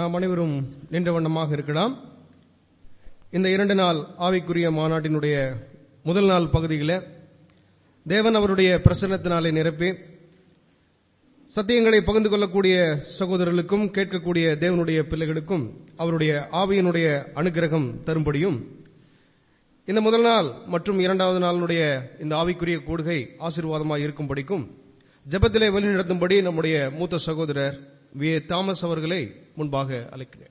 நாம் அனைவரும் நின்ற வண்ணமாக இருக்கலாம் இந்த இரண்டு நாள் ஆவிக்குரிய மாநாட்டினுடைய முதல் நாள் பகுதியில் தேவன் அவருடைய பிரசன்னத்தினாலே நிரப்பி சத்தியங்களை பகிர்ந்து கொள்ளக்கூடிய சகோதரர்களுக்கும் கேட்கக்கூடிய தேவனுடைய பிள்ளைகளுக்கும் அவருடைய ஆவியினுடைய அனுகிரகம் தரும்படியும் இந்த முதல் நாள் மற்றும் இரண்டாவது நாளினுடைய இந்த ஆவிக்குரிய கூடுகை ஆசீர்வாதமாக இருக்கும்படிக்கும் ஜெபத்திலே வழிநடத்தும்படி நம்முடைய மூத்த சகோதரர் வி ஏ தாமஸ் அவர்களை முன்பாக அழைக்கிறேன்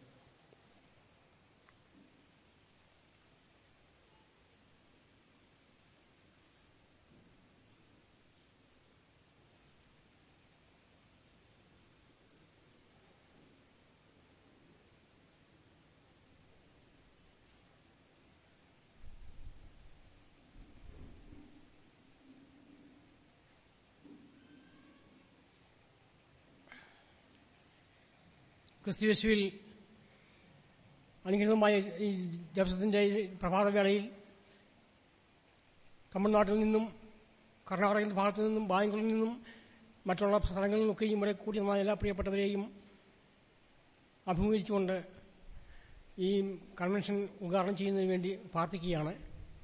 ക്രിസ്തുയേശുവിൽ അനുഗ്രഹമായ ഈ ദിവസത്തിന്റെ ഈ പ്രഭാതവേളയിൽ തമിഴ്നാട്ടിൽ നിന്നും കർണാടകയുടെ ഭാഗത്തു നിന്നും ബാംഗ്ലൂരിൽ നിന്നും മറ്റുള്ള സ്ഥലങ്ങളിൽ നിന്നൊക്കെയും ഇവിടെ കൂടിയ എല്ലാ പ്രിയപ്പെട്ടവരെയും അഭിമുഖീകരിച്ചുകൊണ്ട് ഈ കൺവെൻഷൻ ഉദ്ഘാടനം ചെയ്യുന്നതിന് വേണ്ടി പ്രാർത്ഥിക്കുകയാണ്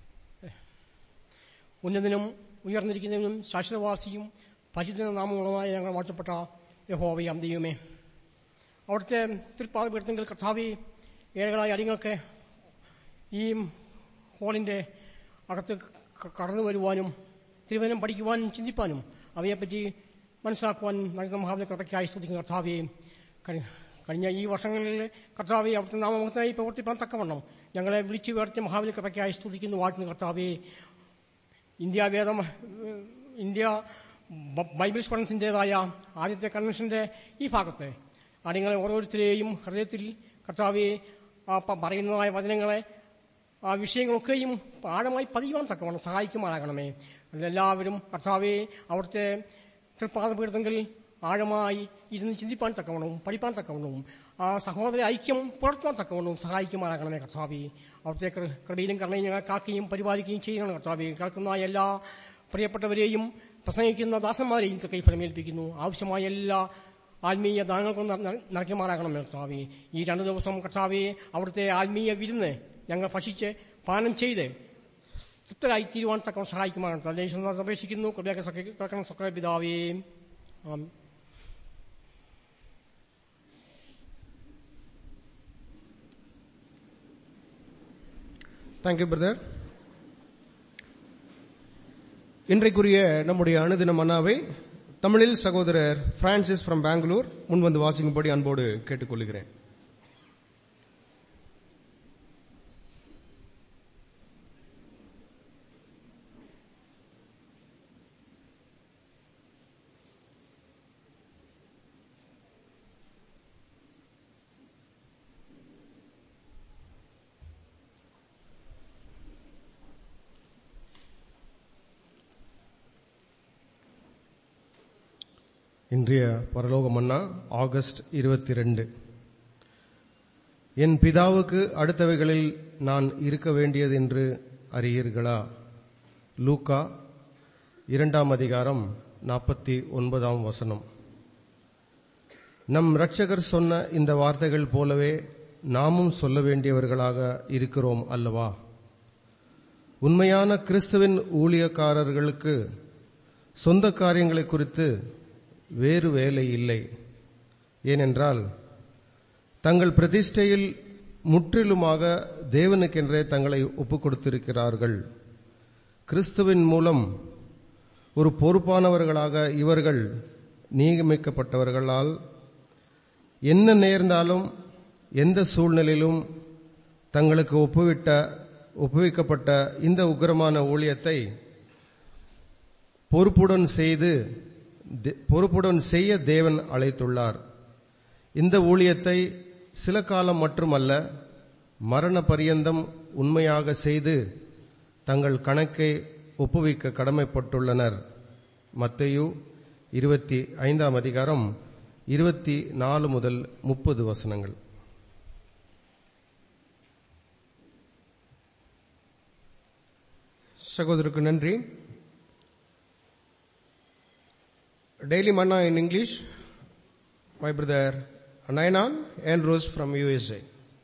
ഉന്നതനും ഉയർന്നിരിക്കുന്നതിനും ശാശ്വതവാസിയും പരിചിത നാമമുള്ളതായ ഞങ്ങൾ വാഴ്ത്തപ്പെട്ട യഹോവയാം ദൈവമേ അവിടുത്തെ തൃപ്പാദപീഠത്തെങ്കിൽ കർത്താവി ഏഴകളായ അടിങ്ങൾക്ക് ഈ ഹോളിന്റെ അകത്ത് ക- കടന്നു വരുവാനും തിരുവനം പഠിക്കുവാനും ചിന്തിപ്പാനും അവയെപ്പറ്റി മനസ്സിലാക്കുവാൻ നൽകുന്ന മഹാവിനെ കൃപയ്ക്കായി സ്തുതിക്കുന്ന കർത്താവെ കഴിഞ്ഞ ഈ വർഷങ്ങളിൽ കർത്താവെ അവിടുത്തെ നാമമുഖത്തിനായി പ്രവർത്തിപ്പാൻ തക്കവണ്ണം ഞങ്ങളെ വിളിച്ചു വേർത്തിയ മഹാവിനെ കൃപയ്ക്കായി സ്തുതിക്കുന്നു വാഴ്ത്തുന്ന കർത്താവെ ഇന്ത്യ വേദം ഏഹ്, ഇന്ത്യ ബ- ബൈബിൾ സ്റ്റുഡൻസിന്റേതായ ആദ്യത്തെ കൺവെൻഷന്റെ ഈ ഭാഗത്ത് അടിങ്ങളെ ഓരോരുത്തരെയും ഹൃദയത്തിൽ കർത്താവെ ആ പ- പറയുന്നതായ വചനങ്ങളെ ആ വിഷയങ്ങളൊക്കെയും ആഴമായി പതിയുവാൻ തക്കവണ്ണം സഹായിക്കുമാറാകണമേ എല്ലാവരും കർത്താവെ അവിടുത്തെ തൃപ്പാദപീഠത്തെങ്കിൽ ആഴമായി ഇരുന്ന് ചിന്തിപ്പാൻ തക്കവണ്ണവും പഠിപ്പാൻ തക്കവണ്ണവും ആ സഹോദര ഐക്യം പുലർത്തുവാൻ തക്കവണ്ണവും സഹായിക്കുമാറാകണമേ കർത്താവെ അവിടുത്തെ കൃ- കൃപയിലും കരുണയും ഞങ്ങളെ കാക്കുകയും പരിപാലിക്കുകയും ചെയ്യണം കർത്താവെ കേൾക്കുന്ന എല്ലാ പ്രിയപ്പെട്ടവരെയും പ്രസംഗിക്കുന്ന ദാസന്മാരെയും കൈഫലമേൽപ്പിക്കുന്നു ആവശ്യമായ എല്ലാ ആത്മീയ ദാനങ്ങൾക്കും നിറയ്ക്കുമാറാകണം കർത്താവെ ഈ രണ്ടു ദിവസം കർത്താവെ അവിടുത്തെ ആത്മീയ വിരുന്ന് ഞങ്ങൾ ഭക്ഷിച്ച് പാനം ചെയ്ത് തൃപ്തരായി തീരുവാൻ തക്ക സഹായിക്കുമാറാണ് അപേക്ഷിക്കുന്നു കൃപയൊക്കെ കേൾക്കണം സക്ര പിതാവേ ആമേൻ. தேங்க்யூ பிரதர் இன்றைக்குரிய நம்முடைய அனுதின மன்னாவை தமிழில் சகோதரர் பிரான்சிஸ் ஃப்ரம் பெங்களூர் முன் வந்து வாசிக்கும்படி அன்போடு கேட்டுக்கொள்கிறேன் இன்றைய பரலோக மன்னா ஆகஸ்ட் இருபத்தி ரெண்டு என் பிதாவுக்கு அடுத்தவைகளில் நான் இருக்க வேண்டியது என்று அறியீர்களா லூக்கா இரண்டாம் அதிகாரம் நாற்பத்தி ஒன்பதாம் வசனம் நம் இரட்சகர் சொன்ன இந்த வார்த்தைகள் போலவே நாமும் சொல்ல வேண்டியவர்களாக இருக்கிறோம் அல்லவா உண்மையான கிறிஸ்துவின் ஊழியக்காரர்களுக்கு சொந்த காரியங்களை குறித்து வேறு வேலை இல்லை ஏனென்றால் தங்கள் பிரதிஷ்டையில் முற்றிலுமாக தேவனுக்கென்றே தங்களை ஒப்புக் கொடுத்திருக்கிறார்கள் கிறிஸ்துவின் மூலம் ஒரு பொறுப்பானவர்களாக இவர்கள் நியமிக்கப்பட்டவர்களால் என்ன நேர்ந்தாலும் எந்த சூழ்நிலையிலும் தங்களுக்கு ஒப்புவிட்ட ஒப்புவிக்கப்பட்ட இந்த உக்கிரமான ஊழியத்தை பொறுப்புடன் செய்து தே- பொறுப்புடன் செய்ய தேவன் அழைத்துள்ளார் இந்த ஊழியத்தை சில காலம் மட்டுமல்ல மரண பரியந்தம் உண்மையாக செய்து தங்கள் கணக்கை ஒப்புவிக்க கடமைப்பட்டுள்ளனர் மத்தேயு இருபத்தி ஐந்தாம் அதிகாரம் இருபத்தி நாலு முதல் முப்பது வசனங்கள் சகோதரருக்கு நன்றி Daily Manna in English, my brother Nainan Andrews from USA.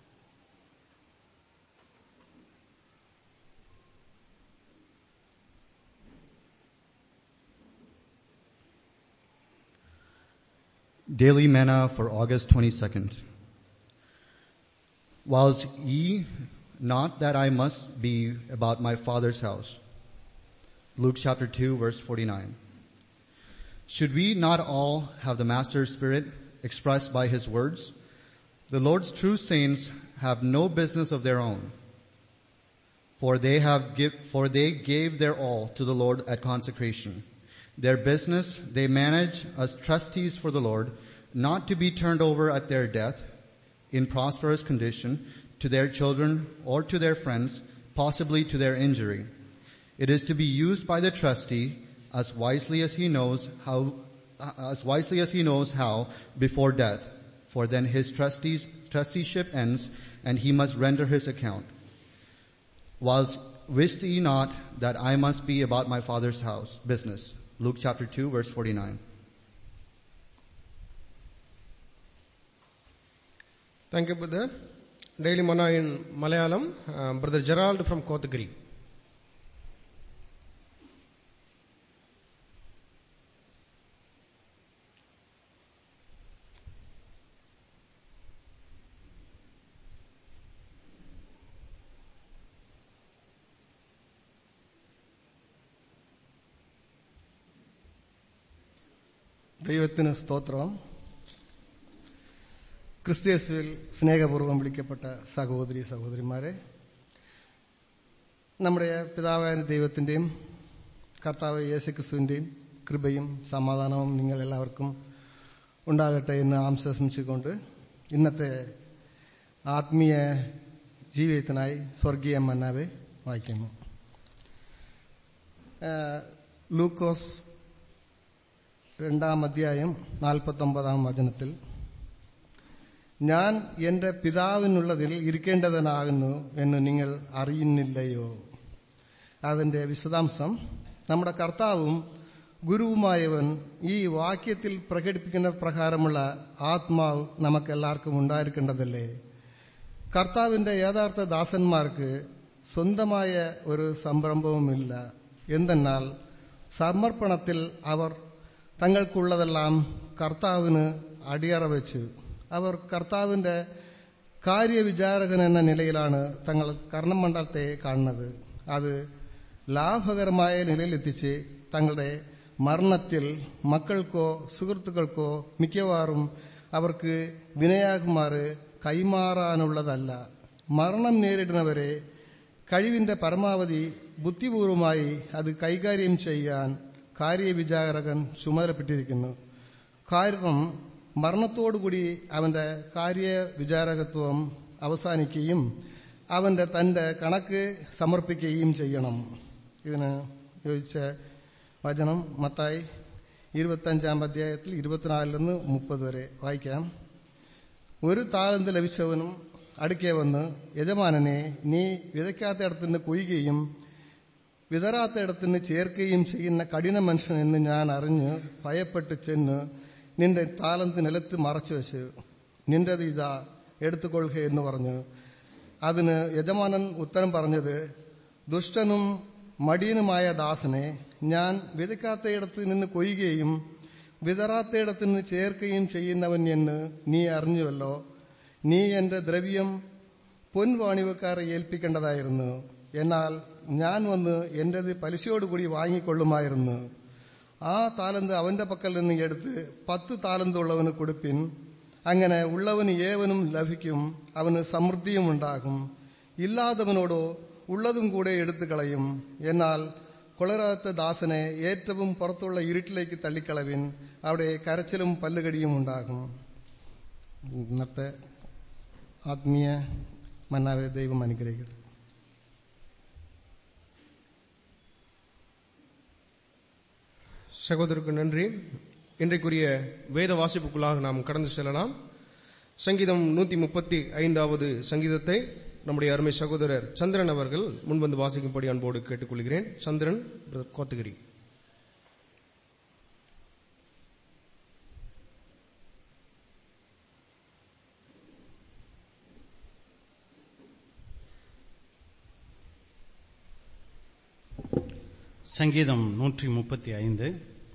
Daily Manna for August 22nd. Whilst ye not that I must be about my father's house. Luke chapter 2 verse 49. Should we not all have the master's spirit expressed by his words? The Lord's true saints have no business of their own. For they have give, for they gave their all to the Lord at consecration. Their business they manage as trustees for the Lord, not to be turned over at their death in prosperous condition to their children or to their friends, possibly to their injury. It is to be used by the trustee as wisely as he knows how, as wisely as he knows how before death. For then his trustees, trusteeship ends and he must render his account. Whilst wist ye not that I must be about my father's house, business. Luke chapter 2 verse 49. Thank you, brother. Daily Manna in Malayalam, uh, brother Gerald from Kotagiri. ദൈവത്തിന് സ്തോത്രം ക്രിസ്ത്യസുവിൽ സ്നേഹപൂർവ്വം വിളിക്കപ്പെട്ട സഹോദരി സഹോദരിമാരെ നമ്മുടെ പിതാവായ ദൈവത്തിൻ്റെയും കർത്താവ് യേശുക്രിസ്തുവിൻ്റെയും കൃപയും സമാധാനവും നിങ്ങൾ എല്ലാവർക്കും ഉണ്ടാകട്ടെ എന്ന് ആംശംസിച്ചുകൊണ്ട് ഇന്നത്തെ ആത്മീയ ജീവിതത്തിനായി സ്വർഗീയ മന്നാവെ വായിക്കുന്നു ലൂക്കോസ് രണ്ടാം അധ്യായം നാൽപ്പത്തൊമ്പതാം വചനത്തിൽ ഞാൻ എന്റെ പിതാവിനുള്ളതിൽ ഇരിക്കേണ്ടവനാകുന്നു എന്ന് നിങ്ങൾ അറിയുന്നില്ലയോ അതിന്റെ വിശദാംശം നമ്മുടെ കർത്താവും ഗുരുവുമായവൻ ഈ വാക്യത്തിൽ പ്രകടിപ്പിക്കുന്ന പ്രകാരമുള്ള ആത്മാവ് നമുക്കെല്ലാവർക്കും ഉണ്ടായിരിക്കേണ്ടതല്ലേ കർത്താവിന്റെ യഥാർത്ഥ ദാസന്മാർക്ക് സ്വന്തമായ ഒരു സംരംഭവുമില്ല എന്തെന്നാൽ സമർപ്പണത്തിൽ അവർ തങ്ങൾക്കുള്ളതെല്ലാം കർത്താവിന് അടിയറ വെച്ച് അവർ കർത്താവിന്റെ കാര്യവിചാരകൻ എന്ന നിലയിലാണ് തങ്ങൾ കർണമണ്ഡലത്തെ കാണുന്നത് അത് ലാഭകരമായ നിലയിലെത്തിച്ച് തങ്ങളുടെ മരണത്തിൽ മക്കൾക്കോ സുഹൃത്തുക്കൾക്കോ മിക്കവാറും അവർക്ക് വിനയാകുമാറ് കൈമാറാനുള്ളതല്ല മരണം നേരിടുന്നവരെ കഴിവിന്റെ പരമാവധി ബുദ്ധിപൂർവമായി അത് കൈകാര്യം ചെയ്യാൻ കാര്യവിചാരകൻ ചുമതലപ്പെട്ടിരിക്കുന്നു കാരണം മരണത്തോടുകൂടി അവന്റെ കാര്യവിചാരകത്വം അവസാനിക്കുകയും അവന്റെ തന്റെ കണക്ക് സമർപ്പിക്കുകയും ചെയ്യണം ഇതിന് യോജിച്ച വചനം മത്തായി ഇരുപത്തഞ്ചാം അധ്യായത്തിൽ ഇരുപത്തിനാലിൽ നിന്ന് മുപ്പത് വരെ വായിക്കാം ഒരു താളന്ത് ലഭിച്ചവനും അടുക്കെ വന്ന് യജമാനനെ നീ വിതയ്ക്കാത്തയിടത്തിന് കൊയ്യുകയും വിതറാത്തയിടത്തിന് ചേർക്കുകയും ചെയ്യുന്ന കഠിന മനുഷ്യൻ എന്ന് ഞാൻ അറിഞ്ഞ് ഭയപ്പെട്ട് ചെന്ന് നിന്റെ താലന്ത് നിലത്ത് മറച്ചു വെച്ച് നിന്റേത് ഇതാ എടുത്തുകൊള്ളുക എന്ന് പറഞ്ഞു അതിന് യജമാനൻ ഉത്തരം പറഞ്ഞത് ദുഷ്ടനും മടിയനുമായ ദാസനെ ഞാൻ വിതയ്ക്കാത്തയിടത്ത് നിന്ന് കൊയ്യുകയും വിതറാത്തയിടത്ത് നിന്ന് ചേർക്കുകയും ചെയ്യുന്നവൻ എന്ന് നീ അറിഞ്ഞുവല്ലോ നീ എന്റെ ദ്രവ്യം പൊൻവാണിവക്കാരെ ഏൽപ്പിക്കേണ്ടതായിരുന്നു എന്നാൽ ഞാൻ വന്ന് എന്റേത് പലിശയോടുകൂടി വാങ്ങിക്കൊള്ളുമായിരുന്നു ആ താലന്ത് അവന്റെ പക്കൽ നിന്ന് എടുത്ത് പത്ത് താലന്ത് ഉള്ളവന് കൊടുപ്പിൻ അങ്ങനെ ഉള്ളവന് ഏവനും ലഭിക്കും അവന് സമൃദ്ധിയും ഉണ്ടാകും ഇല്ലാത്തവനോടോ ഉള്ളതും കൂടെ എടുത്തു കളയും എന്നാൽ കൊളരാത്ത ദാസനെ ഏറ്റവും പുറത്തുള്ള ഇരുട്ടിലേക്ക് തള്ളിക്കളവിൻ അവിടെ കരച്ചിലും പല്ലുകടിയും ഉണ്ടാകും ഇന്നത്തെ ആത്മീയ മന്നാവെ ദൈവം അനുഗ്രഹിക്കട്ടെ சகோதரருக்கு நன்றி இன்றைக்குரிய வேத வாசிப்புக்குள்ளாக நாம் கடந்து செல்லலாம் சங்கீதம் நூத்தி முப்பத்தி ஐந்தாவது சங்கீதத்தை நம்முடைய அருமை சகோதரர் சந்திரன் அவர்கள் முன்வந்து வாசிக்கும்படி அன்போடு கேட்டுக்கொள்கிறேன் சந்திரன் கோத்தகிரி சங்கீதம் நூற்றி முப்பத்தி ஐந்து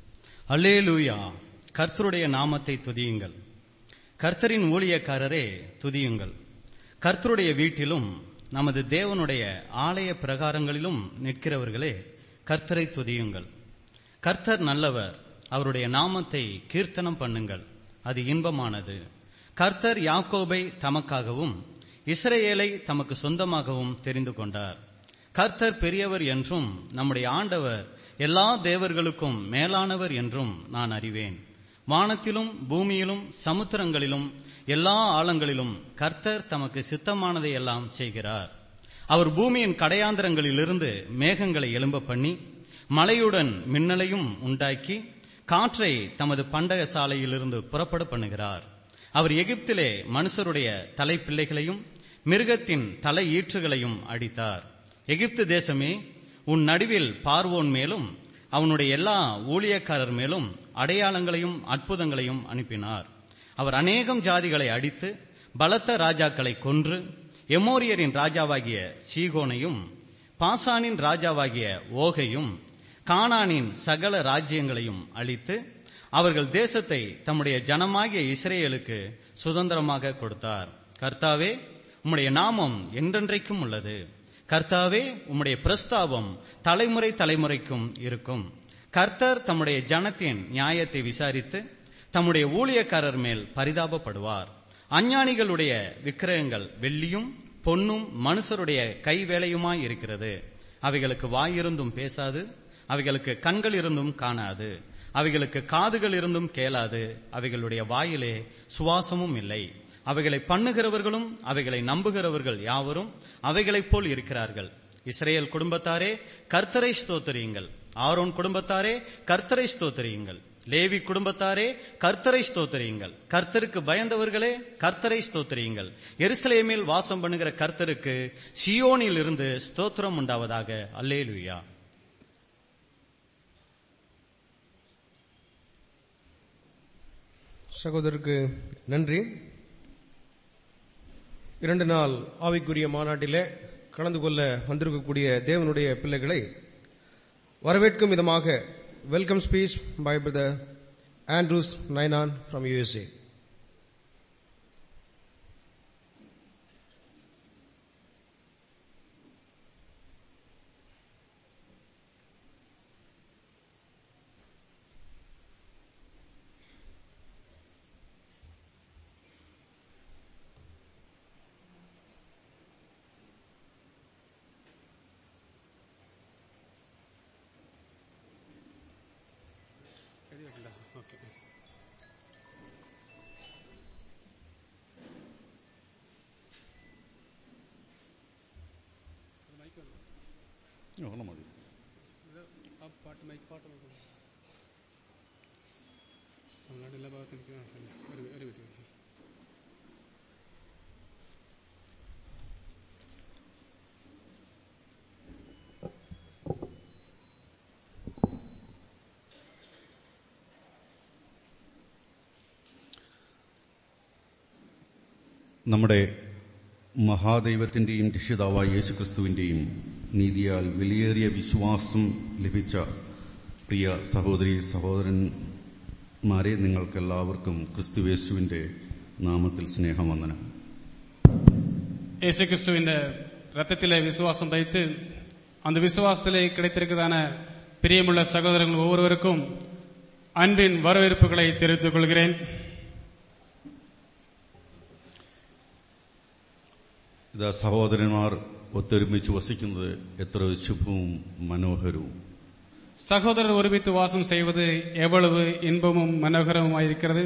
அல்லேலூயா கர்த்தருடைய நாமத்தை துதியுங்கள் கர்த்தரின் ஊழியக்காரரே துதியுங்கள் கர்த்தருடைய வீட்டிலும் நமது தேவனுடைய ஆலய பிரகாரங்களிலும் நிற்கிறவர்களே கர்த்தரை துதியுங்கள் கர்த்தர் நல்லவர் அவருடைய நாமத்தை கீர்த்தனம் பண்ணுங்கள் அது இன்பமானது கர்த்தர் யாக்கோபை தமக்காகவும் இஸ்ரேலை தமக்கு சொந்தமாகவும் தெரிந்து கொண்டார் கர்த்தர் பெரியவர் என்றும் நம்முடைய ஆண்டவர் எல்லா தேவர்களுக்கும் மேலானவர் என்றும் நான் அறிவேன் வானத்திலும் பூமியிலும் சமுத்திரங்களிலும் எல்லா ஆழங்களிலும் கர்த்தர் தமக்கு சித்தமானதை எல்லாம் செய்கிறார் அவர் பூமியின் கடையாந்திரங்களிலிருந்து மேகங்களை எழும்ப பண்ணி மழையுடன் மின்னலையும் உண்டாக்கி காற்றை தமது பண்டக சாலையிலிருந்து புறப்பட பண்ணுகிறார் அவர் எகிப்திலே மனுஷருடைய தலைப்பிள்ளைகளையும் மிருகத்தின் தலை ஈற்றுகளையும் அடித்தார் எகிப்து தேசமே உன் நடுவில் பார்வோன் மேலும் அவனுடைய எல்லா ஊழியக்காரர் மேலும் அடையாளங்களையும் அற்புதங்களையும் அனுப்பினார் அவர் அநேகம் ஜாதிகளை அடித்து பலத்த ராஜாக்களை கொன்று எமோரியரின் ராஜாவாகிய சீகோனையும் பாசானின் ராஜாவாகிய ஓகையும் கானானின் சகல ராஜ்யங்களையும் அழித்து அவர்கள் தேசத்தை தம்முடைய ஜனமாகிய இஸ்ரேலுக்கு சுதந்திரமாக கொடுத்தார் கர்த்தாவே உம்முடைய நாமம் என்றென்றைக்கும் உள்ளது கர்த்தாவே உம்முடைய பிரஸ்தாபம் தலைமுறை தலைமுறைக்கும் இருக்கும் கர்த்தர் தம்முடைய ஜனத்தின் நியாயத்தை விசாரித்து தம்முடைய ஊழியக்காரர் மேல் பரிதாபப்படுவார் அஞ்ஞானிகளுடைய விக்கிரகங்கள் வெள்ளியும் பொன்னும் மனுஷருடைய கைவேலையுமாய் இருக்கிறது அவைகளுக்கு வாயிருந்தும் பேசாது அவைகளுக்கு கண்கள் இருந்தும் காணாது அவைகளுக்கு காதுகள் இருந்தும் கேளாது அவைகளுடைய வாயிலே சுவாசமும் இல்லை அவைகளை பண்ணுகிறவர்களும் அவைகளை நம்புகிறவர்கள் யாவரும் அவைகளைப் போல் இருக்கிறார்கள் இஸ்ரேல் குடும்பத்தாரே கர்த்தரை ஸ்தோத்திரியுங்கள் ஆரோன் குடும்பத்தாரே கர்த்தரை ஸ்தோத்திரியுங்கள் லேவி குடும்பத்தாரே கர்த்தரை ஸ்தோத்திரியுங்கள் கர்த்தருக்கு பயந்தவர்களே கர்த்தரை ஸ்தோத்திரியுங்கள் எருசலேமில் வாசம் பண்ணுகிற கர்த்தருக்கு சியோனில் இருந்து ஸ்தோத்திரம் உண்டாவதாக அல்லேலுயா சகோதரருக்கு நன்றி இரண்டு நாள் ஆவிக்குரிய மாநாட்டிலே கலந்து கொள்ள வந்திருக்கக்கூடிய தேவனுடைய பிள்ளைகளை வரவேற்கும் விதமாக welcome speech by brother Andrews Nainan from USA പാട്ട് മൈക്ക് പാട്ട് നോക്കണം തമിഴ്നാട് എല്ലാ ഭാഗത്തേക്ക് ഒരു ഒരു മിനിറ്റ് നമ്മുടെ മഹാദൈവത്തിന്റെയും രക്ഷിതാവായ യേശുക്രിസ്തുവിന്റെയും നീതിയാൽ വിലയേറിയ വിശ്വാസം ലഭിച്ച പ്രിയ സഹോദരി സഹോദരന്മാരെ നിങ്ങൾക്കെല്ലാവർക്കും ക്രിസ്തുവേശുവിന്റെ നാമത്തിൽ സ്നേഹവന്ദനം இயேசு கிறிஸ்துவின் ரத்தத்திலே விசுவாசம் வைத்து அந்த விசுவாசத்திலே கிடைத்திருக்கிறதான பிரியமுள்ள சகோதரர்கள் ஒவ்வொருவருக்கும் அன்பின் வரவேற்புகளை தெரிவித்துக் கொள்கிறேன் ഇതാ സഹോദരന്മാർ ഒത്തൊരുമിച്ച് വസിക്കുന്നത് എത്ര ശുഭവും മനോഹരവും சகோதரர் ஒருமித்து வாசம் செய்வது எவ்வளவு இன்பமும் மனோகரமுமாயிருக்கிறது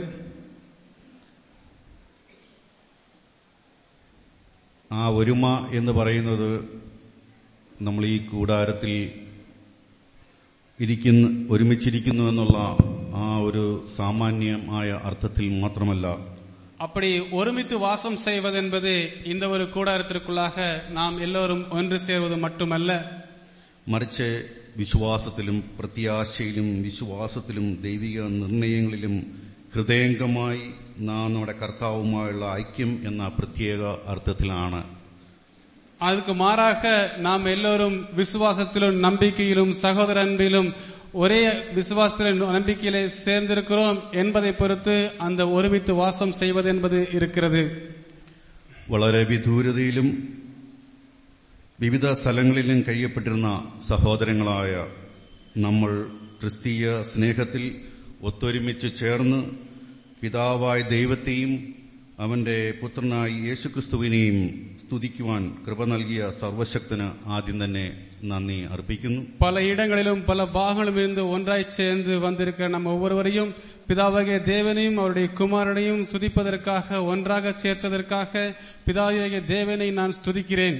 ആ ഒരുമ എന്ന് പറയുന്നത് നമ്മൾ ഈ കൂടാരത്തിൽ ഇരിക്കുന്ന ഒരുമിച്ചിരിക്കുന്നു എന്നുള്ള ആ ഒരു സാമാന്യമായ അർത്ഥത്തിൽ മാത്രമല്ല அப்படி ஒருமித்து வாசம் செய்வது என்பது இந்த ஒரு கூடாரத்திற்குள்ளாக நாம் எல்லோரும் ஒன்று சேர்வது மட்டுமல்ல മറിച്ച് വിശ്വാസത്തിലും പ്രത്യാശയിലും വിശ്വാസത്തിലും ദൈവിക നിർണയങ്ങളിലും ഹൃദയംഗമായി നാം നമ്മുടെ കർത്താവുമായുള്ള ഐക്യം എന്ന പ്രത്യേക അർത്ഥത്തിലാണ് அதுக்கு மாறாக நாம் எல்லோரும் விசுவாசத்திலும் நம்பிக்கையிலும் சகோதர அன்பிலும் ஒரே விசுவாசத்திலும் நம்பிக்கையிலே சேர்ந்திருக்கிறோம் என்பதை பொறுத்து அந்த ஒருமித்து வாசம் செய்வது என்பது இருக்கிறது വളരെ വിദൂരതയിലും വിവിധ സ്ഥലങ്ങളിലും കഴിയപ്പെട്ടിരുന്ന സഹോദരങ്ങളായ നമ്മൾ ക്രിസ്തീയ സ്നേഹത്തിൽ ഒത്തൊരുമിച്ച് ചേർന്ന് പിതാവായ ദൈവത്തെയും അവന്റെ പുത്രനായി യേശുക്രിസ്തുവിനെയും സ്തുതിക്കുവാൻ കൃപ നൽകിയ സർവശക്തന് ആദ്യം തന്നെ നന്ദി അർപ്പിക്കുന്നു பல இடங்களிலும் பல பாகங்களும் இருந்து ஒன்றாய் சேர்ந்து வந்திருக்கிற நம்ம ஒவ்வொருவரையும் பிதாவாகிய தேவனையும் அவருடைய குமாரனையும் சுதிப்பதற்காக ஒன்றாக சேர்த்ததற்காக பிதாவாகிய தேவனை நான் സ്തുതിக்கிறேன்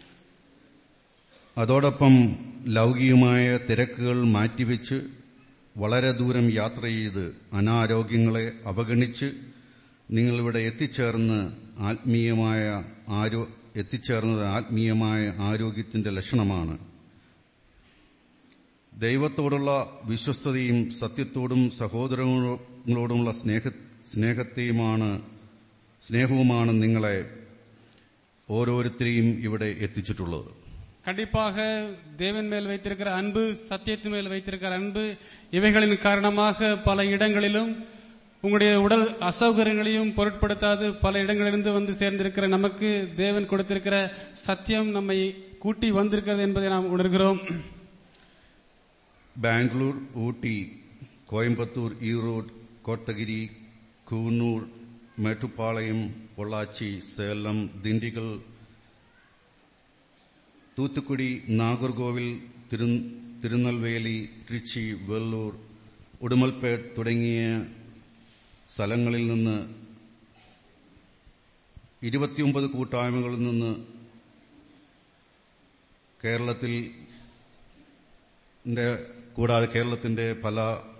അതോടൊപ്പം ലൗകികമായ തിരക്കുകൾ മാറ്റിവെച്ച് വളരെ ദൂരം യാത്ര ചെയ്ത് അനാരോഗ്യങ്ങളെ അവഗണിച്ച് നിങ്ങളിവിടെ എത്തിച്ചേർന്ന് ആത്മീയമായ ആരോ എത്തിച്ചേർന്നത് ആത്മീയമായ ആരോഗ്യത്തിന്റെ ലക്ഷണമാണ് ദൈവത്തോടുള്ള വിശ്വസ്തതയും സത്യത്തോടും സഹോദരങ്ങളോടുമുള്ള സ്നേഹ സ്നേഹത്തെയുമാണ് സ്നേഹവുമാണ് നിങ്ങളെ ഓരോരുത്തരെയും ഇവിടെ എത്തിച്ചിട്ടുള്ളത് கண்டிப்பாக தேவன் மேல் வைத்திருக்கிற அன்பு சத்தியத்து மேல் வைத்திருக்கிற அன்பு இவைகளின் காரணமாக பல இடங்களிலும் உங்களுடைய உடல் அசௌகரியங்களையும் பொருட்படுத்தாது பல இடங்களிலிருந்து வந்து சேர்ந்திருக்கிற நமக்கு தேவன் கொடுத்திருக்கிற சத்தியம் நம்மை கூட்டி வந்திருக்கிறது என்பதை நாம் உணர்கிறோம் ബാംഗ്ലൂർ ഊട്ടി കോയമ്പത്തൂർ ഈറോഡ് കോട്ടഗിരി കൂനൂർ മേട്ടുപ്പാളയം പൊള്ളാച്ചി സേലം ദിണ്ടിഗൽ തൂത്തുക്കുടി നാഗർകോവിൽ തിരു- തിരുനെൽവേലി ട്രിച്ചി വെള്ളൂർ ഉടുമൽപേട്ട് തുടങ്ങിയ സ്ഥലങ്ങളിൽ നിന്ന് ഇരുപത്തിയൊമ്പത് കൂട്ടായ്മകളിൽ നിന്ന് കേരളത്തിൽ ന്റെ കൂടാതെ കേരളത്തിന്റെ പല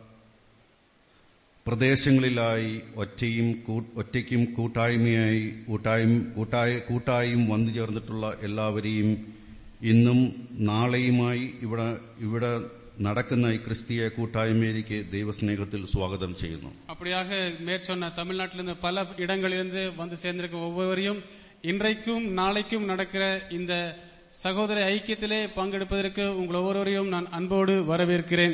പ്രദേശങ്ങളിലായി ഒറ്റയും കൂ- ഒറ്റയ്ക്കും കൂട്ടായ്മയായി കൂട്ടായ്മ കൂട്ടായ കൂട്ടായും വന്നു ചേർന്നിട്ടുള്ള എല്ലാവരെയും ഇന്നും നാളെയുമായി ഇവിടെ ഇവിടെ നടക്കുന്ന ഈ ക്രിസ്തീയ കൂട്ടായ്മയിലേക്ക് ദൈവസ്നേഹത്തിൽ സ്വാഗതം ചെയ്യുന്നു அப்படியாக மேற்சொன்ன தமிழ்நாட்டிலிருந்து பல இடங்களிலிருந்து வந்து சேர்ந்திருக்கும் ஒவ்வொருவரையும் இன்றைக்கும் நாளைக்கும் நடக்கிற இந்த சகோதர ஐக்கியத்திலே பங்கெடுப்பதற்கு உங்கள் ஒவ்வொருவரையும் நான் அன்போடு வரவேற்கிறேன்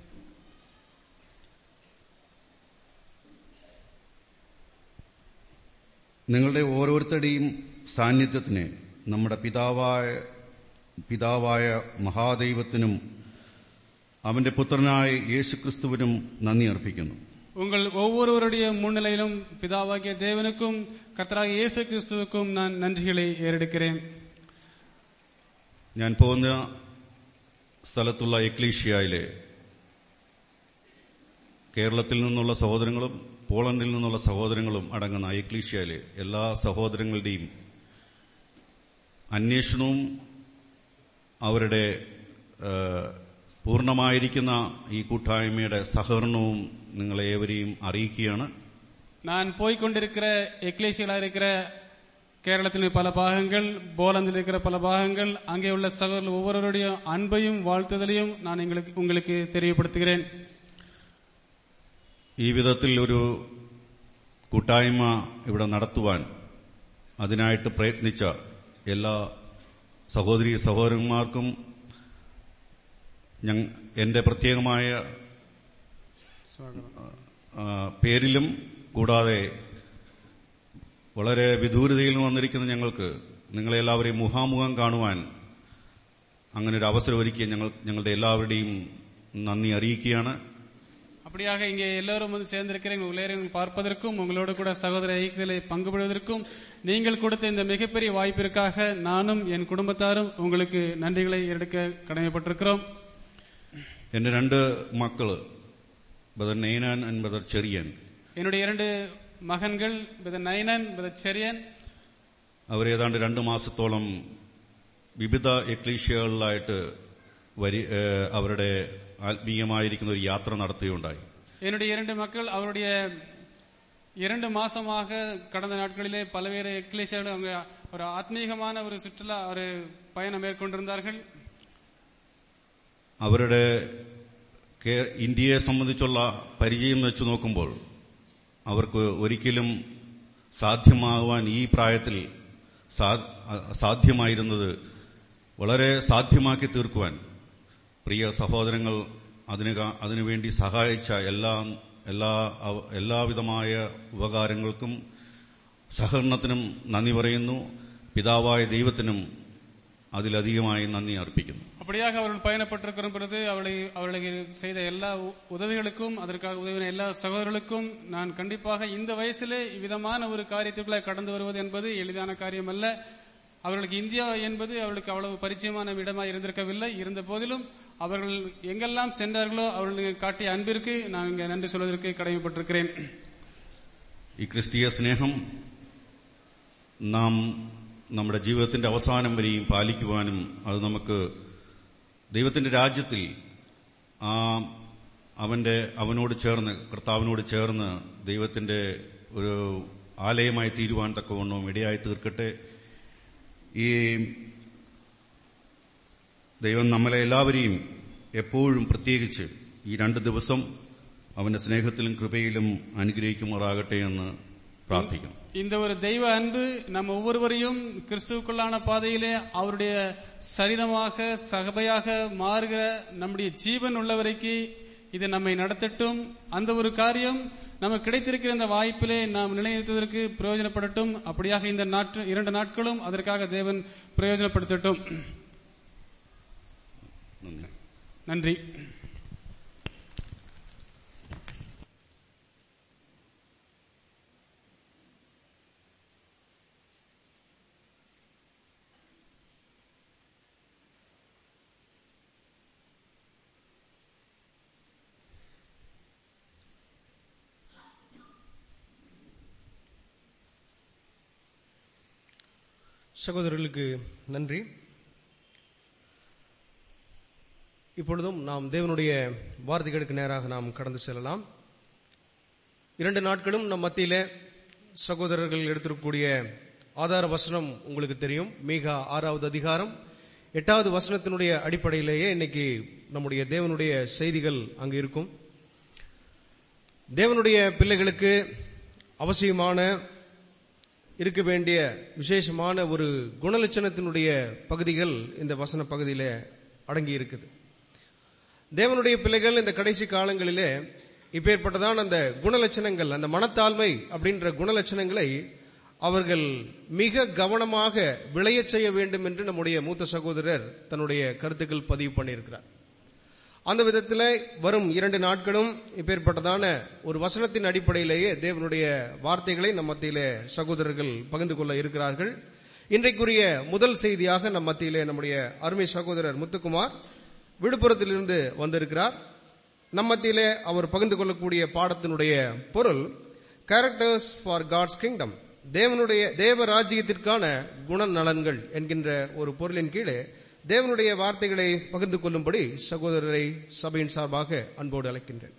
നിങ്ങളുടെ ഓരോരുത്തരുടെയും സാന്നിധ്യത്തിന് നമ്മുടെ പിതാവായ പിതാവായ മഹാദൈവത്തിനും അവന്റെ പുത്രനായ യേശുക്രിസ്തുവിനും നന്ദി അർപ്പിക്കുന്നു உங்கள் ஒவ்வொருவருடைய முன்னிலையிலும் பிதாவாகிய தேவனுக்கும் கர்த்தராகிய இயேசு கிறிஸ்துவுக்கும் நான் நன்றிகளை ஏறெடுக்கிறேன் ഞാൻ പോകുന്ന സ്ഥലത്തുള്ള എക്ലീഷ്യായിലെ കേരളത്തിൽ നിന്നുള്ള സഹോദരങ്ങളും പോളണ്ടിൽ നിന്നുള്ള സഹോദരങ്ങളും അടങ്ങുന്ന എക്ലീഷ്യായിലെ എല്ലാ സഹോദരങ്ങളുടെയും അന്വേഷണവും അവരുടെ ആ, പൂർണ്ണമായിരിക്കുന്ന ഈ കൂട്ടായ്മയുടെ സഹകരണവും നിങ്ങളേവരെയും അറിയിക്കുകയാണ് நான் போய்க்கொண்டிருக்கிற எக்லேசியலா இருக்கிற கேரளத்தின் பல பாகங்கள் போலந்தில் இருக்கிற பல பாகங்கள் அங்கே உள்ள சகோதரர்கள் ஒவ்வொருவருடைய அன்பையும் வாழ்த்துதலையும் நான் எங்களுக்கு உங்களுக்கு தெரியப்படுத்துகிறேன் ഈ വിധത്തിൽ ഒരു കൂട്ടായ്മ ഇവിടെ നടത്തുവാൻ അതിനായിട്ട് പ്രയത്നിച്ച എല്ലാ സഹോദരി സഹോദരന്മാർക്കും ഞങ്ങ എന്റെ പ്രത്യേകമായ ആ, പേരിലും കൂടാതെ വളരെ വിദൂരതയിൽ നിന്ന് വന്നിരിക്കുന്ന ഞങ്ങൾക്ക് നിങ്ങളെല്ലാവരെയും മുഖാമുഖം കാണുവാൻ അങ്ങനെ ഒരു അവസരം ഒരുക്കിയ ഞങ്ങൾ ഞങ്ങളുടെ എല്ലാവരുടെയും നന്ദി അറിയിക്കുകയാണ് அப்படியாக இங்கே எல்லோரும் வந்து சேர்ந்திருக்கிறேன் உங்கள் எல்லாரையும் பார்ப்பதற்கும் உங்களோடு கூட சகோதர ஐக்கியத்திலே பங்கு பெறுவதற்கும் நீங்கள் கொடுத்த இந்த மிகப்பெரிய வாய்ப்பிற்காக நானும் என் குடும்பத்தாரும் உங்களுக்கு நன்றிகளை எடுக்க கடமைப்பட்டிருக்கிறோம் എന്റെ രണ്ട് മക്കള് brother Nainan and brother Cherian என்னுடைய இரண்டு மகன்கள் பிரதர் நயனன் பிரதர் செரியன் അവർ ഏതാണ്ട് രണ്ട് മാസത്തോളം വിവിധ എക്ലീഷ്യകളിലായിട്ട് വരി ഏഹ് അവരുടെ ആത്മീയമായിരിക്കുന്ന ഒരു യാത്ര നടത്തുകയുണ്ടായി என்னுடைய இரண்டு மக்கள் அவருடைய இரண்டு மாசமாக கடந்த நாட்களிலே பல்வேறு எக்லேசியாவில் அவங்க ஒரு ஆத்மீகமான ஒரு சுற்றுலா ஒரு பயணம் மேற்கொண்டிருந்தார்கள் അവരുടെ കേ- ഇന്ത്യയെ സംബന്ധിച്ചുള്ള പരിചയം വെച്ച് നോക്കുമ്പോൾ അവർക്ക് ഒരിക്കലും സാധ്യമാകുവാൻ ഈ പ്രായത്തിൽ സാ- സാധ്യമായിരുന്നത് വളരെ സാധ്യമാക്കി തീർക്കുവാൻ പ്രിയ സഹോദരങ്ങൾ അതിന് കാ- അതിനുവേണ്ടി സഹായിച്ച എല്ലാ എല്ലാ അവ- എല്ലാവിധമായ ഉപകാരങ്ങൾക്കും സഹകരണത്തിനും നന്ദി പറയുന്നു പിതാവായ ദൈവത്തിനും அதிலதிகமாய் நன்றி அர்ப்பிക്കുന്നു அப்படியாக அவர்கள் பயணப்பட்டிருக்கிற பொழுது அவளை அவர்களுக்கு செய்த எல்லா உ- உதவிகளுக்கும் அதற்காக உதவின எல்லா சகோதரர்களுக்கும் நான் கண்டிப்பாக இந்த வயசிலே இவ்விதமான ஒரு காரியத்திற்குள்ளே கடந்து வருவது என்பது எளிதான காரியம் அல்ல அவர்களுக்கு இந்தியா என்பது அவர்களுக்கு அவ்வளவு பரிச்சயமான இடமாக இருந்திருக்கவில்லை இருந்த போதிலும் அவர்கள் எங்கெல்லாம் சென்றார்களோ அவர்களுக்கு காட்டிய அன்பிற்கு நான் இங்கே நன்றி சொல்வதற்கு கடமைப்பட்டிருக்கிறேன் ഈ ക്രിസ്തീയ സ്നേഹം നാം നമ്മുടെ ജീവിതത്തിന്റെ അവസാനം വരെയും പാലിക്കുവാനും അത് നമുക്ക് ദൈവത്തിന്റെ രാജ്യത്തിൽ ആ അവന്റെ അവനോട് ചേർന്ന് കർത്താവിനോട് ചേർന്ന് ദൈവത്തിന്റെ ഒരു ആലയമായി തീരുവാൻ തക്കവണ്ണവും ഇടയായി തീർക്കട്ടെ ഈ ദൈവം നമ്മളെ എല്ലാവരെയും എപ്പോഴും പ്രത്യേകിച്ച് ഈ രണ്ട് ദിവസം അവന്റെ സ്നേഹത്തിലും കൃപയിലും അനുഗ്രഹിക്കുമാറാകട്ടെ എന്ന് പ്രാർത്ഥിക്കുന്നു இந்த ஒரு தெய்வ அன்பு நம்ம ஒவ்வொருவரையும் கிறிஸ்துவுக்குள்ளான பாதையிலே அவருடைய சரீரமாக சகபையாக மாறுகிற நம்முடைய ஜீவன் உள்ளவரைக்கு இது நம்மை நடத்தட்டும் அந்த ஒரு காரியம் நமக்கு கிடைத்திருக்கிற இந்த வாய்ப்பிலே நாம் நிலைநிறுத்துவதற்கு பிரயோஜனப்படட்டும் அப்படியாக இந்த நாட்டு இரண்டு நாட்களும் அதற்காக தேவன் பிரயோஜனப்படுத்தட்டும் നന്ദി நன்றி சகோதரர்களுக்கு நன்றி இப்பொழுதும் நாம் தேவனுடைய வார்த்தைகளுக்கு நேராக நாம் கடந்து செல்லலாம் இரண்டு நாட்களும் நம் மத்தியிலே சகோதரர்கள் எடுத்திருக்கக்கூடிய ஆதார வசனம் உங்களுக்கு தெரியும் மீகா ஆறாவது அதிகாரம் எட்டாவது வசனத்தினுடைய அடிப்படையிலேயே இன்னைக்கு நம்முடைய தேவனுடைய செய்திகள் அங்கு இருக்கும் தேவனுடைய பிள்ளைகளுக்கு அவசியமான இருக்க வேண்டிய விசேஷமான ஒரு குணலட்சணத்தினுடைய பகுதிகள் இந்த வசன பகுதியில அடங்கி இருக்குது தேவனுடைய பிள்ளைகள் இந்த கடைசி காலங்களிலே இப்பேற்பட்டதான அந்த குணலட்சணங்கள் அந்த மனத்தாழ்மை அப்படின்ற குணலட்சணங்களை அவர்கள் மிக கவனமாக விளையச் செய்ய வேண்டும் என்று நம்முடைய மூத்த சகோதரர் தன்னுடைய கருத்துக்கள் பதிவு பண்ணியிருக்கிறார் அந்த விதத்தில் வரும் இரண்டு நாட்களும் இப்பேற்பட்டதான ஒரு வசனத்தின் அடிப்படையிலேயே தேவனுடைய வார்த்தைகளை நம் மத்தியிலே சகோதரர்கள் பகிர்ந்து கொள்ள இருக்கிறார்கள் இன்றைக்குரிய முதல் செய்தியாக நம் மத்தியிலே நம்முடைய அருமை சகோதரர் முத்துக்குமார் விழுப்புரத்திலிருந்து வந்திருக்கிறார் நம் மத்தியிலே அவர் பகிர்ந்து கொள்ளக்கூடிய பாடத்தினுடைய பொருள் கேரக்டர்ஸ் ஃபார் காட்ஸ் கிங்டம் தேவனுடைய தேவ ராஜ்யத்திற்கான குணநலன்கள் என்கின்ற ஒரு பொருளின் கீழே தேவனுடைய வார்த்தைகளை பகிர்ந்து கொள்ளும்படி சகோதரரை சபையின் சார்பாக அன்போடு அழைக்கின்றேன்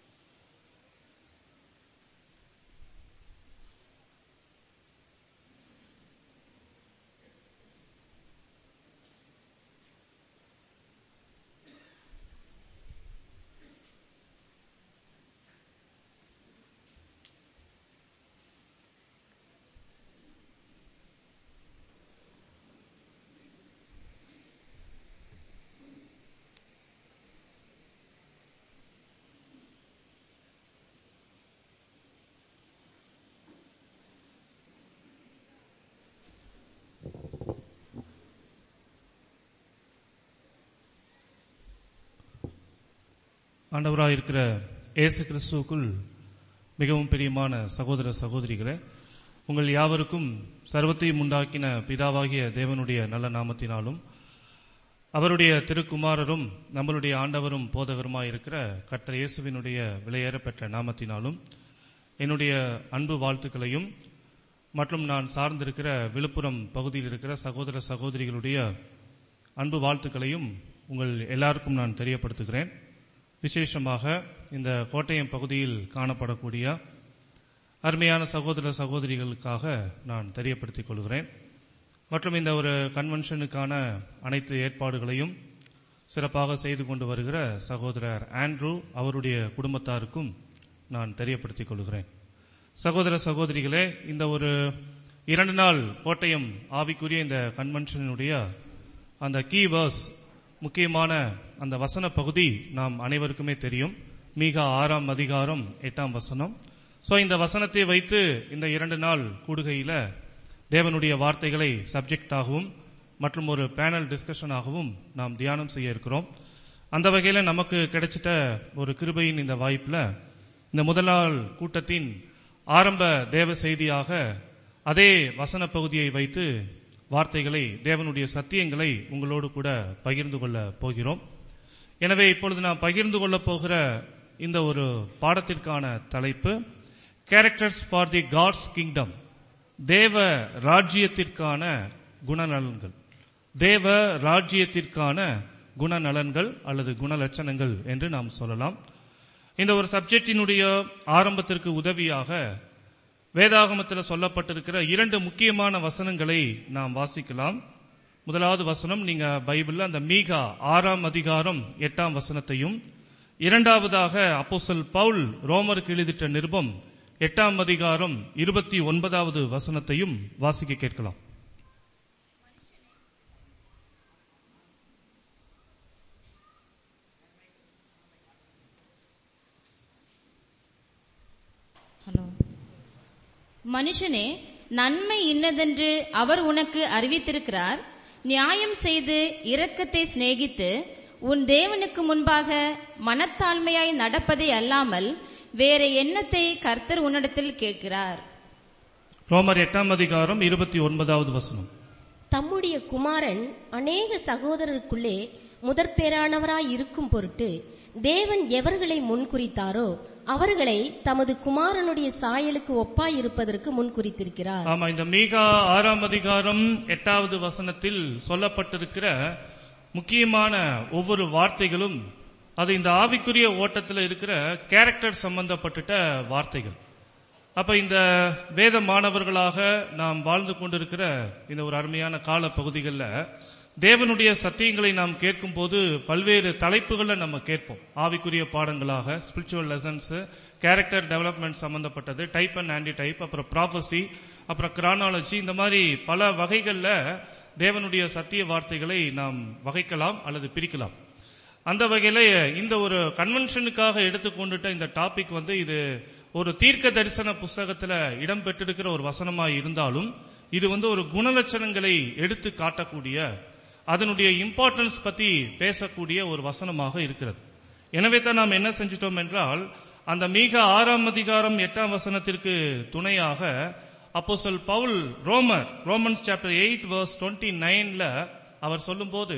ஆண்டவராக இருக்கிற இயேசு கிறிஸ்துவுக்குள் மிகவும் பிரியமான சகோதர சகோதரிகளே உங்கள் யாவருக்கும் சர்வத்தையும் உண்டாக்கின பிதாவாகிய தேவனுடைய நல்ல நாமத்தினாலும் அவருடைய திருக்குமாரரும் நம்மளுடைய ஆண்டவரும் போதகருமாய் இருக்கிற கர்த்தர் இயேசுவினுடைய விலையேறப்பெற்ற நாமத்தினாலும் என்னுடைய அன்பு வாழ்த்துக்களையும் மற்றும் நான் சார்ந்திருக்கிற விழுப்புரம் பகுதியில் இருக்கிற சகோதர சகோதரிகளுடைய அன்பு வாழ்த்துக்களையும் உங்கள் எல்லாருக்கும் நான் தெரியப்படுத்துகிறேன் விசேஷமாக இந்த கோட்டயம் பகுதியில் காணப்படக்கூடிய அருமையான சகோதர சகோதரிகளுக்காக நான் தெரியப்படுத்திக் கொள்கிறேன் மற்றும் இந்த ஒரு கன்வென்ஷனுக்கான அனைத்து ஏற்பாடுகளையும் சிறப்பாக செய்து கொண்டு வருகிற சகோதரர் ஆண்ட்ரூ அவருடைய குடும்பத்தாருக்கும் நான் தெரியப்படுத்திக் கொள்கிறேன் சகோதர சகோதரிகளே இந்த ஒரு இரண்டு நாள் கோட்டயம் ஆவிக்குரிய இந்த கன்வென்ஷனுடைய அந்த கீ வேர்ஸ் முக்கியமான அந்த வசன பகுதி நாம் அனைவருக்குமே தெரியும் மீகா ஆறாம் அதிகாரம் எட்டாம் வசனம் சோ இந்த வசனத்தை வைத்து இந்த இரண்டு நாள் கூடுகையில தேவனுடைய வார்த்தைகளை சப்ஜெக்டாகவும் மற்றும் ஒரு பேனல் டிஸ்கஷனாகவும் நாம் தியானம் செய்ய இருக்கிறோம் அந்த வகையில நமக்கு கிடைச்சிட்ட ஒரு கிருபையின் இந்த வாய்ப்புல இந்த முதல் நாள் கூட்டத்தின் ஆரம்ப தேவ செய்தியாக அதே வசன பகுதியை வைத்து வார்த்தைகளை தேவனுடைய சத்தியங்களை உங்களோடு கூட பகிர்ந்து கொள்ள போகிறோம் எனவே இப்பொழுது நாம் பகிர்ந்து கொள்ள போகிற இந்த ஒரு பாடத்திற்கான தலைப்பு characters for the God's kingdom தேவ ராஜ்யத்திற்கான குணநலன்கள் தேவ ராஜ்யத்திற்கான குணநலன்கள் அல்லது குணலட்சணங்கள் என்று நாம் சொல்லலாம் இந்த ஒரு சப்ஜெக்டினுடைய ஆரம்பத்திற்கு உதவியாக வேதாகமத்தில் சொல்லப்பட்டிருக்கிற இரண்டு முக்கியமான வசனங்களை நாம் வாசிக்கலாம் முதலாவது வசனம் நீங்க பைபிள்ல அந்த மீகா ஆறாம் அதிகாரம் எட்டாம் வசனத்தையும் இரண்டாவதாக அப்போஸ்தல் பவுல் ரோமருக்கு எழுதிட்ட நிருபம் எட்டாம் அதிகாரம் இருபத்தி ஒன்பதாவது வசனத்தையும் வாசிக்க கேட்கலாம் ஹலோ மனுஷனே நன்மை இன்னதென்று அவர் உனக்கு அறிவித்திருக்கிறார் நியாயம் செய்து இரக்கத்தை சிநேகித்து உன் தேவனுக்கு முன்பாக மனத்தாழ்மையாய் நடப்பதை அல்லாமல் வேற எண்ணத்தை கர்த்தர் உன்னிடத்தில் கேட்கிறார் ரோமர் எட்டாம் அதிகாரம் இருபத்தி ஒன்பதாவது வசனம் தம்முடைய குமாரன் அநேக சகோதரருக்குள்ளே முதற்பேரானவராய் இருக்கும் பொருட்டு தேவன் எவர்களை முன்குறித்தாரோ அவர்களை தமது குமாரனுடைய சாயலுக்கு ஒப்பாயிருப்பதற்கு முன்குறித்திருக்கிறார் ஆமா இந்த மீகா ஆறாம் அதிகாரம் எட்டாவது வசனத்தில் சொல்லப்பட்டிருக்கிற முக்கியமான ஒவ்வொரு வார்த்தைகளும் அது இந்த ஆவிக்குரிய ஓட்டத்தில் இருக்கிற கேரக்டர் சம்பந்தப்பட்டுட்ட வார்த்தைகள் அப்ப இந்த வேத மாணவர்களாக நாம் வாழ்ந்து கொண்டிருக்கிற இந்த ஒரு அருமையான கால பகுதிகளில் தேவனுடைய சத்தியங்களை நாம் கேட்கும் போது பல்வேறு தலைப்புகளை நம்ம கேட்போம் ஆவிக்குரிய பாடங்களாக ஸ்பிரிச்சுவல் லெசன்ஸ் கேரக்டர் டெவலப்மெண்ட் சம்பந்தப்பட்டது டைப் அண்ட் ஆன்டி டைப் அப்புறம் ப்ராஃபசி அப்புறம் கிரானாலஜி இந்த மாதிரி பல வகைகளில் தேவனுடைய சத்திய வார்த்தைகளை நாம் வகைக்கலாம் அல்லது பிரிக்கலாம் அந்த வகையில இந்த ஒரு கன்வென்ஷனுக்காக எடுத்துக்கொண்டுட்ட இந்த டாபிக் வந்து இது ஒரு தீர்க்க தரிசன புஸ்தகத்துல இடம் பெற்றிருக்கிற ஒரு வசனமாய் இருந்தாலும் இது வந்து ஒரு குணலட்சணங்களை எடுத்து காட்டக்கூடிய அதனுடைய இம்பார்ட்டன்ஸ் பத்தி பேசக்கூடிய ஒரு வசனமாக இருக்கிறது எனவே தான் நாம் என்ன செஞ்சிட்டோம் என்றால் அந்த மிக ஆறாம் அதிகாரம் எட்டாம் வசனத்திற்கு துணையாக அப்போஸ்தல் பவுல் ரோமர் Romans chapter eight verse twenty நைன்ல அவர் சொல்லும்போது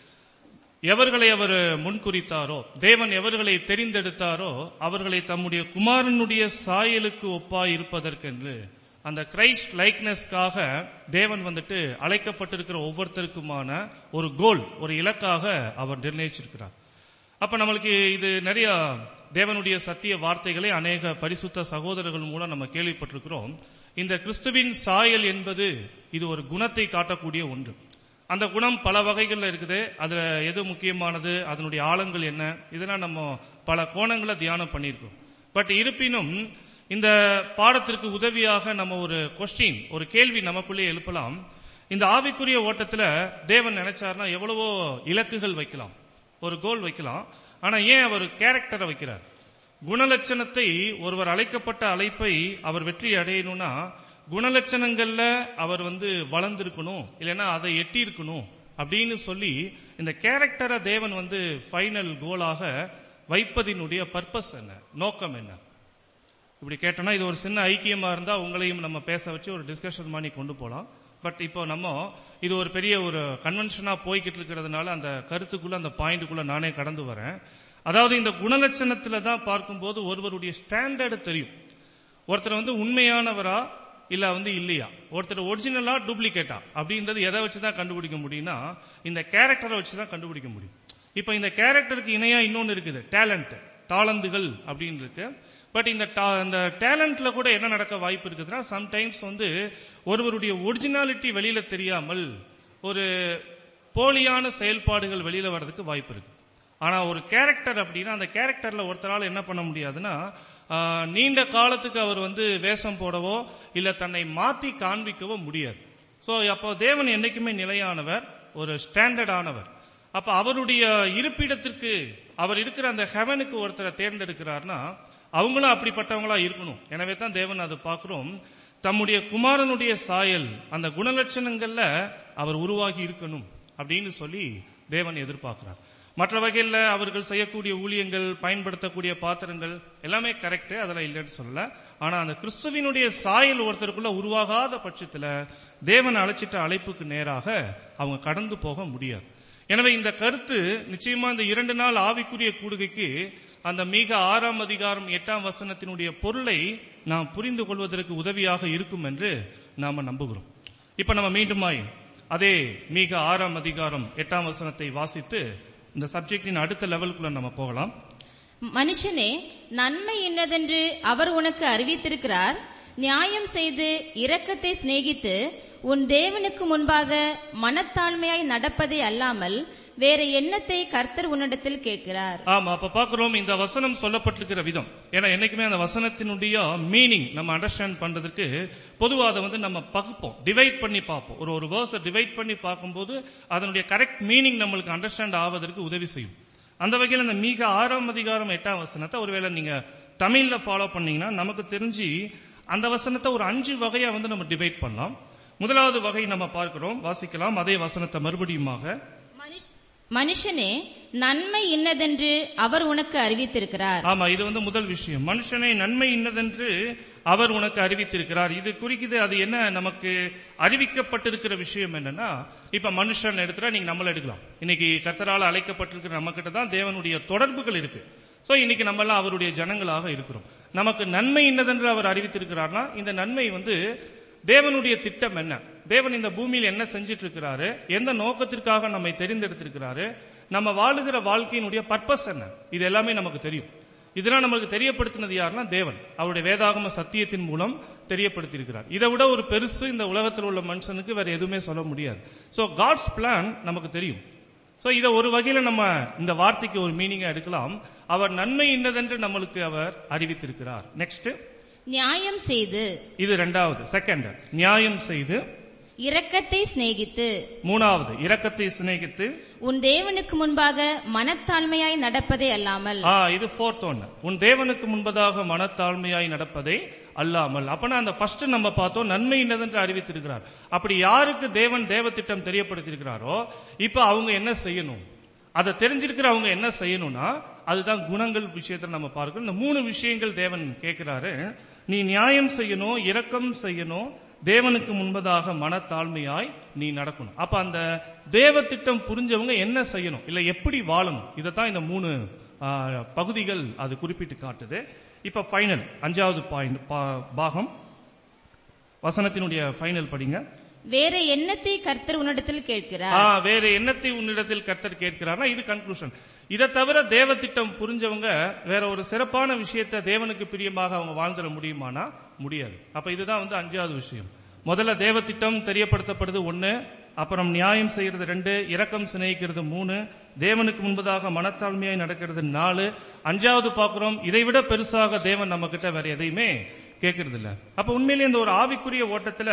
எவர்களை அவர் முன்குறித்தாரோ தேவன் எவர்களை தெரிந்தெடுத்தாரோ அவர்களை தம்முடைய குமாரனுடைய சாயலுக்கு ஒப்பாய் இருப்பதற்கென்று அந்த கிரைஸ்ட் லைக்னஸ்க்காக தேவன் வந்துட்டு அழைக்கப்பட்டிருக்கிற ஒவ்வொருத்தருக்குமான ஒரு கோல் ஒரு இலக்காக அவர் நிர்ணயிச்சிருக்கிறார் அப்ப நம்மளுக்கு இது நிறைய தேவனுடைய சத்திய வார்த்தைகளை அநேக பரிசுத்த சகோதரர்கள் மூலம் நம்ம கேள்விப்பட்டிருக்கிறோம் இந்த கிறிஸ்துவின் சாயல் என்பது இது ஒரு குணத்தை காட்டக்கூடிய ஒன்று அந்த குணம் பல வகைகள்ல இருக்குது அதுல எது முக்கியமானது அதனுடைய ஆழங்கள் என்ன இதெல்லாம் நம்ம பல கோணங்களை தியானம் பண்ணியிருக்கோம் பட் இருப்பினும் இந்த பாடத்திற்கு உதவியாக நம்ம ஒரு கொஸ்டின் ஒரு கேள்வி நமக்குள்ளே எழுப்பலாம் இந்த ஆவிக்குரிய ஓட்டத்துல தேவன் நினைச்சார்னா எவ்வளவோ இலக்குகள் வைக்கலாம் ஒரு கோல் வைக்கலாம் ஆனா ஏன் அவர் கேரக்டரை வைக்கிறார் குணலட்சணத்தை ஒருவர் அழைக்கப்பட்ட அழைப்பை அவர் வெற்றி அடையணும்னா குணலட்சணங்கள்ல அவர் வந்து வளர்ந்திருக்கணும் இல்லைன்னா அதை எட்டி இருக்கணும் அப்படின்னு சொல்லி இந்த கேரக்டரை தேவன் வந்து ஃபைனல் கோலாக வைப்பதினுடைய பர்பஸ் என்ன நோக்கம் என்ன இப்படி கேட்டோம்னா இது ஒரு சின்ன ஐக்கியமா இருந்தா உங்களையும் நம்ம பேச வச்சு ஒரு டிஸ்கஷன் பண்ணி கொண்டு போலாம் பட் இப்போ நம்ம இது ஒரு பெரிய ஒரு கன்வென்ஷனா போய்கிட்டு இருக்கிறதுனால அந்த கருத்துக்குள்ள அந்த பாயிண்ட்டுக்குள்ள நானே கடந்து வரேன் அதாவது இந்த குணலட்சணத்துல தான் பார்க்கும்போது ஒருவருடைய ஸ்டாண்டர்டு தெரியும் ஒருத்தர் வந்து உண்மையானவரா இல்ல வந்து இல்லையா ஒருத்தர் ஒரிஜினலா டூப்ளிகேட்டா அப்படின்றது எதை வச்சு தான் கண்டுபிடிக்க முடியும்னா இந்த கேரக்டரை வச்சு தான் கண்டுபிடிக்க முடியும் இப்ப இந்த கேரக்டருக்கு இணையா இன்னொன்னு இருக்குது டேலண்ட் தாளந்துகள் அப்படின்னு இருக்கு பட் இந்த ta- இந்த டேலண்ட்ல கூட என்ன நடக்க வாய்ப்பு இருக்குதுன்னா சம்டைம்ஸ் வந்து ஒருவருடைய ஒரிஜினாலிட்டி வெளியில தெரியாமல் ஒரு போலியான செயல்பாடுகள் வெளியில வர்றதுக்கு வாய்ப்பு இருக்கு ஆனா ஒரு கேரக்டர் அப்படின்னா அந்த கேரக்டர்ல ஒருத்தரால என்ன பண்ண முடியாதுன்னா ஆஹ், நீண்ட காலத்துக்கு அவர் வந்து வேஷம் போடவோ இல்ல தன்னை மாத்தி காண்பிக்கவோ முடியாது சோ அப்போ தேவன் என்னைக்குமே நிலையானவர் ஒரு ஸ்டாண்டர்ட் ஆனவர் அப்ப அவருடைய இருப்பிடத்திற்கு அவர் இருக்கிற அந்த ஹெவனுக்கு ஒருத்தரை தேர்ந்தெடுக்கிறார்னா அவங்களும் அப்படிப்பட்டவங்களா இருக்கணும் எனவே தான் தேவன் அதை பார்க்கிறோம் தம்முடைய குமாரனுடைய சாயல் அந்த குணலட்சணங்கள்ல அவர் உருவாகி இருக்கணும் அப்படின்னு சொல்லி தேவன் எதிர்பார்க்கிறார் மற்ற வகையில் அவர்கள் செய்யக்கூடிய ஊழியங்கள் பயன்படுத்தக்கூடிய பாத்திரங்கள் எல்லாமே கரெக்ட் அதெல்லாம் இல்லைன்னு சொல்லல ஆனா அந்த கிறிஸ்துவினுடைய சாயல் ஒருத்தருக்குள்ள உருவாகாத பட்சத்துல தேவன் அழைச்சிட்ட அழைப்புக்கு நேராக அவங்க கடந்து போக முடியாது எனவே இந்த கருத்து நிச்சயமா இந்த இரண்டு நாள் ஆவிக்குரிய கூடுகைக்கு அந்த மிக ஆறாம் அதிகாரம் எட்டாம் வசனத்தினுடைய பொருளை நாம் புரிந்து கொள்வதற்கு உதவியாக இருக்கும் என்று நாம நம்புகிறோம் இப்ப நம்ம மீண்டுமாய் அதே மிக ஆறாம் அதிகாரம் எட்டாம் வசனத்தை வாசித்து இந்த சப்ஜெக்டின் அடுத்த லெவலுக்குள்ள நம்ம போகலாம் மனுஷனே நன்மை இன்னதென்று அவர் உனக்கு அறிவித்திருக்கிறார் நியாயம் செய்து இரக்கத்தை சிநேகித்து உன் தேவனுக்கு முன்பாக மனத்தாழ்மையாய் நடப்பதே அல்லாமல் வேற எண்ணத்தை கர்த்தர் உன்னிடத்தில் கேட்கிறார் ஆமா அப்ப பாக்குறோம் இந்த வசனம் சொல்லப்பட்டிருக்கிற விதம் ஏன்னா என்னைக்குமே அந்த வசனத்தினுடைய மீனிங் நம்ம அண்டர்ஸ்டாண்ட் பண்றதுக்கு பொதுவா அதை வந்து நம்ம பகுப்போம் டிவைட் பண்ணி பார்ப்போம் ஒரு ஒரு வேர்ஸை டிவைட் பண்ணி பார்க்கும்போது அதனுடைய கரெக்ட் மீனிங் நம்மளுக்கு அண்டர்ஸ்டாண்ட் ஆவதற்கு உதவி செய்யும் அந்த வகையில் இந்த மிக ஆறாம் அதிகாரம் எட்டாம் வசனத்தை ஒருவேளை நீங்க தமிழ்ல ஃபாலோ பண்ணீங்கன்னா நமக்கு தெரிஞ்சு அந்த வசனத்தை ஒரு அஞ்சு வகையா வந்து நம்ம டிவைட் பண்ணலாம் முதலாவது வகை நம்ம பார்க்கிறோம் வாசிக்கலாம் அதே வசனத்தை மறுபடியுமாக மனுஷனே நன்மை இன்னதென்று அவர் உனக்கு அறிவித்திருக்கிறார் ஆமா இது வந்து முதல் விஷயம் மனுஷனை நன்மை இன்னதென்று அவர் உனக்கு அறிவித்திருக்கிறார் இது குறிக்குது அது என்ன நமக்கு அறிவிக்கப்பட்டிருக்கிற விஷயம் என்னன்னா இப்ப மனுஷன் எடுத்துட்டா நீங்க நம்மள எடுக்கலாம் இன்னைக்கு கத்தரால் அழைக்கப்பட்டிருக்கிற நம்ம கிட்ட தான் தேவனுடைய தொடர்புகள் இருக்கு சோ இன்னைக்கு நம்ம எல்லாம் அவருடைய ஜனங்களாக இருக்கிறோம் நமக்கு நன்மை இன்னதென்று அவர் அறிவித்திருக்கிறார்னா இந்த நன்மை வந்து தேவனுடைய திட்டம் என்ன தேவன் இந்த பூமியில் என்ன செஞ்சிட்டு இருக்கிறாரு எந்த நோக்கத்திற்காக நம்மை தெரிந்தெடுத்திருக்கிறாரு நம்ம வாழுகிற வாழ்க்கையினுடைய பர்பஸ் என்ன இது எல்லாமே நமக்கு தெரியும் இதெல்லாம் நமக்கு தெரியப்படுத்தினது யாருன்னா தேவன் அவருடைய வேதாகம சத்தியத்தின் மூலம் தெரியப்படுத்தியிருக்கிறார் இதை விட ஒரு பெருசு இந்த உலகத்தில் உள்ள மனுஷனுக்கு வேற எதுவுமே சொல்ல முடியாது சோ காட்ஸ் பிளான் நமக்கு தெரியும் சோ இதை ஒரு வகையில நம்ம இந்த வார்த்தைக்கு ஒரு மீனிங்கா எடுக்கலாம் அவர் நன்மை இன்னதென்று நம்மளுக்கு அவர் அறிவித்திருக்கிறார் நெக்ஸ்ட் நியாயம் செய்து இது ரெண்டாவது செகண்ட் நியாயம் செய்து இரக்கத்தை சிநேகித்து மூணாவது இரக்கத்தை சிநேகித்து உன் தேவனுக்கு முன்பாக மனத்தாழ்மையாய் நடப்பதே அல்லாமல் ஆ இது ஃபோர்த் ஒன் உன் தேவனுக்கு முன்பதாக மனத்தாழ்மையாய் நடப்பதை அல்லாமல் அப்பனா அந்த ஃபர்ஸ்ட் நம்ம பார்த்தோம் நன்மை என்னதென்று அறிவித்திருக்கிறார் அப்படி யாருக்கு தேவன் தேவ திட்டம் தெரியப்படுத்தியிருக்கிறாரோ இப்ப அவங்க என்ன செய்யணும் அதை தெரிஞ்சிருக்கிற அவங்க என்ன செய்யணும்னா அதுதான் குணங்கள் விஷயத்துல நம்ம பார்க்கணும் இந்த மூணு விஷயங்கள் தேவன் கேட்கிறாரு நீ நியாயம் செய்யணும் இரக்கம் செய்யணும் தேவனுக்கு முன்பதாக மனத்தாழ்மையாய் நீ நடக்கணும் அப்ப அந்த தேவ திட்டம் புரிஞ்சவங்க என்ன செய்யணும் இல்ல எப்படி வாழணும் இதைத்தான் இந்த மூணு ஆ, பகுதிகள் அது குறிப்பிட்டு காட்டுது இப்ப ஃபைனல் அஞ்சாவது பாயிண்ட் பாகம் வசனத்தினுடைய ஃபைனல் படிங்க வேற எண்ணத்தை கர்த்தர் உன்னிடத்தில் கேட்கிறார் ஆ, வேற எண்ணத்தை உன்னிடத்தில் கர்த்தர் கேட்கிறார்னா இது கன்க்ளூஷன் இதை தவிர தேவ திட்டம் புரிஞ்சவங்க வேற ஒரு சிறப்பான விஷயத்தை தேவனுக்கு பிரியமாக அவங்க வாழ்ந்துட முடியுமானா முடியாது அப்ப இதுதான் வந்து அஞ்சாவது விஷயம் முதல்ல தேவ திட்டம் தெரியப்படுத்தப்படுது ஒண்ணு அப்புறம் நியாயம் செய்யறது ரெண்டு இரக்கம் சிநேகிக்கிறது மூணு தேவனுக்கு முன்பதாக மனத்தாழ்மையாய் நடக்கிறது நாலு அஞ்சாவது பார்க்கிறோம் இதை விட பெருசாக தேவன் நம்ம கிட்ட வேற எதையுமே கேட்கறது இல்ல அப்ப உண்மையிலேயே இந்த ஒரு ஆவிக்குரிய ஓட்டத்துல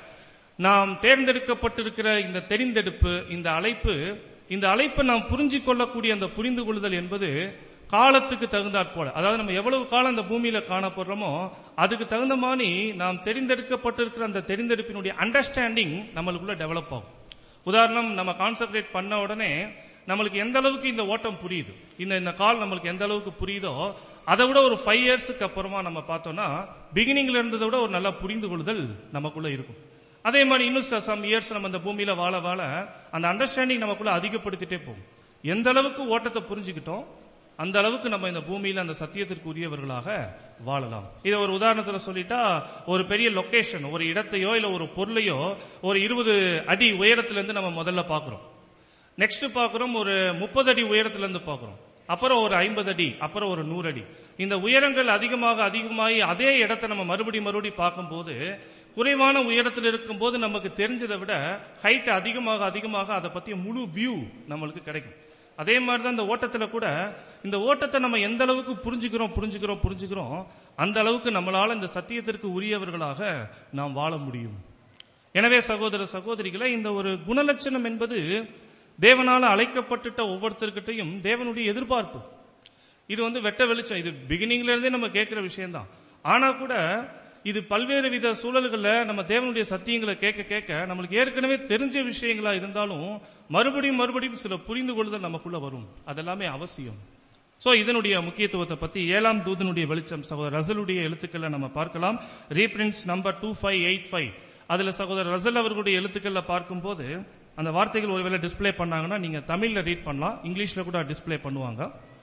நாம் தேர்ந்தெடுக்கப்பட்டிருக்கிற இந்த தெரிந்தெடுப்பு இந்த அழைப்பு இந்த அழைப்பை நாம் புரிஞ்சு கொள்ளக்கூடிய அந்த புரிந்து கொள்ளுதல் என்பது காலத்துக்கு தகுந்தாற் போல அதாவது நம்ம எவ்வளவு காலம் அந்த பூமியில காணப்படுறோமோ அதுக்கு தகுந்த மாதிரி நாம் தெரிந்தெடுக்கப்பட்டிருக்கிற அந்த தெரிந்தெடுப்பினுடைய அண்டர்ஸ்டாண்டிங் நம்மளுக்குள்ள டெவலப் ஆகும் உதாரணம் நம்ம கான்சென்ட்ரேட் பண்ண உடனே நம்மளுக்கு எந்த அளவுக்கு இந்த ஓட்டம் புரியுது இந்த இந்த கால் நம்மளுக்கு எந்த அளவுக்கு புரியுதோ அதை விட ஒரு ஃபைவ் இயர்ஸ்க்கு அப்புறமா நம்ம பார்த்தோம்னா பிகினிங்ல இருந்ததை விட ஒரு நல்ல புரிந்து கொள்ளுதல் நமக்குள்ள இருக்கும் அதே மாதிரி இன்னும் சம் இயர்ஸ் நம்ம இந்த பூமியில வாழ வாழ அந்த அண்டர்ஸ்டாண்டிங் நமக்குள்ள அதிகப்படுத்திட்டே போகும் எந்த அளவுக்கு ஓட்டத்தை புரிஞ்சுக்கிட்டோம் அந்த அளவுக்கு நம்ம இந்த பூமியில அந்த சத்தியத்திற்கு உரியவர்களாக வாழலாம் இதை ஒரு உதாரணத்துல சொல்லிட்டா ஒரு பெரிய லொகேஷன் ஒரு இடத்தையோ இல்ல ஒரு பொருளையோ ஒரு இருபது அடி உயரத்துல இருந்து நம்ம முதல்ல பாக்குறோம் நெக்ஸ்ட் பாக்குறோம் ஒரு முப்பது அடி உயரத்துல இருந்து பாக்குறோம் அப்புறம் ஒரு ஐம்பது அடி அப்புறம் ஒரு நூறு அடி இந்த உயரங்கள் அதிகமாக அதிகமாகி அதே இடத்தை நம்ம மறுபடி மறுபடி பார்க்கும்போது குறைவான உயரத்தில் இருக்கும்போது நமக்கு தெரிஞ்சதை விட ஹைட் அதிகமாக அதிகமாக அதை பத்திய முழு வியூ நம்மளுக்கு கிடைக்கும் அதே மாதிரி தான் இந்த ஓட்டத்துல கூட இந்த ஓட்டத்தை நம்ம எந்த அளவுக்கு புரிஞ்சுக்கிறோம் புரிஞ்சுக்கிறோம் புரிஞ்சுக்கிறோம் அந்த அளவுக்கு நம்மளால இந்த சத்தியத்திற்கு உரியவர்களாக நாம் வாழ முடியும் எனவே சகோதர சகோதரிகளை இந்த ஒரு குணலட்சணம் என்பது தேவனால அழைக்கப்பட்டுட்ட ஒவ்வொருத்தர்கிட்டையும் தேவனுடைய எதிர்பார்ப்பு இது வந்து வெட்ட வெளிச்சம் இது பிகினிங்ல இருந்தே நம்ம கேட்கிற விஷயம்தான் ஆனா கூட இது பல்வேறு வித சூழல்கள்ல நம்ம தேவனுடைய சத்தியங்களை கேட்க கேட்க நம்மளுக்கு ஏற்கனவே தெரிஞ்ச விஷயங்களா இருந்தாலும் மறுபடியும் மறுபடியும் சில புரிந்து கொள்ளுதல் நமக்குள்ள வரும் அதெல்லாமே அவசியம் சோ இதனுடைய முக்கியத்துவத்தை பத்தி ஏழாம் தூதனுடைய வெளிச்சம் சகோதரர் ரசலுடைய எழுத்துக்களை நம்ம பார்க்கலாம் reprints number two five eight five அதுல சகோதரர் ரசல் அவர்களுடைய எழுத்துக்கள்ல பார்க்கும்போது அந்த வார்த்தைகள் ஒருவேளை டிஸ்ப்ளே பண்ணாங்கன்னா நீங்க தமிழ்ல ரீட் பண்ணலாம் இங்கிலீஷ்ல கூட டிஸ்ப்ளே பண்ணுவாங்க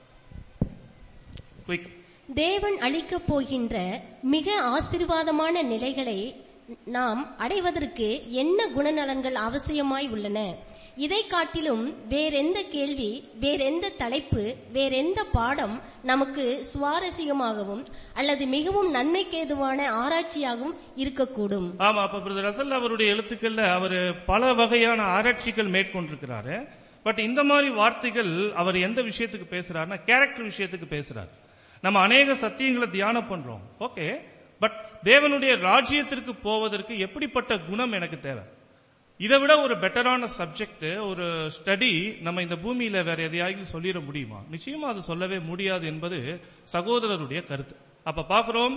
குயிக் தேவன் அளிக்கப் போகின்ற மிக ஆசீர்வாதமான நிலைகளை நாம் அடைவதற்கு என்ன குணநலன்கள் அவசியமாய் உள்ளன இதை காட்டிலும் வேறெந்த கேள்வி வேறெந்த தலைப்பு வேறெந்த பாடம் நமக்கு சுவாரஸ்யமாகவும் அல்லது மிகவும் நன்மைக்கேதுவான ஆராய்ச்சியாகவும் இருக்கக்கூடும் ஆமா அப்ப பிரதர் ரசல் அவருடைய எழுத்துக்கள்ல அவர் பல வகையான ஆராய்ச்சிகள் மேற்கொண்டிருக்கிறாரு பட் இந்த மாதிரி வார்த்தைகள் அவர் எந்த விஷயத்துக்கு பேசுறாருன்னா கேரக்டர் விஷயத்துக்கு பேசுறாரு நம்ம அநேக சத்தியங்களை தியானம் பண்றோம் ஓகே பட் தேவனுடைய ராஜ்யத்திற்கு போவதற்கு எப்படிப்பட்ட குணம் எனக்கு தேவை இதை விட ஒரு பெட்டரான சப்ஜெக்ட் ஒரு ஸ்டடி நம்ம இந்த பூமியில வேற எதையாவது சொல்லிட முடியுமா நிச்சயமா அது சொல்லவே முடியாது என்பது சகோதரருடைய கருத்து அப்ப பாக்குறோம்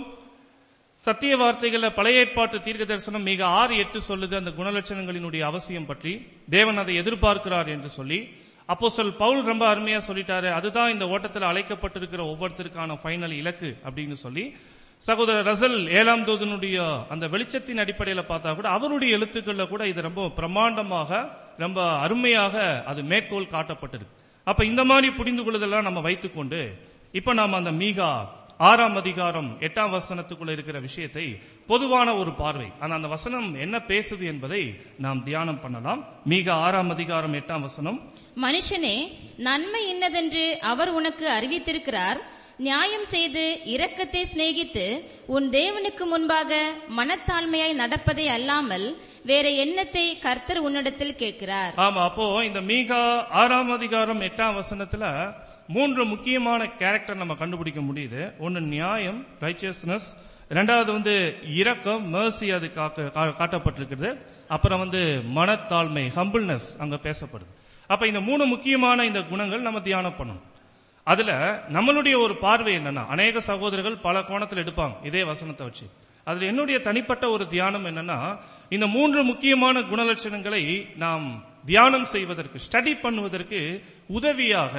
சத்திய வார்த்தைகள்ல பழைய ஏற்பாட்டு தீர்க்க தரிசனம் மிக ஆறு எட்டு சொல்லுது அந்த குணலட்சணங்களினுடைய அவசியம் பற்றி தேவன் அதை எதிர்பார்க்கிறார் என்று சொல்லி அப்போ சொல் பவுல் ரொம்ப அருமையா சொல்லிட்டாரு அதுதான் இந்த ஓட்டத்தில் அழைக்கப்பட்டிருக்கிற ஒவ்வொருத்தருக்கான ஃபைனல் இலக்கு அப்படின்னு சொல்லி சகோதரர் ரசல் ஏழாம் தூதனுடைய அந்த வெளிச்சத்தின் அடிப்படையில பார்த்தா கூட அவருடைய எழுத்துக்கள்ல கூட இது ரொம்ப பிரமாண்டமாக ரொம்ப அருமையாக அது மேற்கோள் காட்டப்பட்டிருக்கு அப்ப இந்த மாதிரி புரிந்து கொள்ளுதெல்லாம் நம்ம வைத்துக்கொண்டு இப்ப நாம அந்த மீகா ஆறாம் அதிகாரம் எட்டாம் வசனத்துக்குள்ள இருக்கிற விஷயத்தை பொதுவான ஒரு பார்வை ஆனா அந்த வசனம் என்ன பேசுது என்பதை நாம் தியானம் பண்ணலாம் மீக ஆறாம் அதிகாரம் எட்டாம் வசனம் மனுஷனே நன்மை இன்னதென்று அவர் உனக்கு அறிவித்திருக்கிறார் நியாயம் செய்து இரக்கத்தை சிநேகித்து உன் தேவனுக்கு முன்பாக மனத்தாழ்மையாய் நடப்பதை அல்லாமல் வேற எண்ணத்தை கர்த்தர் உன்னிடத்தில் கேட்கிறார் ஆமா அப்போ இந்த மீகா ஆறாம் அதிகாரம் எட்டாம் வசனத்துல மூன்று முக்கியமான கேரக்டர் நம்ம கண்டுபிடிக்க முடியுது ஒன்னு நியாயம் ரைச்சியஸ்னஸ் ரெண்டாவது வந்து இரக்கம் mercy அது காக்க- கா- காட்டப்பட்டிருக்கிறது அப்புறம் வந்து மனத்தாழ்மை ஹம்பிள்னஸ் அங்க பேசப்படுது அப்ப இந்த மூணு முக்கியமான இந்த குணங்கள் நம்ம தியானம் பண்ணணும் அதுல நம்மளுடைய ஒரு பார்வை என்னன்னா அநேக சகோதரர்கள் பல கோணத்தில் எடுப்பாங்க இதே வசனத்தை வச்சு அதுல என்னுடைய தனிப்பட்ட ஒரு தியானம் என்னன்னா இந்த மூன்று முக்கியமான குணலட்சணங்களை நாம் தியானம் செய்வதற்கு ஸ்டடி பண்ணுவதற்கு உதவியாக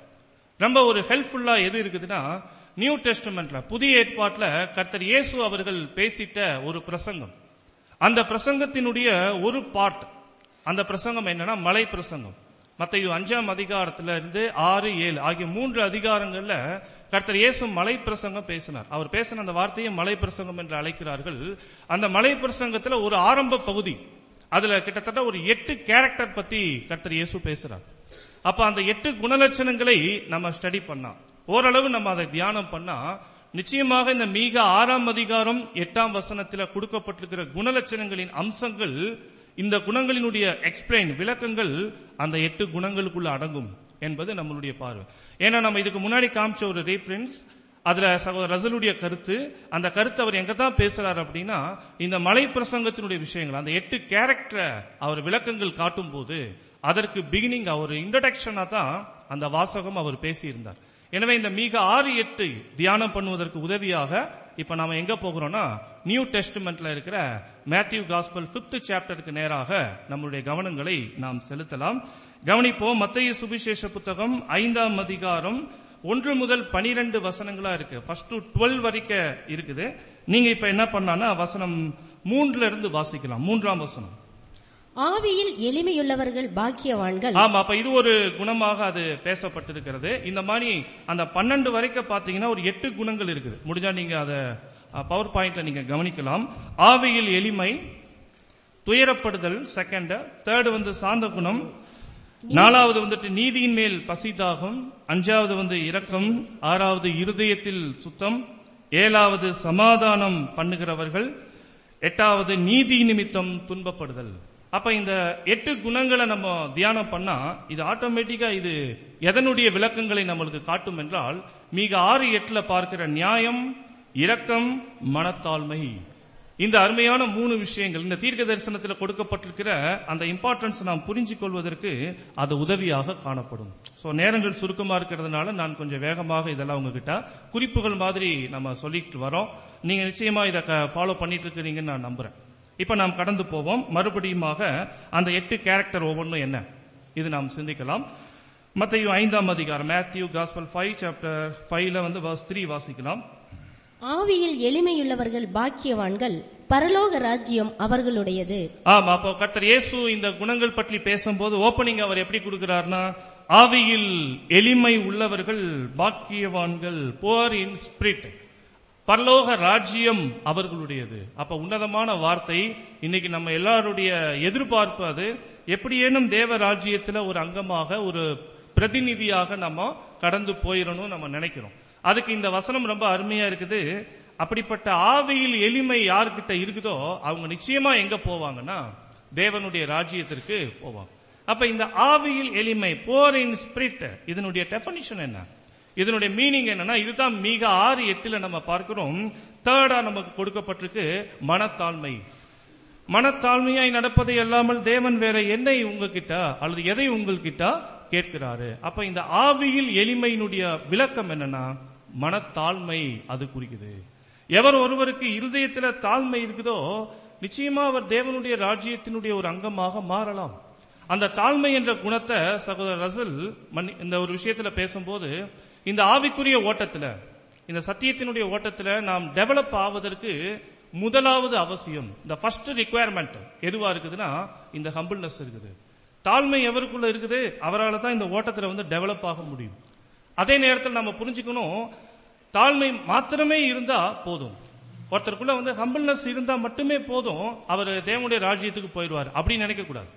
ரொம்ப ஒரு ஹெல்ப்ஃபுல்லா எது இருக்குதுன்னா நியூ டெஸ்டமெண்ட்ல புதிய ஏற்பாட்டுல கர்த்தர் இயேசு அவர்கள் பேசிட்ட ஒரு பிரசங்கம் அந்த பிரசங்கத்தினுடைய ஒரு பார்ட் அந்த பிரசங்கம் என்னன்னா மலை பிரசங்கம் மத்தையு அஞ்சாம் அதிகாரத்துல இருந்து ஆறு ஏழு ஆகிய மூன்று அதிகாரங்கள்ல கர்த்தர் இயேசு மலை பிரசங்கம் பேசினார் அவர் பேசின அந்த வார்த்தையை மலை பிரசங்கம் என்று அழைக்கிறார்கள் அந்த மலை பிரசங்கத்துல ஒரு ஆரம்ப பகுதி அதுல கிட்டத்தட்ட ஒரு எட்டு கேரக்டர் பத்தி கர்த்தர் இயேசு பேசுறார் அப்ப அந்த எட்டு குணலட்சணங்களை நம்ம ஸ்டடி பண்ணா ஓரளவு நம்ம அதை தியானம் பண்ணா நிச்சயமாக இந்த மீக ஆறாம் அதிகாரம் எட்டாம் வசனத்துல கொடுக்கப்பட்டிருக்கிற குணலட்சணங்களின் அம்சங்கள் இந்த குணங்களினுடைய எக்ஸ்பிளைன் விளக்கங்கள் அந்த எட்டு குணங்களுக்குள்ள அடங்கும் என்பது நம்மளுடைய பார்வை ஏன்னா நம்ம இதுக்கு முன்னாடி காமிச்ச ஒரு ரீப்ரின்ஸ் அதுல சகோதரர் ரசலுடைய கருத்து அந்த கருத்து அவர் எங்க தான் பேசுறாரு அப்படின்னா இந்த மலை பிரசங்கத்தினுடைய விஷயங்கள் அந்த எட்டு கேரக்டரை அவர் விளக்கங்கள் காட்டும் போது அதற்கு பிகினிங் அவர் இன்ட்ரடக்ஷனா தான் அந்த வாசகம் அவர் பேசியிருந்தார் எனவே இந்த மிக ஆறு எட்டு தியானம் பண்ணுவதற்கு உதவியாக இப்ப நாம எங்க போகிறோம்னா நியூ டெஸ்ட்மெண்ட்ல இருக்கிற மேத்யூ காஸ்பல் பிப்த் சாப்டருக்கு நேராக நம்மளுடைய கவனங்களை நாம் செலுத்தலாம் கவனிப்போம் மத்திய சுவிசேஷ புத்தகம் ஐந்தாம் அதிகாரம் ஒன்று முதல் பனிரெண்டு வசனங்களா இருக்கு ஃபர்ஸ்ட் டு டுவெல் வரைக்கும் இருக்குது நீங்க இப்ப என்ன பண்ணான்னா வசனம் மூன்றுல இருந்து வாசிக்கலாம் மூன்றாம் வசனம் ஆவியில் எளிமையுள்ளவர்கள் பாக்கியவான்கள் ஆமா அப்ப இது ஒரு குணமாக அது பேசப்பட்டிருக்கிறது இந்த மாதிரி அந்த பன்னெண்டு வரைக்கும் பாத்தீங்கன்னா ஒரு எட்டு குணங்கள் இருக்குது முடிஞ்சா நீங்க அதை பவர் பாயிண்ட்ல நீங்க கவனிக்கலாம் ஆவியில் எளிமை துயரப்படுதல் செகண்ட் தேர்டு வந்து சாந்த குணம் நாலாவது வந்துட்டு நீதியின் மேல் பசிதாகும் அஞ்சாவது வந்து இரக்கம் ஆறாவது இருதயத்தில் சுத்தம் ஏழாவது சமாதானம் பண்ணுகிறவர்கள் எட்டாவது நீதி நிமித்தம் துன்பப்படுதல் அப்ப இந்த எட்டு குணங்களை நம்ம தியானம் பண்ணா இது ஆட்டோமேட்டிக்கா இது எதனுடைய விளக்கங்களை நம்மளுக்கு காட்டும் என்றால் மிக ஆறு எட்டுல பார்க்கிற நியாயம் இரக்கம் மனத்தாழ்மை இந்த அருமையான மூணு விஷயங்கள் இந்த தீர்க்க தரிசனத்தில் கொடுக்கப்பட்டிருக்கிற அந்த இம்பார்ட்டன்ஸ் நாம் புரிஞ்சு கொள்வதற்கு அது உதவியாக காணப்படும் சோ நேரங்கள் சுருக்கமா இருக்கிறதுனால நான் கொஞ்சம் வேகமாக இதெல்லாம் உங்ககிட்ட குறிப்புகள் மாதிரி நம்ம சொல்லிட்டு வரோம் நீங்க நிச்சயமா இதை ஃபாலோ பண்ணிட்டு இருக்கிறீங்கன்னு நான் நம்புறேன் இப்ப நாம் கடந்து போவோம் மறுபடியுமாக அந்த எட்டு கேரக்டர் ஒவ்வொன்றும் என்ன இது நாம் சிந்திக்கலாம் மத்தையும் ஐந்தாம் அதிகாரம் மேத்யூ காஸ்பல் ஃபைவ் சாப்டர் ஃபைவ்ல வந்து வர்ஸ் த்ரீ வாசிக்கலாம் ஆவியில் எளிமையுள்ளவர்கள் பாக்கியவான்கள் பரலோக ராஜ்யம் அவர்களுடையது ஆமா அப்போ கர்த்தர் இயேசு இந்த குணங்கள் பற்றி பேசும்போது ஓப்பனிங் அவர் எப்படி கொடுக்கிறார்னா ஆவியில் எளிமை உள்ளவர்கள் பாக்கியவான்கள் போர் இன் ஸ்பிரிட் பரலோக ராஜ்யம் அவர்களுடையது அப்ப உன்னதமான வார்த்தை இன்னைக்கு நம்ம எல்லாருடைய எதிர்பார்ப்பு அது எப்படியேனும் தேவ ராஜ்யத்துல ஒரு அங்கமாக ஒரு பிரதிநிதியாக நம்ம கடந்து போயிடணும் நம்ம நினைக்கிறோம் அதுக்கு இந்த வசனம் ரொம்ப அருமையா இருக்குது அப்படிப்பட்ட ஆவியில் எளிமை யார்கிட்ட இருக்குதோ அவங்க நிச்சயமா எங்க போவாங்கன்னா தேவனுடைய ராஜ்யத்திற்கு போவாங்க அப்ப இந்த ஆவியில் எளிமை போர் இன் ஸ்பிரிட் இதனுடைய டெபனிஷன் என்ன இதனுடைய மீனிங் என்னன்னா இதுதான் மிக ஆறு எட்டுல நம்ம பார்க்கிறோம் தேர்டா நமக்கு கொடுக்கப்பட்டிருக்கு மனத்தாழ்மை மனத்தாழ்மையாய் நடப்பதை அல்லாமல் தேவன் வேற என்னை உங்ககிட்ட அல்லது எதை உங்கள்கிட்ட கேட்கிறாரு அப்ப இந்த ஆவியில் எளிமையினுடைய விளக்கம் என்னன்னா மனத்தாழ்மை அது குறிக்குது எவர் ஒருவருக்கு இருதயத்துல தாழ்மை இருக்குதோ நிச்சயமா அவர் தேவனுடைய ராஜ்யத்தினுடைய ஒரு அங்கமாக மாறலாம் அந்த தாழ்மை என்ற குணத்தை சகோதரர் ரசல் மன்னி- இந்த ஒரு விஷயத்துல பேசும்போது இந்த ஆவிக்குரிய ஓட்டத்துல இந்த சத்தியத்தினுடைய ஓட்டத்துல நாம் டெவலப் ஆவதற்கு முதலாவது அவசியம் இந்த ஃபர்ஸ்ட் ரிக்குவயர்மெண்ட் எதுவா இருக்குதுன்னா இந்த ஹம்பிள்னஸ் இருக்குது தாழ்மை எவருக்குள்ள இருக்குது அவரால் தான் இந்த ஓட்டத்துல வந்து டெவலப் ஆக முடியும் அதே நேரத்தில் நம்ம புரிஞ்சுக்கணும் தாழ்மை மாத்திரமே இருந்தா போதும் ஒருத்தருக்குள்ள வந்து ஹம்பிள்னஸ் இருந்தா மட்டுமே போதும் அவர் தேவனுடைய ராஜ்யத்துக்கு போயிடுவார் அப்படின்னு நினைக்க கூடாது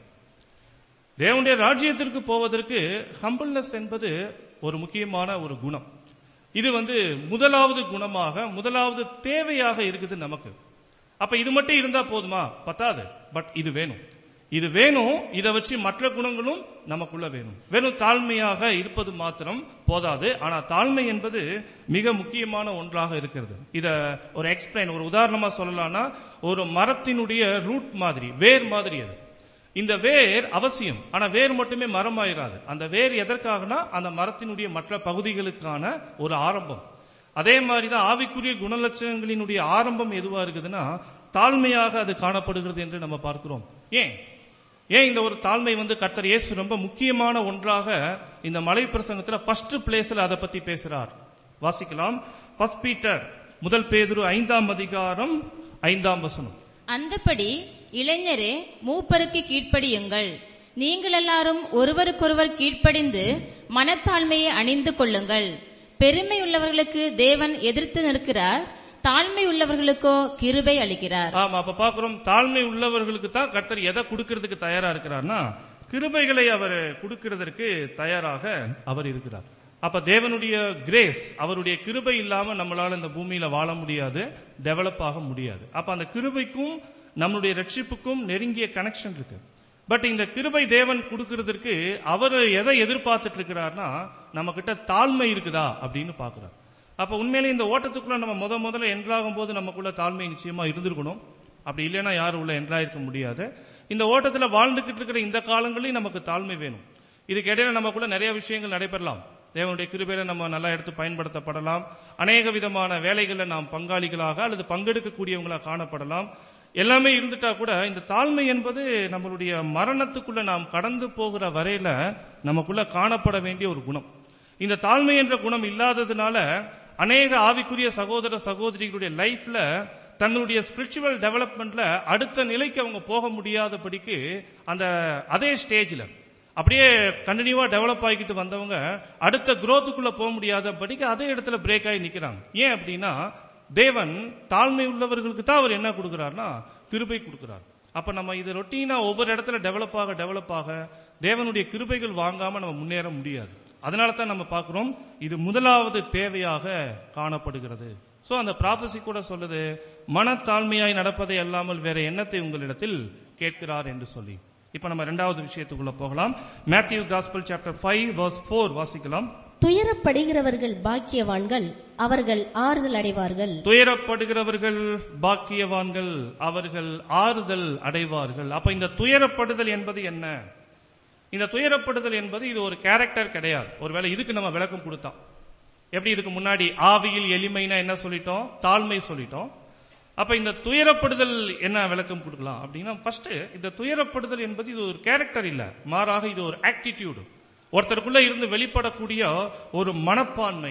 தேவனுடைய ராஜ்யத்திற்கு போவதற்கு ஹம்பிள்னஸ் என்பது ஒரு முக்கியமான ஒரு குணம் இது வந்து முதலாவது குணமாக முதலாவது தேவையாக இருக்குது நமக்கு அப்ப இது மட்டும் இருந்தா போதுமா பத்தாது பட் இது வேணும் இது வேணும் இதை வச்சு மற்ற குணங்களும் நமக்குள்ள வேணும் வெறும் தாழ்மையாக இருப்பது மாத்திரம் போதாது ஆனா தாழ்மை என்பது மிக முக்கியமான ஒன்றாக இருக்கிறது இத ஒரு எக்ஸ்பிளைன் ஒரு உதாரணமா சொல்லலாம்னா ஒரு மரத்தினுடைய ரூட் மாதிரி வேர் மாதிரி அது இந்த வேர் அவசியம் ஆனா வேர் மட்டுமே மரமாயிராது அந்த வேர் எதற்காகனா அந்த மரத்தினுடைய மற்ற பகுதிகளுக்கான ஒரு ஆரம்பம் அதே மாதிரிதான் ஆவிக்குரிய குணலட்சணங்களினுடைய ஆரம்பம் எதுவா இருக்குதுன்னா தாழ்மையாக அது காணப்படுகிறது என்று நம்ம பார்க்கிறோம் ஏன் ஏன் இந்த ஒரு தாழ்மை வந்து கர்த்தர் இயேசு ரொம்ப முக்கியமான ஒன்றாக இந்த மலை பிரசங்கத்துல ஃபர்ஸ்ட் பிளேஸ்ல அதை பத்தி பேசுறார் வாசிக்கலாம் ஃபர்ஸ்ட் பீட்டர் முதல் பேதுரு ஐந்தாம் அதிகாரம் ஐந்தாம் வசனம் அந்தபடி இளைஞரே மூப்பருக்கு கீழ்ப்படியுங்கள் நீங்கள் எல்லாரும் ஒருவருக்கொருவர் கீழ்ப்படிந்து மனத்தாழ்மையை அணிந்து கொள்ளுங்கள் பெருமை உள்ளவர்களுக்கு தேவன் எதிர்த்து நிற்கிறார் தாழ்மை உள்ளவர்களுக்கோ கிருபை அளிக்கிறார் ஆமா அப்ப பாக்குறோம் தாழ்மை உள்ளவர்களுக்கு தான் கர்த்தர் எதை கொடுக்கறதுக்கு தயாரா இருக்கிறார்னா கிருபைகளை அவர் கொடுக்கிறதற்கு தயாராக அவர் இருக்கிறார் அப்ப தேவனுடைய கிரேஸ் அவருடைய கிருபை இல்லாம நம்மளால இந்த பூமியில வாழ முடியாது டெவலப் ஆக முடியாது அப்ப அந்த கிருபைக்கும் நம்மளுடைய ரட்சிப்புக்கும் நெருங்கிய கனெக்ஷன் இருக்கு பட் இந்த கிருபை தேவன் கொடுக்கிறதற்கு அவர் எதை எதிர்பார்த்துட்டு இருக்கிறார்னா நம்ம கிட்ட தாழ்மை இருக்குதா அப்படின்னு பாக்குறார் அப்ப உண்மையிலே இந்த ஓட்டத்துக்குள்ள நம்ம முத முதல்ல என்றாகும் போது நமக்குள்ள தாழ்மை நிச்சயமா இருந்திருக்கணும் அப்படி இல்லைன்னா யாரும் உள்ள என்றாயிருக்க முடியாது இந்த ஓட்டத்துல வாழ்ந்துகிட்டு இருக்கிற இந்த காலங்களையும் நமக்கு தாழ்மை வேணும் இதுக்கு இடையில நமக்குள்ள நிறைய விஷயங்கள் நடைபெறலாம் தேவனுடைய கிருபையில நம்ம நல்லா எடுத்து பயன்படுத்தப்படலாம் அநேக விதமான வேலைகள்ல நாம் பங்காளிகளாக அல்லது பங்கெடுக்கக்கூடியவங்களா காணப்படலாம் எல்லாமே இருந்துட்டா கூட இந்த தாழ்மை என்பது நம்மளுடைய மரணத்துக்குள்ள நாம் கடந்து போகிற வரையில நமக்குள்ள காணப்பட வேண்டிய ஒரு குணம் இந்த தாழ்மை என்ற குணம் இல்லாததுனால அநேக ஆவிக்குரிய சகோதர சகோதரிகளுடைய லைஃப்ல தங்களுடைய ஸ்பிரிச்சுவல் டெவலப்மெண்ட்ல அடுத்த நிலைக்கு அவங்க போக முடியாதபடிக்கு அந்த அதே ஸ்டேஜ்ல அப்படியே கண்டினியூவா டெவலப் ஆகிக்கிட்டு வந்தவங்க அடுத்த குரோத்துக்குள்ள போக முடியாதபடிக்கு அதே இடத்துல பிரேக் ஆகி நிக்கிறாங்க ஏன் அப்படின்னா தேவன் தாழ்மை உள்ளவர்களுக்கு தான் அவர் என்ன கொடுக்கிறார்னா கிருபை கொடுக்கிறார் அப்ப நம்ம இது ரொட்டீனா ஒவ்வொரு இடத்துல டெவலப் ஆக டெவலப் ஆக தேவனுடைய கிருபைகள் வாங்காம நம்ம முன்னேற முடியாது அதனால தான் நம்ம பார்க்கிறோம் இது முதலாவது தேவையாக காணப்படுகிறது சோ அந்த ப்ராபசி கூட சொல்லுது மனத்தாழ்மையாய் நடப்பதை அல்லாமல் வேற எண்ணத்தை உங்களிடத்தில் கேட்கிறார் என்று சொல்லி இப்ப நம்ம இரண்டாவது விஷயத்துக்குள்ள போகலாம் Matthew gospel chapter five verse four வாசிக்கலாம் துயரப்படுகிறவர்கள் பாக்கியவான்கள் அவர்கள் ஆறுதல் அடைவார்கள் துயரப்படுகிறவர்கள் பாக்கியவான்கள் அவர்கள் ஆறுதல் அடைவார்கள் அப்ப இந்த துயரப்படுதல் என்பது என்ன இந்த துயரப்படுதல் என்பது இது ஒரு கேரக்டர் கிடையாது ஒருவேளை இதுக்கு நம்ம விளக்கம் கொடுத்தோம் எப்படி இதுக்கு முன்னாடி ஆவியில் எளிமைனா என்ன சொல்லிட்டோம் தாழ்மை சொல்லிட்டோம் அப்ப இந்த துயரப்படுதல் என்ன விளக்கம் கொடுக்கலாம் அப்படின்னா ஃபர்ஸ்ட் இந்த துயரப்படுதல் என்பது இது ஒரு கேரக்டர் இல்ல மாறாக இது ஒரு ஆக்டிடியூடு ஒருத்தருக்குள்ள இருந்து வெளிப்படக்கூடிய ஒரு மனப்பான்மை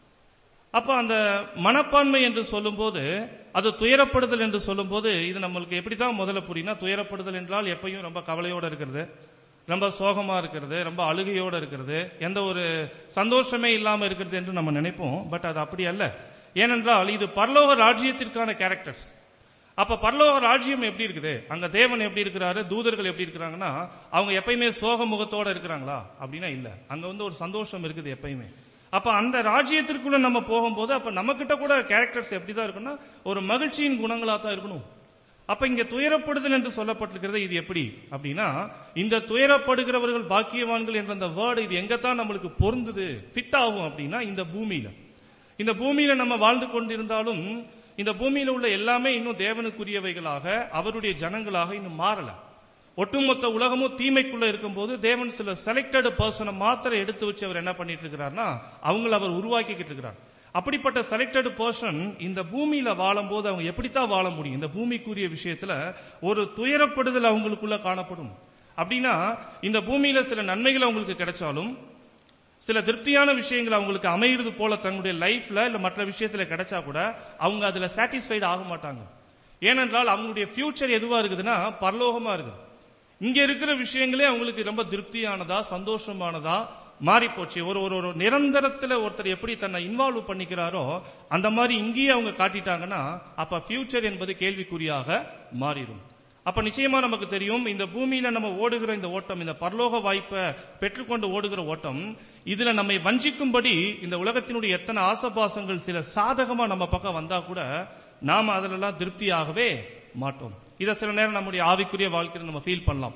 அப்ப அந்த மனப்பான்மை என்று சொல்லும்போது அது துயரப்படுதல் என்று சொல்லும்போது இது நம்மளுக்கு எப்படிதான் முதல்ல புரியும்னா துயரப்படுதல் என்றால் எப்பயும் ரொம்ப கவலையோட இருக்கிறது ரொம்ப சோகமா இருக்கிறது ரொம்ப அழுகையோட இருக்கிறது எந்த ஒரு சந்தோஷமே இல்லாம இருக்கிறது என்று நம்ம நினைப்போம் பட் அது அப்படி அல்ல ஏனென்றால் இது பரலோக ராஜ்யத்திற்கான கேரக்டர்ஸ் அப்ப பரலோக ராஜ்யம் எப்படி இருக்குது அங்க தேவன் எப்படி இருக்கிறாரு தூதர்கள் எப்படி இருக்கிறாங்கன்னா அவங்க எப்பயுமே சோக முகத்தோட இருக்கிறாங்களா அப்படின்னா இல்ல அங்க வந்து ஒரு சந்தோஷம் இருக்குது எப்பயுமே அப்ப அந்த ராஜ்யத்திற்குள்ள நம்ம போகும்போது அப்ப நம்ம கிட்ட கூட கேரக்டர்ஸ் எப்படிதான் இருக்குன்னா ஒரு மகிழ்ச்சியின் குணங்களா தான் இருக்கணும் அப்ப இங்க துயரப்படுதல் என்று சொல்லப்பட்டிருக்கிறது இது எப்படி அப்படின்னா இந்த துயரப்படுகிறவர்கள் பாக்கியவான்கள் என்ற அந்த வேர்டு இது எங்கத்தான் நம்மளுக்கு பொருந்துது ஃபிட் ஆகும் அப்படின்னா இந்த பூமியில இந்த பூமியில நம்ம வாழ்ந்து கொண்டிருந்தாலும் இந்த பூமியில உள்ள எல்லாமே இன்னும் தேவனுக்குரியவைகளாக அவருடைய ஜனங்களாக இன்னும் மாறல ஒட்டுமொத்த உலகமும் தீமைக்குள்ள இருக்கும்போது தேவன் சில செலக்டட் பர்சனை மாத்திரம் எடுத்து வச்சு அவர் என்ன பண்ணிட்டு இருக்கிறார்னா அவங்கள அவர் உருவாக்கிக்கிட்டு இருக்கிறார் அப்படிப்பட்ட செலக்டட் பர்சன் இந்த பூமியில வாழும்போது அவங்க எப்படித்தான் வாழ முடியும் இந்த பூமிக்குரிய விஷயத்துல ஒரு துயரப்படுதல் அவங்களுக்குள்ள காணப்படும் அப்படின்னா இந்த பூமியில சில நன்மைகள் அவங்களுக்கு கிடைச்சாலும் சில திருப்தியான விஷயங்கள் அவங்களுக்கு அமைகிறது போல தங்களுடைய லைஃப்ல இல்ல மற்ற விஷயத்துல கிடைச்சா கூட அவங்க அதுல சாட்டிஸ்ஃபைடு ஆக மாட்டாங்க ஏனென்றால் அவங்களுடைய ஃபியூச்சர் எதுவா இருக்குதுன்னா பரலோகமா இருக்குது இங்க இருக்கிற விஷயங்களே அவங்களுக்கு ரொம்ப திருப்தியானதா சந்தோஷமானதா மாறி போச்சு ஒரு ஒரு ஒரு நிரந்தரத்துல ஒருத்தர் எப்படி தன்னை இன்வால்வ் பண்ணிக்கிறாரோ அந்த மாதிரி இங்கேயே அவங்க காட்டிட்டாங்கன்னா அப்ப ஃபியூச்சர் என்பது கேள்விக்குறியாக மாறிடும் அப்ப நிச்சயமா நமக்கு தெரியும் இந்த பூமியில நம்ம ஓடுகிற இந்த ஓட்டம் இந்த பரலோக வாய்ப்பை பெற்றுக்கொண்டு ஓடுகிற ஓட்டம் இதுல நம்மை வஞ்சிக்கும்படி இந்த உலகத்தினுடைய எத்தனை ஆசபாசங்கள் சில சாதகமா நம்ம பக்கம் வந்தா கூட நாம அதிலெல்லாம் திருப்தியாகவே மாட்டோம் இதை சில நேரம் நம்முடைய ஆவிக்குரிய வாழ்க்கையில் நம்ம ஃபீல் பண்ணலாம்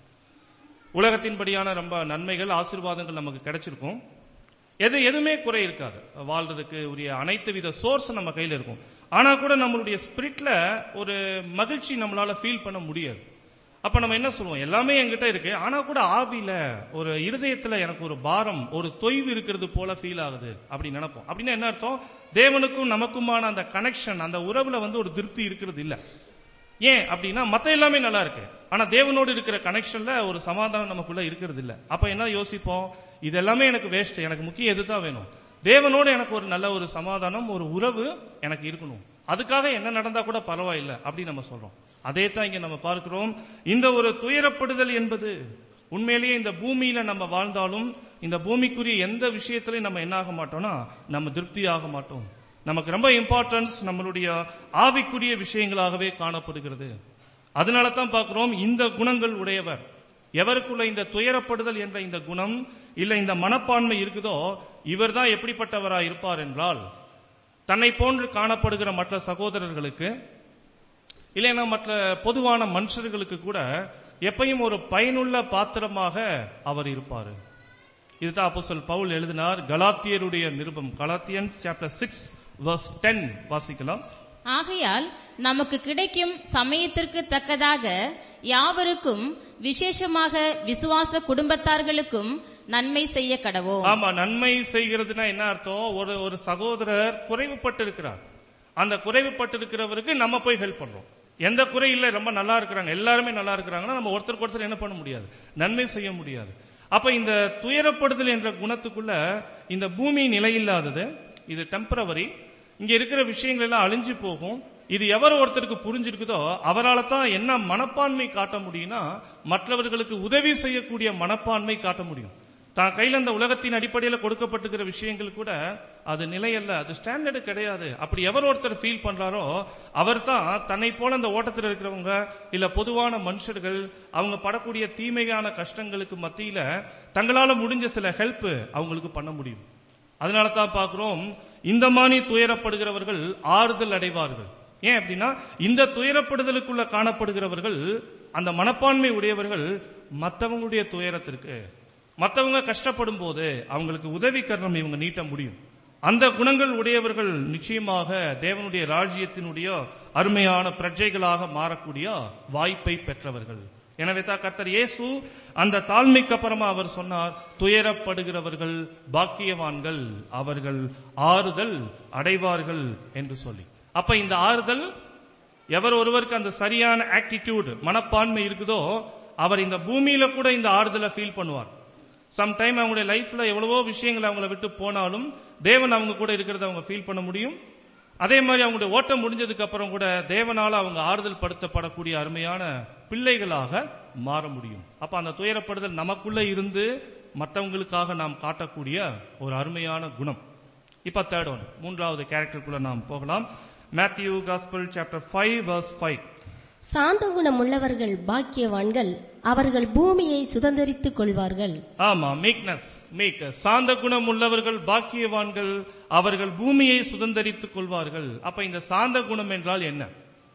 உலகத்தின்படியான ரொம்ப நன்மைகள் ஆசீர்வாதங்கள் நமக்கு கிடைச்சிருக்கும் எது எதுவுமே குறை இருக்காது வாழ்றதுக்கு உரிய அனைத்து வித சோர்ஸ் நம்ம கையில இருக்கும் ஆனா கூட நம்மளுடைய ஸ்பிரிட்ல ஒரு மகிழ்ச்சி நம்மளால ஃபீல் பண்ண முடியாது அப்ப நம்ம என்ன சொல்லுவோம் எல்லாமே என்கிட்ட இருக்கு ஆனா கூட ஆவியில ஒரு இருதயத்துல எனக்கு ஒரு பாரம் ஒரு தொய்வு இருக்கிறது போல ஃபீல் ஆகுது அப்படி நினைப்போம் அப்படின்னா என்ன அர்த்தம் தேவனுக்கும் நமக்குமான அந்த கனெக்ஷன் அந்த உறவுல வந்து ஒரு திருப்தி இருக்கிறது இல்ல ஏன் அப்படின்னா மத்த எல்லாமே நல்லா இருக்கு ஆனா தேவனோடு இருக்கிற கனெக்ஷன்ல ஒரு சமாதானம் நமக்குள்ள இருக்கிறது இல்ல அப்ப என்ன யோசிப்போம் இது எல்லாமே எனக்கு வேஸ்ட் எனக்கு முக்கியம் எதுதான் வேணும் தேவனோடு எனக்கு ஒரு நல்ல ஒரு சமாதானம் ஒரு உறவு எனக்கு இருக்கணும் அதுக்காக என்ன நடந்தா கூட பரவாயில்லை அப்படி நம்ம சொல்றோம் அதே தான் இங்க நம்ம பார்க்கிறோம் இந்த ஒரு துயரப்படுதல் என்பது உண்மையிலேயே இந்த பூமியில நம்ம வாழ்ந்தாலும் இந்த பூமிக்குரிய எந்த விஷயத்திலையும் நம்ம என்ன ஆக மாட்டோம்னா நம்ம திருப்தி ஆக மாட்டோம் நமக்கு ரொம்ப இம்பார்ட்டன்ஸ் நம்மளுடைய ஆவிக்குரிய விஷயங்களாகவே காணப்படுகிறது அதனால தான் பார்க்கிறோம் இந்த குணங்கள் உடையவர் எவருக்குள்ள இந்த துயரப்படுதல் என்ற இந்த குணம் இல்ல இந்த மனப்பான்மை இருக்குதோ இவர் தான் எப்படிப்பட்டவரா இருப்பார் என்றால் தன்னை போன்று காணப்படுகிற மற்ற சகோதரர்களுக்கு இல்லைன்னா மற்ற பொதுவான மனுஷர்களுக்கு கூட எப்பயும் ஒரு பயனுள்ள பாத்திரமாக அவர் இருப்பார் இதுதான் அப்போஸ்தலர் பவுல் எழுதினார் கலாத்தியருடைய நிருபம் Galatians chapter six verse ten வாசிக்கலாம் ஆகையால் நமக்கு கிடைக்கும் சமயத்திற்கு தக்கதாக யாவருக்கும் விசேஷமாக விசுவாச குடும்பத்தார்களுக்கும் நன்மை செய்ய கடவோம் ஆமா நன்மை செய்கிறதுனா என்ன அர்த்தம் ஒரு ஒரு சகோதரர் குறைவுபட்டு இருக்கிறார் அந்த குறைவுபட்டு இருக்கிறவருக்கு நம்ம போய் ஹெல்ப் பண்றோம் எந்த குறை இல்ல ரொம்ப நல்லா இருக்கிறாங்க எல்லாருமே நல்லா இருக்கிறாங்கன்னா நம்ம ஒருத்தருக்கு ஒருத்தர் என்ன பண்ண முடியாது நன்மை செய்ய முடியாது அப்ப இந்த துயரப்படுதல் என்ற குணத்துக்குள்ள இந்த பூமி நிலையில்லாதது இது டெம்பரவரி இங்க இருக்கிற விஷயங்கள் எல்லாம் அழிஞ்சு போகும் இது எவர் ஒருத்தருக்கு புரிஞ்சிருக்குதோ அவரால் தான் என்ன மனப்பான்மை காட்ட முடியும்னா மற்றவர்களுக்கு உதவி செய்யக்கூடிய மனப்பான்மை காட்ட முடியும் தான் கையில அந்த உலகத்தின் அடிப்படையில் கொடுக்கப்பட்டிருக்கிற விஷயங்கள் கூட அது நிலையல்ல அது ஸ்டாண்டர்டு கிடையாது அப்படி எவர் ஒருத்தர் ஃபீல் பண்றாரோ அவர் தான் தன்னை போல அந்த ஓட்டத்தில் இருக்கிறவங்க இல்ல பொதுவான மனுஷர்கள் அவங்க படக்கூடிய தீமையான கஷ்டங்களுக்கு மத்தியில தங்களால முடிஞ்ச சில ஹெல்ப் அவங்களுக்கு பண்ண முடியும் அதனால தான் பார்க்கிறோம் இந்த மாதிரி துயரப்படுகிறவர்கள் ஆறுதல் அடைவார்கள் ஏன் அப்படின்னா இந்த துயரப்படுதலுக்குள்ள காணப்படுகிறவர்கள் அந்த மனப்பான்மை உடையவர்கள் மற்றவங்களுடைய துயரத்திற்கு மற்றவங்க கஷ்டப்படும் போது அவங்களுக்கு உதவி கரணம் இவங்க நீட்ட முடியும் அந்த குணங்கள் உடையவர்கள் நிச்சயமாக தேவனுடைய ராஜ்யத்தினுடைய அருமையான பிரஜைகளாக மாறக்கூடிய வாய்ப்பை பெற்றவர்கள் எனவே தான் கர்த்தர் இயேசு அந்த தாழ்மைக்கு அப்புறமா அவர் சொன்னார் துயரப்படுகிறவர்கள் பாக்கியவான்கள் அவர்கள் ஆறுதல் அடைவார்கள் என்று சொல்லி அப்ப இந்த ஆறுதல் எவர் ஒருவருக்கு அந்த சரியான ஆட்டிடியூட் மனப்பான்மை இருக்குதோ அவர் இந்த பூமியில கூட இந்த ஆறுதலை ஃபீல் பண்ணுவார் சம்டைம் அவங்களுடைய லைஃப்ல எவ்வளவோ விஷயங்கள் அவங்கள விட்டு போனாலும் தேவன் அவங்க கூட இருக்கிறத அவங்க ஃபீல் பண்ண முடியும் அதே மாதிரி அவங்களுடைய ஓட்டம் முடிஞ்சதுக்கு அப்புறம் கூட தேவனால அவங்க ஆறுதல் படுத்தப்படக்கூடிய அருமையான பிள்ளைகளாக மாற முடியும் அப்ப அந்த துயரப்படுதல் நமக்குள்ள இருந்து மற்றவங்களுக்காக நாம் காட்டக்கூடிய ஒரு அருமையான குணம் இப்ப தேர்ட் ஒன் மூன்றாவது கேரக்டருக்குள்ள நாம் போகலாம் Matthew gospel chapter five verse five சாந்த குணம் உள்ளவர்கள் பாக்கியவான்கள் அவர்கள் பூமியை சுதந்தரித்துக் கொள்வார்கள் ஆமா மீக்னஸ் மீக் சாந்த குணம் உள்ளவர்கள் பாக்கியவான்கள் அவர்கள் பூமியை சுதந்தரித்துக் கொள்வார்கள் அப்ப இந்த சாந்த குணம் என்றால் என்ன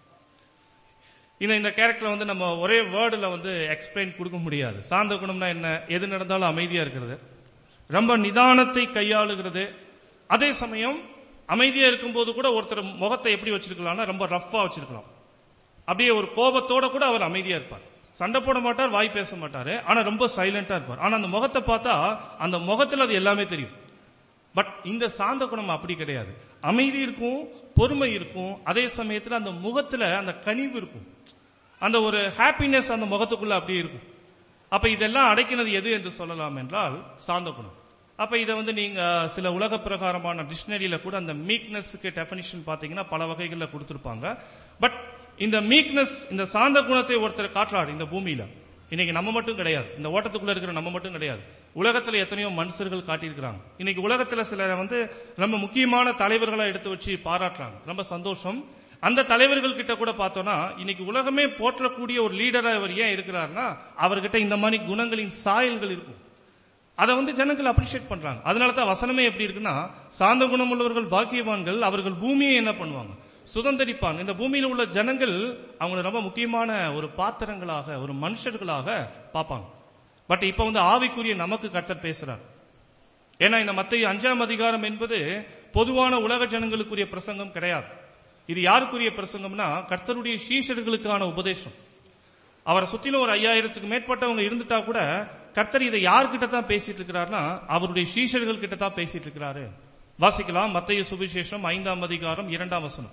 இந்த இந்த கேரக்டர் வந்து நம்ம ஒரே வேர்டுல வந்து எக்ஸ்பிளைன் கொடுக்க முடியாது சாந்த குணம்னா என்ன எது நடந்தாலும் அமைதியா இருக்கிறது ரொம்ப நிதானத்தை கையாளுகிறது அதே சமயம் அமைதியா இருக்கும்போது கூட ஒருத்தர் முகத்தை எப்படி வச்சிருக்கலாம்னா ரொம்ப ரஃப்பா வச்சிருக்கலாம் அப்படியே ஒரு கோபத்தோட கூட அவர் அமைதியா இருப்பார் சண்டை போட மாட்டார் வாய் பேச மாட்டாரு ஆனா ரொம்ப சைலண்டா இருப்பார் ஆனா அந்த முகத்தை பார்த்தா அந்த முகத்துல அது எல்லாமே தெரியும் பட் இந்த சாந்த குணம் அப்படி கிடையாது அமைதி இருக்கும் பொறுமை இருக்கும் அதே சமயத்துல அந்த முகத்துல அந்த கனிவு இருக்கும் அந்த ஒரு ஹாப்பினஸ் அந்த முகத்துக்குள்ள அப்படியே இருக்கும் அப்ப இதெல்லாம் அடைக்கினது எது என்று சொல்லலாம் என்றால் சாந்த குணம் அப்ப இதை வந்து நீங்க சில உலக பிரகாரமான டிக்ஷனரியில கூட அந்த மீக்னஸ்க்கு டெபனிஷன் பாத்தீங்கன்னா பல வகைகள்ல கொடுத்திருப்பாங்க பட் இந்த மீக்னஸ் இந்த சாந்த குணத்தை ஒருத்தர் காட்டுறாரு இந்த பூமியில இன்னைக்கு நம்ம மட்டும் கிடையாது இந்த ஓட்டத்துக்குள்ள இருக்கிற நம்ம மட்டும் கிடையாது உலகத்துல எத்தனையோ மனுஷர்கள் காட்டியிருக்கிறாங்க இன்னைக்கு உலகத்துல சில வந்து ரொம்ப முக்கியமான தலைவர்களா எடுத்து வச்சு பாராட்டுறாங்க ரொம்ப சந்தோஷம் அந்த தலைவர்கள் கிட்ட கூட பார்த்தோம்னா இன்னைக்கு உலகமே போற்றக்கூடிய ஒரு லீடரா இவர் ஏன் இருக்கிறாருன்னா அவர்கிட்ட இந்த மாதிரி குணங்களின் சாயல்கள் இருக்கும் அதை வந்து ஜனங்கள் அப்ரிஷியேட் பண்றாங்க அதனால தான் வசனமே எப்படி இருக்குன்னா சாந்த குணம் உள்ளவர்கள் பாக்கியவான்கள் அவர்கள் பூமியை என்ன பண்ணுவாங்க சுதந்திரிப்பாங்க இந்த பூமியில உள்ள ஜனங்கள் அவங்களை ரொம்ப முக்கியமான ஒரு பாத்திரங்களாக ஒரு மனுஷர்களாக பார்ப்பாங்க பட் இப்ப வந்து ஆவிக்குரிய நமக்கு கர்த்தர் பேசுறார் ஏன்னா இந்த மத்திய அஞ்சாம் அதிகாரம் என்பது பொதுவான உலக ஜனங்களுக்குரிய பிரசங்கம் கிடையாது இது யாருக்குரிய பிரசங்கம்னா கர்த்தருடைய சீஷர்களுக்கான உபதேசம் அவரை சுத்திலும் ஒரு ஐயாயிரத்துக்கு மேற்பட்டவங்க இருந்துட்டா கூட கர்த்தர் இதை யார்கிட்ட தான் பேசிட்டு இருக்கிறாருன்னா அவருடைய சீஷர்கள் கிட்ட தான் பேசிட்டு இருக்கிறாரு வாசிக்கலாம் மத்திய சுவிசேஷம் ஐந்தாம் அதிகாரம் இரண்டாம் வசனம்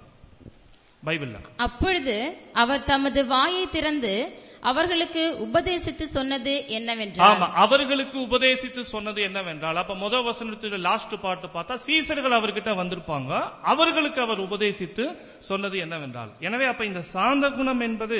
பைபிள்ல அப்பொழுது அவர் தமது வாயை திறந்து அவர்களுக்கு உபதேசித்து சொன்னது என்னவென்றால் ஆமா அவர்களுக்கு உபதேசித்து சொன்னது என்னவென்றால் அப்ப முதல் வசனத்துல லாஸ்ட் பாட்டு பார்த்தா சீசர்கள் அவர்கிட்ட வந்திருப்பாங்க அவர்களுக்கு அவர் உபதேசித்து சொன்னது என்னவென்றால் எனவே அப்ப இந்த சாந்த குணம் என்பது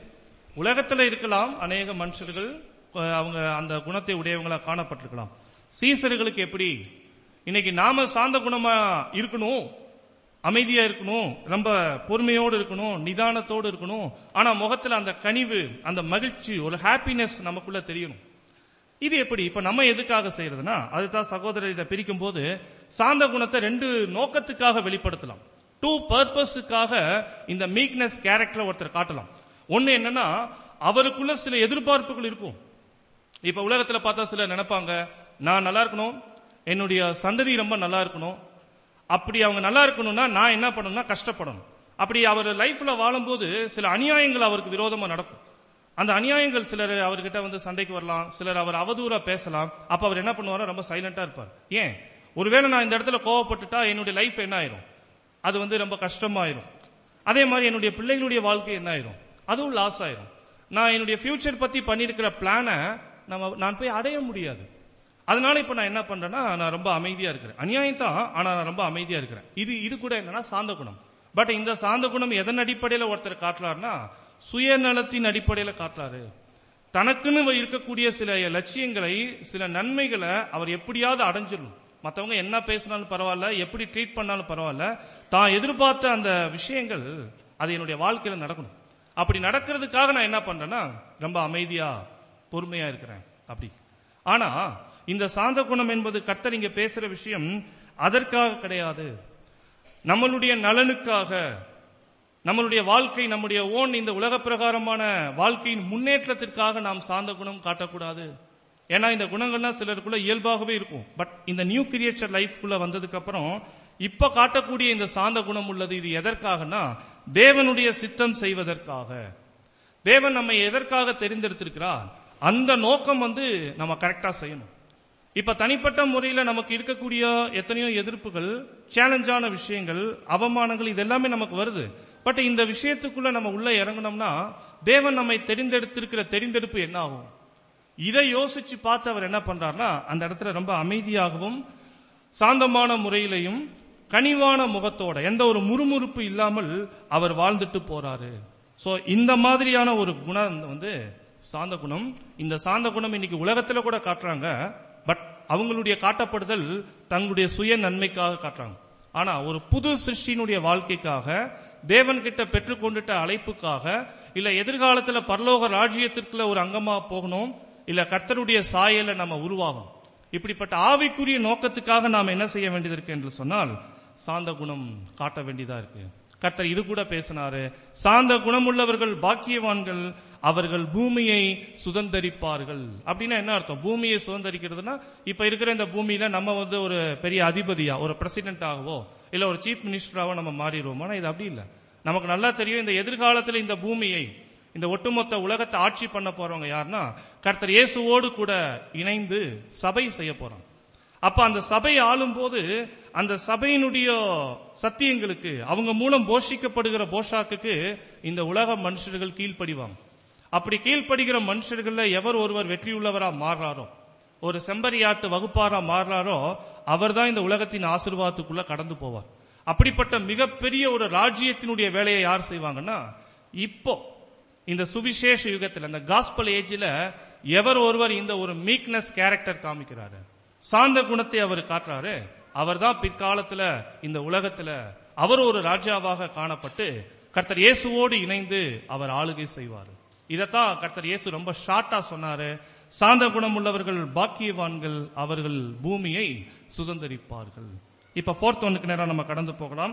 உலகத்துல இருக்கலாம் அநேக மனுஷர்கள் அஹ், அவங்க அந்த குணத்தை உடையவங்களா காணப்பட்டிருக்கலாம் சீசர்களுக்கு எப்படி இன்னைக்கு நாம சாந்த குணமா இருக்கணும் அமைதியா இருக்கணும் ரொம்ப பொறுமையோடு இருக்கணும் நிதானத்தோடு இருக்கணும் ஆனா முகத்துல அந்த கனிவு அந்த மகிழ்ச்சி ஒரு ஹாப்பினஸ் நமக்குள்ள தெரியணும் இது எப்படி இப்ப நம்ம எதுக்காக செய்யறதுன்னா அதுதான் சகோதரர் இதை பிரிக்கும் போது சாந்த குணத்தை ரெண்டு நோக்கத்துக்காக வெளிப்படுத்தலாம் டூ பர்பஸுக்காக இந்த மீக்னஸ் கேரக்டர் ஒருத்தர் காட்டலாம் ஒண்ணு என்னன்னா அவருக்குள்ள சில எதிர்பார்ப்புகள் இருக்கும் இப்ப உலகத்துல பார்த்தா சிலர் நினைப்பாங்க நான் நல்லா இருக்கணும் என்னுடைய சந்ததி ரொம்ப நல்லா இருக்கணும் அப்படி அவங்க நல்லா இருக்கணும்னா நான் என்ன பண்ணணும்னா கஷ்டப்படணும் அப்படி அவர் லைஃப்ல வாழும்போது சில அநியாயங்கள் அவருக்கு விரோதமா நடக்கும் அந்த அநியாயங்கள் சிலர் அவர்கிட்ட வந்து சண்டைக்கு வரலாம் சிலர் அவர் அவதூறா பேசலாம் அப்ப அவர் என்ன பண்ணுவாரோ ரொம்ப சைலண்டா இருப்பார் ஏன் ஒருவேளை நான் இந்த இடத்துல கோவப்பட்டுட்டா என்னுடைய லைஃப் என்ன ஆயிரும் அது வந்து ரொம்ப கஷ்டமாயிரும் அதே மாதிரி என்னுடைய பிள்ளைகளுடைய வாழ்க்கை என்ன ஆயிரும் அதுவும் லாஸ் ஆயிரும் நான் என்னுடைய ஃபியூச்சர் பத்தி பண்ணியிருக்கிற பிளானை நம்ம நான் போய் அடைய முடியாது அதனால இப்ப நான் என்ன பண்றேன்னா நான் ரொம்ப அமைதியா இருக்கிறேன் அநியாயம் தான் ஆனா நான் ரொம்ப அமைதியா இருக்கிறேன் இது இது கூட என்னன்னா சாந்த குணம் பட் இந்த சாந்த குணம் எதன் அடிப்படையில ஒருத்தர் காட்டுறாருன்னா சுயநலத்தின் அடிப்படையில காட்டுறாரு தனக்குன்னு இருக்கக்கூடிய சில லட்சியங்களை சில நன்மைகளை அவர் எப்படியாவது அடைஞ்சிடணும் மத்தவங்க என்ன பேசினாலும் பரவாயில்ல எப்படி ட்ரீட் பண்ணாலும் பரவாயில்ல தான் எதிர்பார்த்த அந்த விஷயங்கள் அது என்னுடைய வாழ்க்கையில நடக்கணும் அப்படி நடக்கிறதுக்காக நான் என்ன பண்றேன்னா ரொம்ப அமைதியா பொறுமையா இருக்கிறேன் அப்படி ஆனா இந்த சாந்த குணம் என்பது கர்த்தர் இங்க பேசுற விஷயம் அதற்காக கிடையாது நம்மளுடைய நலனுக்காக நம்மளுடைய வாழ்க்கை நம்முடைய ஓன் இந்த உலக பிரகாரமான வாழ்க்கையின் முன்னேற்றத்திற்காக நாம் சார்ந்த குணம் காட்டக்கூடாது ஏன்னா இந்த குணங்கள்லாம் சிலருக்குள்ள இயல்பாகவே இருக்கும் பட் இந்த நியூ கிரியேச்சர் லைஃப்குள்ள வந்ததுக்கு அப்புறம் இப்ப காட்டக்கூடிய இந்த சார்ந்த குணம் உள்ளது இது எதற்காகனா தேவனுடைய சித்தம் செய்வதற்காக தேவன் நம்மை எதற்காக தெரிந்தெடுத்திருக்கிறார் அந்த நோக்கம் வந்து நம்ம கரெக்டா செய்யணும் இப்ப தனிப்பட்ட முறையில நமக்கு இருக்கக்கூடிய எத்தனையோ எதிர்ப்புகள் சேலஞ்சான விஷயங்கள் அவமானங்கள் இது எல்லாமே நமக்கு வருது பட் இந்த விஷயத்துக்குள்ள நம்ம உள்ள இறங்கணும்னா தேவன் நம்மை தெரிந்தெடுத்திருக்கிற தெரிந்தெடுப்பு என்ன ஆகும் இதை யோசிச்சு பார்த்து அவர் என்ன பண்றாருன்னா அந்த இடத்துல ரொம்ப அமைதியாகவும் சாந்தமான முறையிலையும் கனிவான முகத்தோட எந்த ஒரு முறுமுறுப்பு இல்லாமல் அவர் வாழ்ந்துட்டு போறாரு சோ இந்த மாதிரியான ஒரு குணம் வந்து சாந்த குணம் இந்த சாந்த குணம் இன்னைக்கு உலகத்துல கூட காட்டுறாங்க பட் அவங்களுடைய காட்டப்படுதல் தங்களுடைய சுய நன்மைக்காக காட்டுறாங்க ஆனா ஒரு புது சிருஷ்டியினுடைய வாழ்க்கைக்காக தேவன் கிட்ட பெற்றுக்கொண்டுட்ட அழைப்புக்காக இல்ல எதிர்காலத்துல பரலோக ராஜ்யத்திற்குள்ள ஒரு அங்கமா போகணும் இல்ல கர்த்தருடைய சாயல நம்ம உருவாகும் இப்படிப்பட்ட ஆவிக்குரிய நோக்கத்துக்காக நாம் என்ன செய்ய வேண்டியது இருக்கு என்று சொன்னால் சாந்த குணம் காட்ட வேண்டியதா இருக்கு கர்த்தர் இது கூட பேசினாரு சாந்த குணமுள்ளவர்கள் பாக்கியவான்கள் அவர்கள் பூமியை சுதந்தரிப்பார்கள் அப்படின்னா என்ன அர்த்தம் பூமியை சுதந்தரிக்கிறதுனா இப்ப இருக்கிற இந்த பூமியில நம்ம வந்து ஒரு பெரிய அதிபதியா ஒரு பிரசிடென்ட் ஆகவோ இல்ல ஒரு சீஃப் மினிஸ்டராவோ நம்ம மாறிடுவோம் ஆனா இது அப்படி இல்ல நமக்கு நல்லா தெரியும் இந்த எதிர்காலத்தில் இந்த பூமியை இந்த ஒட்டுமொத்த உலகத்தை ஆட்சி பண்ண போறவங்க யாருன்னா கர்த்தர் இயேசுவோடு கூட இணைந்து சபை செய்ய போறாங்க அப்ப அந்த சபை ஆளும்போது அந்த சபையினுடைய சத்தியங்களுக்கு அவங்க மூலம் போஷிக்கப்படுகிற போஷாக்குக்கு இந்த உலக மனுஷர்கள் கீழ்ப்படிவாங்க அப்படி கீழ்ப்படுகிற மனுஷர்கள்ல எவர் ஒருவர் வெற்றியுள்ளவரா மாறுறாரோ ஒரு செம்பரியாட்டு வகுப்பாரா மாறுறாரோ அவர்தான் இந்த உலகத்தின் ஆசீர்வாதத்துக்குள்ள கடந்து போவார் அப்படிப்பட்ட மிகப்பெரிய ஒரு ராஜ்யத்தினுடைய வேலையை யார் செய்வாங்கன்னா இப்போ இந்த சுவிசேஷ யுகத்தில் அந்த காஸ்பல் ஏஜ்ல எவர் ஒருவர் இந்த ஒரு மீக்னஸ் கேரக்டர் காமிக்கிறாரு சாந்த குணத்தை அவர் காட்டுறாரு அவர் தான் பிற்காலத்துல இந்த உலகத்துல அவர் ஒரு ராஜாவாக காணப்பட்டு கர்த்தர் இயேசுவோடு இணைந்து அவர் ஆளுகை செய்வார் இதத்தான் கர்த்தர் இயேசு ரொம்ப ஷார்ட்டா சொன்னாரு சாந்த குணம் உள்ளவர்கள் பாக்கியவான்கள் அவர்கள் பூமியை சுதந்தரிப்பார்கள் இப்ப ஃபோர்த் ஒன்னுக்கு நேரம் நம்ம கடந்து போகலாம்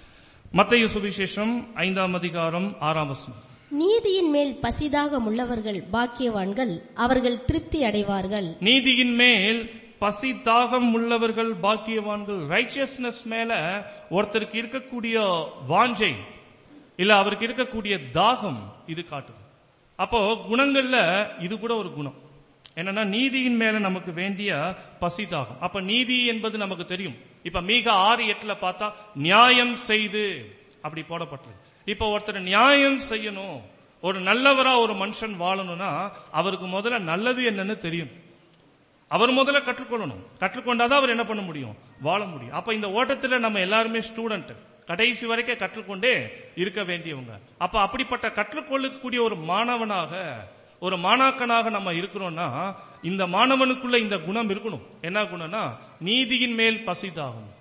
மத்திய சுவிசேஷம் ஐந்தாம் அதிகாரம் ஆறாம் வசனம் நீதியின் மேல் பசிதாகம் உள்ளவர்கள் பாக்கியவான்கள் அவர்கள் திருப்தி அடைவார்கள் நீதியின் மேல் பசி தாகம் உள்ளவர்கள் பாக்கியவான்கள் ரைச்சியஸ்னஸ் மேல ஒருத்தருக்கு இருக்கக்கூடிய வாஞ்சை இல்ல அவருக்கு இருக்கக்கூடிய தாகம் இது காட்டுது அப்போ குணங்கள்ல இது கூட ஒரு குணம் என்னன்னா நீதியின் மேல நமக்கு வேண்டிய பசி தாகம் அப்ப நீதி என்பது நமக்கு தெரியும் இப்ப மீக ஆறு எட்டுல பார்த்தா நியாயம் செய்து அப்படி போடப்பட்டிருக்கு இப்ப ஒருத்தர் நியாயம் செய்யணும் ஒரு நல்லவரா ஒரு மனுஷன் வாழணும்னா அவருக்கு முதல்ல நல்லது என்னன்னு தெரியும் அவர் முதல்ல கற்றுக்கொள்ளணும் கற்றுக்கொண்டாதான் அவர் என்ன பண்ண முடியும் வாழ முடியும் அப்ப இந்த ஓட்டத்துல நம்ம எல்லாருமே ஸ்டூடெண்ட் கடைசி வரைக்கும் கற்றுக்கொண்டே இருக்க வேண்டியவங்க அப்ப அப்படிப்பட்ட கற்றுக்கொள்ளக்கூடிய ஒரு மாணவனாக ஒரு மாணாக்கனாக நம்ம இருக்கிறோம்னா இந்த மாணவனுக்குள்ள இந்த குணம் இருக்கணும் என்ன குணம்னா நீதியின் மேல் பசிதாகும்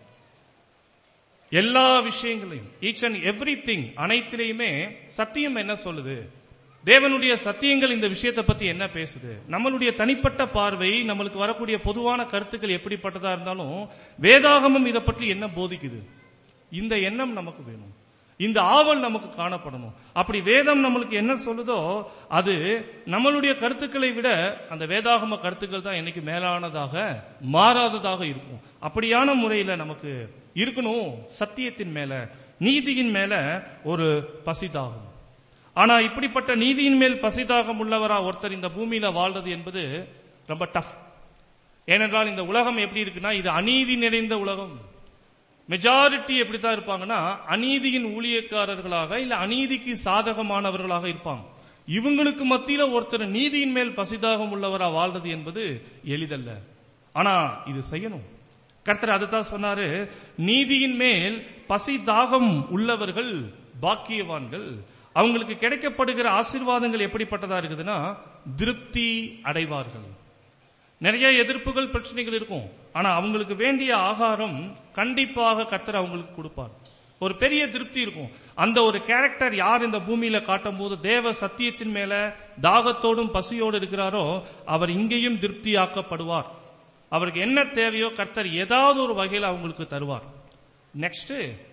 எல்லா விஷயங்களையும் ஈச் அண்ட் எவ்ரி திங் அனைத்திலையுமே சத்தியம் என்ன சொல்லுது தேவனுடைய சத்தியங்கள் இந்த விஷயத்தை பத்தி என்ன பேசுது நம்மளுடைய தனிப்பட்ட பார்வை நம்மளுக்கு வரக்கூடிய பொதுவான கருத்துக்கள் எப்படிப்பட்டதா இருந்தாலும் வேதாகமம் இதை பற்றி என்ன போதிக்குது இந்த எண்ணம் நமக்கு வேணும் இந்த ஆவல் நமக்கு காணப்படணும் அப்படி வேதம் நம்மளுக்கு என்ன சொல்லுதோ அது நம்மளுடைய கருத்துக்களை விட அந்த வேதாகம கருத்துக்கள் தான் என்னைக்கு மேலானதாக மாறாததாக இருக்கும் அப்படியான முறையில நமக்கு இருக்கணும் சத்தியத்தின் மேல நீதியின் மேல ஒரு பசிதாகும் ஆனா இப்படிப்பட்ட நீதியின் மேல் பசிதாகம் உள்ளவரா ஒருத்தர் இந்த பூமியில வாழ்றது என்பது ரொம்ப டஃப் ஏனென்றால் இந்த உலகம் எப்படி இருக்குன்னா இது அநீதி நிறைந்த உலகம் மெஜாரிட்டி எப்படித்தான் இருப்பாங்கன்னா அநீதியின் ஊழியக்காரர்களாக இல்ல அநீதிக்கு சாதகமானவர்களாக இருப்பாங்க இவங்களுக்கு மத்தியில ஒருத்தர் நீதியின் மேல் பசிதாகம் உள்ளவரா வாழ்றது என்பது எளிதல்ல ஆனா இது செய்யணும் கர்த்தர் அதுதான் சொன்னாரு நீதியின் மேல் பசி தாகம் உள்ளவர்கள் பாக்கியவான்கள் அவங்களுக்கு கிடைக்கப்படுகிற ஆசீர்வாதங்கள் எப்படிப்பட்டதா இருக்குதுன்னா திருப்தி அடைவார்கள் நிறைய எதிர்ப்புகள் பிரச்சனைகள் இருக்கும் ஆனா அவங்களுக்கு வேண்டிய ஆகாரம் கண்டிப்பாக கர்த்தர் அவங்களுக்கு கொடுப்பார் ஒரு பெரிய திருப்தி இருக்கும் அந்த ஒரு கேரக்டர் யார் இந்த பூமியில காட்டும் போது தேவ சத்தியத்தின் மேல தாகத்தோடும் பசியோடு இருக்கிறாரோ அவர் இங்கேயும் திருப்தியாக்கப்படுவார் அவருக்கு என்ன தேவையோ கர்த்தர் ஏதாவது ஒரு வகையில் அவங்களுக்கு தருவார் நெக்ஸ்ட்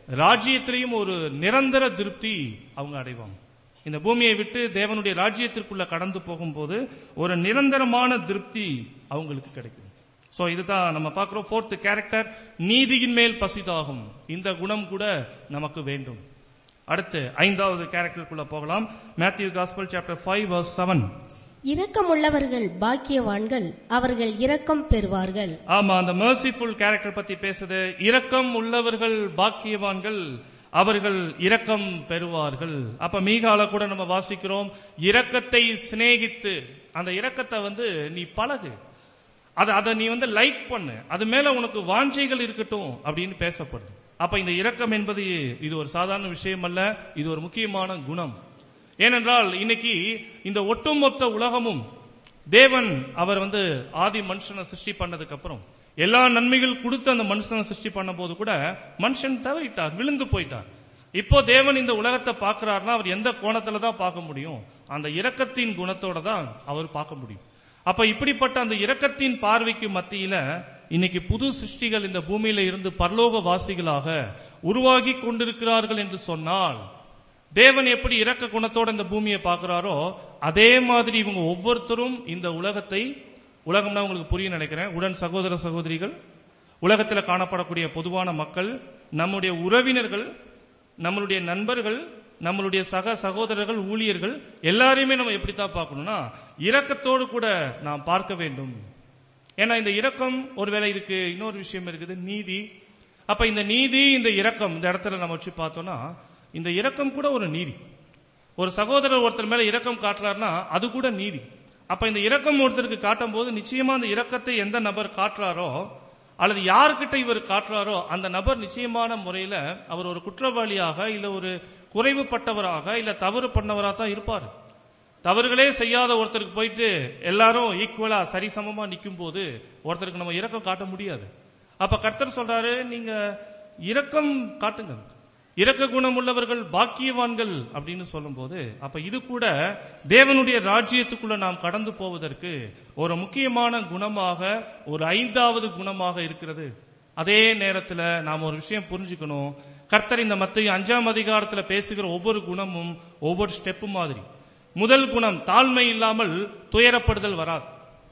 ராஜ்யத்திலையும் ஒரு நிரந்தர திருப்தி அவங்க அடைவாங்க இந்த பூமியை விட்டு தேவனுடைய ராஜ்யத்திற்குள்ள கடந்து போகும்போது ஒரு நிரந்தரமான திருப்தி அவங்களுக்கு கிடைக்கும் சோ இதுதான் நம்ம பார்க்கிறோம் ஃபோர்த் கேரக்டர் நீதியின் மேல் பசிதாகும் இந்த குணம் கூட நமக்கு வேண்டும் அடுத்து ஐந்தாவது கேரக்டருக்குள்ள போகலாம் Matthew gospel chapter five verse seven இரக்கமுள்ளவர்கள் பாக்கியவான்கள் அவர்கள் இரக்கம் பெறுவார்கள் ஆமா அந்த merciful கேரக்டர் பத்தி பேசுது இரக்கம் உள்ளவர்கள் பாக்கியவான்கள் அவர்கள் இரக்கம் பெறுவார்கள் அப்ப மீகால கூட நம்ம வாசிக்கிறோம் இரக்கத்தை சிநேகித்து அந்த இரக்கத்தை வந்து நீ பழகு அது அதை நீ வந்து லைக் பண்ணு அது மேல உனக்கு வாஞ்சைகள் இருக்கட்டும் அப்படின்னு பேசப்படுது அப்ப இந்த இரக்கம் என்பது இது ஒரு சாதாரண விஷயம் அல்ல இது ஒரு முக்கியமான குணம் ஏனென்றால் இன்னைக்கு இந்த ஒட்டுமொத்த உலகமும் தேவன் அவர் வந்து ஆதி மனுஷனை சிருஷ்டி பண்ணதுக்கு அப்புறம் எல்லா நன்மைகள் கொடுத்து அந்த மனுஷனை சிருஷ்டி பண்ணும்போது கூட மனுஷன் தவறிட்டார் விழுந்து போயிட்டார் இப்போ தேவன் இந்த உலகத்தை பார்க்கிறார்னா அவர் எந்த கோணத்துல தான் பார்க்க முடியும் அந்த இரக்கத்தின் குணத்தோட தான் அவர் பார்க்க முடியும் அப்ப இப்படிப்பட்ட அந்த இரக்கத்தின் பார்வைக்கு மத்தியில இன்னைக்கு புது சிருஷ்டிகள் இந்த பூமியில இருந்து பரலோக வாசிகளாக உருவாகி கொண்டிருக்கிறார்கள் என்று சொன்னால் தேவன் எப்படி இரக்க குணத்தோட இந்த பூமியை பார்க்கிறாரோ அதே மாதிரி இவங்க ஒவ்வொருத்தரும் இந்த உலகத்தை உலகம்னா உங்களுக்கு புரிய நினைக்கிறேன் உடன் சகோதர சகோதரிகள் உலகத்தில் காணப்படக்கூடிய பொதுவான மக்கள் நம்முடைய உறவினர்கள் நம்மளுடைய நண்பர்கள் நம்மளுடைய சக சகோதரர்கள் ஊழியர்கள் எல்லாரையுமே நம்ம எப்படித்தான் பார்க்கணும்னா இரக்கத்தோடு கூட நாம் பார்க்க வேண்டும் ஏன்னா இந்த இரக்கம் ஒருவேளை இதுக்கு இன்னொரு விஷயம் இருக்குது நீதி அப்ப இந்த நீதி இந்த இரக்கம் இந்த இடத்துல நம்ம வச்சு பார்த்தோம்னா இந்த இரக்கம் கூட ஒரு நீதி ஒரு சகோதரர் ஒருத்தர் மேல இரக்கம் காட்டுறாருன்னா அது கூட நீதி அப்ப இந்த இரக்கம் ஒருத்தருக்கு காட்டும் போது நிச்சயமா அந்த இரக்கத்தை எந்த நபர் காட்டுறாரோ அல்லது யார்கிட்ட இவர் காட்டுறாரோ அந்த நபர் நிச்சயமான முறையில அவர் ஒரு குற்றவாளியாக இல்ல ஒரு குறைவுபட்டவராக இல்ல தவறு பண்ணவராக தான் இருப்பாரு தவறுகளே செய்யாத ஒருத்தருக்கு போயிட்டு எல்லாரும் ஈக்குவலா சரிசமமா நிக்கும் போது ஒருத்தருக்கு நம்ம இரக்கம் காட்ட முடியாது அப்ப கர்த்தர் சொல்றாரு நீங்க இரக்கம் காட்டுங்க இரக்க குணம் உள்ளவர்கள் பாக்கியவான்கள் அப்படின்னு சொல்லும்போது அப்ப இது கூட தேவனுடைய ராஜ்யத்துக்குள்ள நாம் கடந்து போவதற்கு ஒரு முக்கியமான குணமாக ஒரு ஐந்தாவது குணமாக இருக்கிறது அதே நேரத்துல நாம் ஒரு விஷயம் புரிஞ்சுக்கணும் கர்த்தர் இந்த மத்திய அஞ்சாம் அதிகாரத்துல பேசுகிற ஒவ்வொரு குணமும் ஒவ்வொரு ஸ்டெப்பு மாதிரி முதல் குணம் தாழ்மை இல்லாமல் துயரப்படுதல் வராது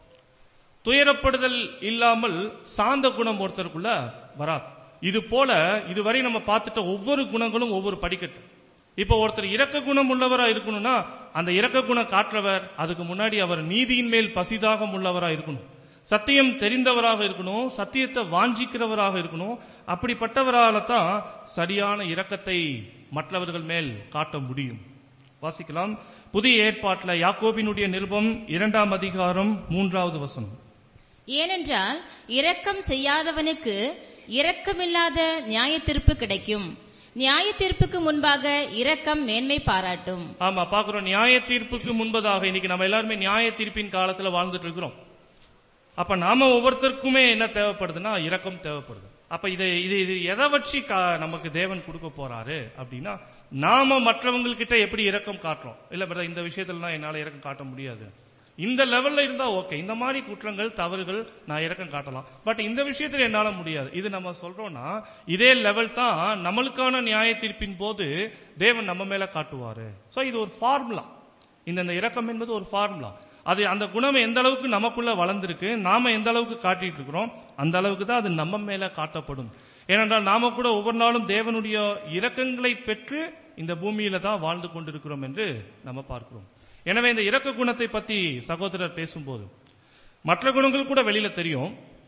துயரப்படுதல் இல்லாமல் சாந்த குணம் ஒருத்தருக்குள்ள வராது இது போல இதுவரை நம்ம பார்த்துட்ட ஒவ்வொரு குணங்களும் ஒவ்வொரு படிக்கட்டு இப்ப ஒருத்தர் இரக்க குணம் உள்ளவரா இருக்கணும்னா அந்த இரக்க குணம் காட்டுறவர் அதுக்கு முன்னாடி அவர் நீதியின் மேல் பசிதாகம் உள்ளவரா இருக்கணும் சத்தியம் தெரிந்தவராக இருக்கணும் சத்தியத்தை வாஞ்சிக்கிறவராக இருக்கணும் அப்படிப்பட்டவரால தான் சரியான இரக்கத்தை மற்றவர்கள் மேல் காட்ட முடியும் வாசிக்கலாம் புதிய ஏற்பாட்டில் யாக்கோபினுடைய நிருபம் இரண்டாம் அதிகாரம் மூன்றாவது வசனம் ஏனென்றால் இரக்கம் செய்யாதவனுக்கு இரக்கமில்லாத நியாய தீர்ப்பு கிடைக்கும் நியாய தீர்ப்புக்கு முன்பாக இரக்கம் மேன்மை பாராட்டும் ஆமா பாக்குறோம் நியாய தீர்ப்புக்கு முன்பதாக இன்னைக்கு நம்ம எல்லாருமே நியாய தீர்ப்பின் காலத்துல வாழ்ந்துட்டு இருக்கிறோம் அப்ப நாம ஒவ்வொருத்தருக்குமே என்ன தேவைப்படுதுன்னா இரக்கம் தேவைப்படுது அப்ப இதை இது இது எதை வச்சு கா- நமக்கு தேவன் கொடுக்க போறாரு அப்படின்னா நாம மற்றவங்ககிட்ட எப்படி இரக்கம் காட்டுறோம் இல்ல பிரதர் இந்த விஷயத்துல என்னால இரக்கம் காட்ட முடியாது இந்த லெவல்ல இருந்தா ஓகே இந்த மாதிரி குற்றங்கள் தவறுகள் நான் இரக்கம் காட்டலாம் பட் இந்த விஷயத்துல என்னால முடியாது இது நம்ம சொல்றோம்னா இதே லெவல் தான் நம்மளுக்கான நியாய தீர்ப்பின் போது தேவன் நம்ம மேல காட்டுவாரு சோ இது ஒரு ஃபார்முலா இந்த இந்த இரக்கம் என்பது ஒரு ஃபார்முலா அது அந்த குணம் எந்த அளவுக்கு நமக்குள்ள வளர்ந்திருக்கு நாம எந்த அளவுக்கு காட்டிட்டு இருக்கிறோம் அந்த அளவுக்கு தான் அது நம்ம மேல காட்டப்படும் ஏனென்றால் நாம கூட ஒவ்வொரு நாளும் தேவனுடைய இரக்கங்களை பெற்று இந்த பூமியில தான் வாழ்ந்து கொண்டிருக்கிறோம் என்று நம்ம பார்க்கிறோம் எனவே இந்த இரக்க குணத்தை பத்தி சகோதரர் பேசும்போது மற்ற குணங்கள் கூட வெளியில தெரியும்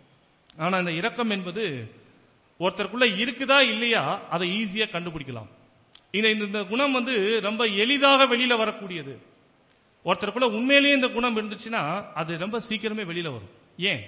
ஆனா இந்த இரக்கம் என்பது ஒருத்தருக்குள்ள இருக்குதா இல்லையா அதை ஈஸியா கண்டுபிடிக்கலாம் இந்த இந்த- இந்த குணம் வந்து ரொம்ப எளிதாக வெளியில வரக்கூடியது ஒருத்தருக்குள்ள உண்மையிலேயே இந்த குணம் இருந்துச்சுன்னா அது ரொம்ப சீக்கிரமே வெளியில வரும் ஏன்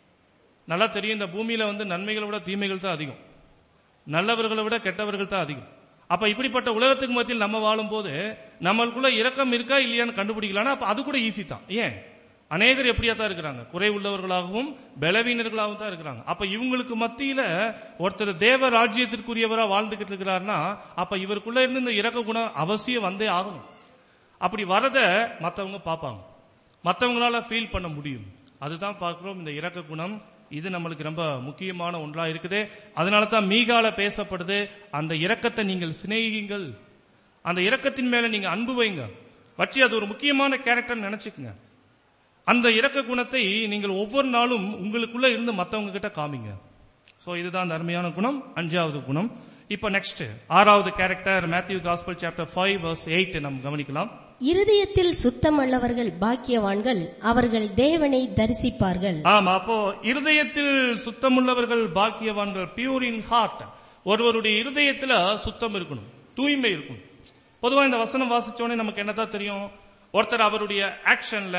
நல்லா தெரியும் இந்த பூமியில வந்து நன்மைகளை விட தீமைகள் தான் அதிகம் நல்லவர்களை விட கெட்டவர்கள் தான் அதிகம் அப்ப இப்படிப்பட்ட உலகத்துக்கு மத்தியில் நம்ம வாழும்போது நம்மளுக்குள்ள இரக்கம் இருக்கா இல்லையான்னு கண்டுபிடிக்கலாம்னா அப்ப அது கூட ஈஸி தான் ஏன் அநேகர் எப்படியா தான் இருக்கிறாங்க குறை உள்ளவர்களாகவும் பலவீனர்களாகவும் தான் இருக்கிறாங்க அப்ப இவங்களுக்கு மத்தியில ஒருத்தர் தேவ ராஜ்யத்திற்குரியவரா வாழ்ந்துகிட்டு இருக்கிறாருன்னா அப்ப இவருக்குள்ள இருந்து இந்த இரக்க குணம் அவசியம் வந்தே ஆகணும் அப்படி வரத மத்தவங்க பார்ப்பாங்க மத்தவங்களால ஃபீல் பண்ண முடியும் அதுதான் பார்க்கிறோம் இந்த இரக்க குணம் இது நம்மளுக்கு ரொம்ப முக்கியமான ஒன்றா இருக்குது அதனால தான் மீகால பேசப்படுது அந்த இரக்கத்தை நீங்கள் சிநேகிங்கள் அந்த இரக்கத்தின் மேல நீங்க அன்பு வைங்க வச்சு அது ஒரு முக்கியமான கேரக்டர் நினைச்சுக்குங்க அந்த இரக்க குணத்தை நீங்கள் ஒவ்வொரு நாளும் உங்களுக்குள்ள இருந்து மத்தவங்க கிட்ட காமிங்க சோ இதுதான் அந்த அருமையான குணம் அஞ்சாவது குணம் இப்ப நெக்ஸ்ட் ஆறாவது character Matthew gospel chapter five verse eight நம்ம கவனிக்கலாம் இருதயத்தில் சுத்தமுள்ளவர்கள் பாக்கியவான்கள் அவர்கள் தேவனை தரிசிப்பார்கள் ஆமா அப்போ இருதயத்தில் சுத்தமுள்ளவர்கள் பாக்கியவான்கள் பியூர் இன் ஹார்ட் ஒருவருடைய இருதயத்துல சுத்தம் இருக்கணும் தூய்மை இருக்கணும் பொதுவா இந்த வசனம் வாசிச்சோடனே நமக்கு என்னதான் தெரியும் ஒருத்தர் அவருடைய ஆக்ஷன்ல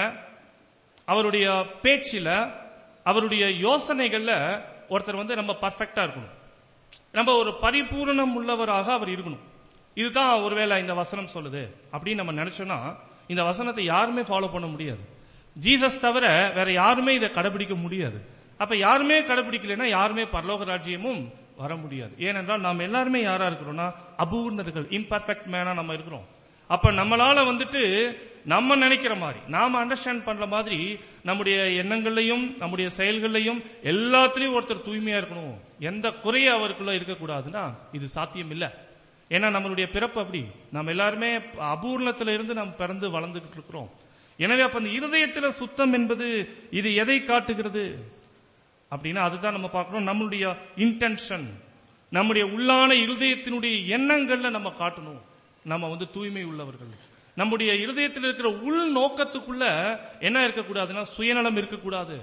அவருடைய பேச்சில அவருடைய யோசனைகள்ல ஒருத்தர் வந்து நம்ம பர்ஃபெக்டா இருக்கணும் நம்ம ஒரு பரிபூரணம் உள்ளவராக அவர் இருக்கணும் இதுதான் ஒருவேளை இந்த வசனம் சொல்லுது அப்படின்னு நம்ம நினைச்சோம்னா இந்த வசனத்தை யாருமே ஃபாலோ பண்ண முடியாது ஜீசஸ் தவிர வேற யாருமே இதை கடைபிடிக்க முடியாது அப்ப யாருமே கடைபிடிக்கலைன்னா யாருமே பரலோக ராஜ்யமும் வர முடியாது ஏனென்றால் நாம் எல்லாருமே யாரா இருக்கிறோம்னா அபூர்ணர்கள் இம்பர்ஃபெக்ட் மேனா நம்ம இருக்கிறோம் அப்ப நம்மளால வந்துட்டு நம்ம நினைக்கிற மாதிரி நாம அண்டர்ஸ்டாண்ட் பண்ற மாதிரி நம்முடைய எண்ணங்கள்லையும் நம்முடைய செயல்கள்லையும் எல்லாத்துலயும் ஒருத்தர் தூய்மையா இருக்கணும் எந்த குறைய அவருக்குள்ள இருக்கக்கூடாதுன்னா இது சாத்தியம் இல்ல ஏன்னா நம்மளுடைய பிறப்பு அப்படி நம்ம எல்லாருமே அபூர்ணத்துல இருந்து நாம் பிறந்து வளர்ந்துகிட்டு இருக்கிறோம் எனவே அப்ப அந்த இருதயத்துல சுத்தம் என்பது இது எதை காட்டுகிறது அப்படின்னா அதுதான் நம்ம பார்க்கிறோம் நம்மளுடைய இன்டென்ஷன் நம்முடைய உள்ளான இருதயத்தினுடைய எண்ணங்கள்ல நம்ம காட்டணும் நம்ம வந்து தூய்மை உள்ளவர்கள் நம்முடைய இருதயத்தில் இருக்கிற உள் நோக்கத்துக்குள்ள என்ன இருக்கக்கூடாதுன்னா சுயநலம் இருக்கக்கூடாது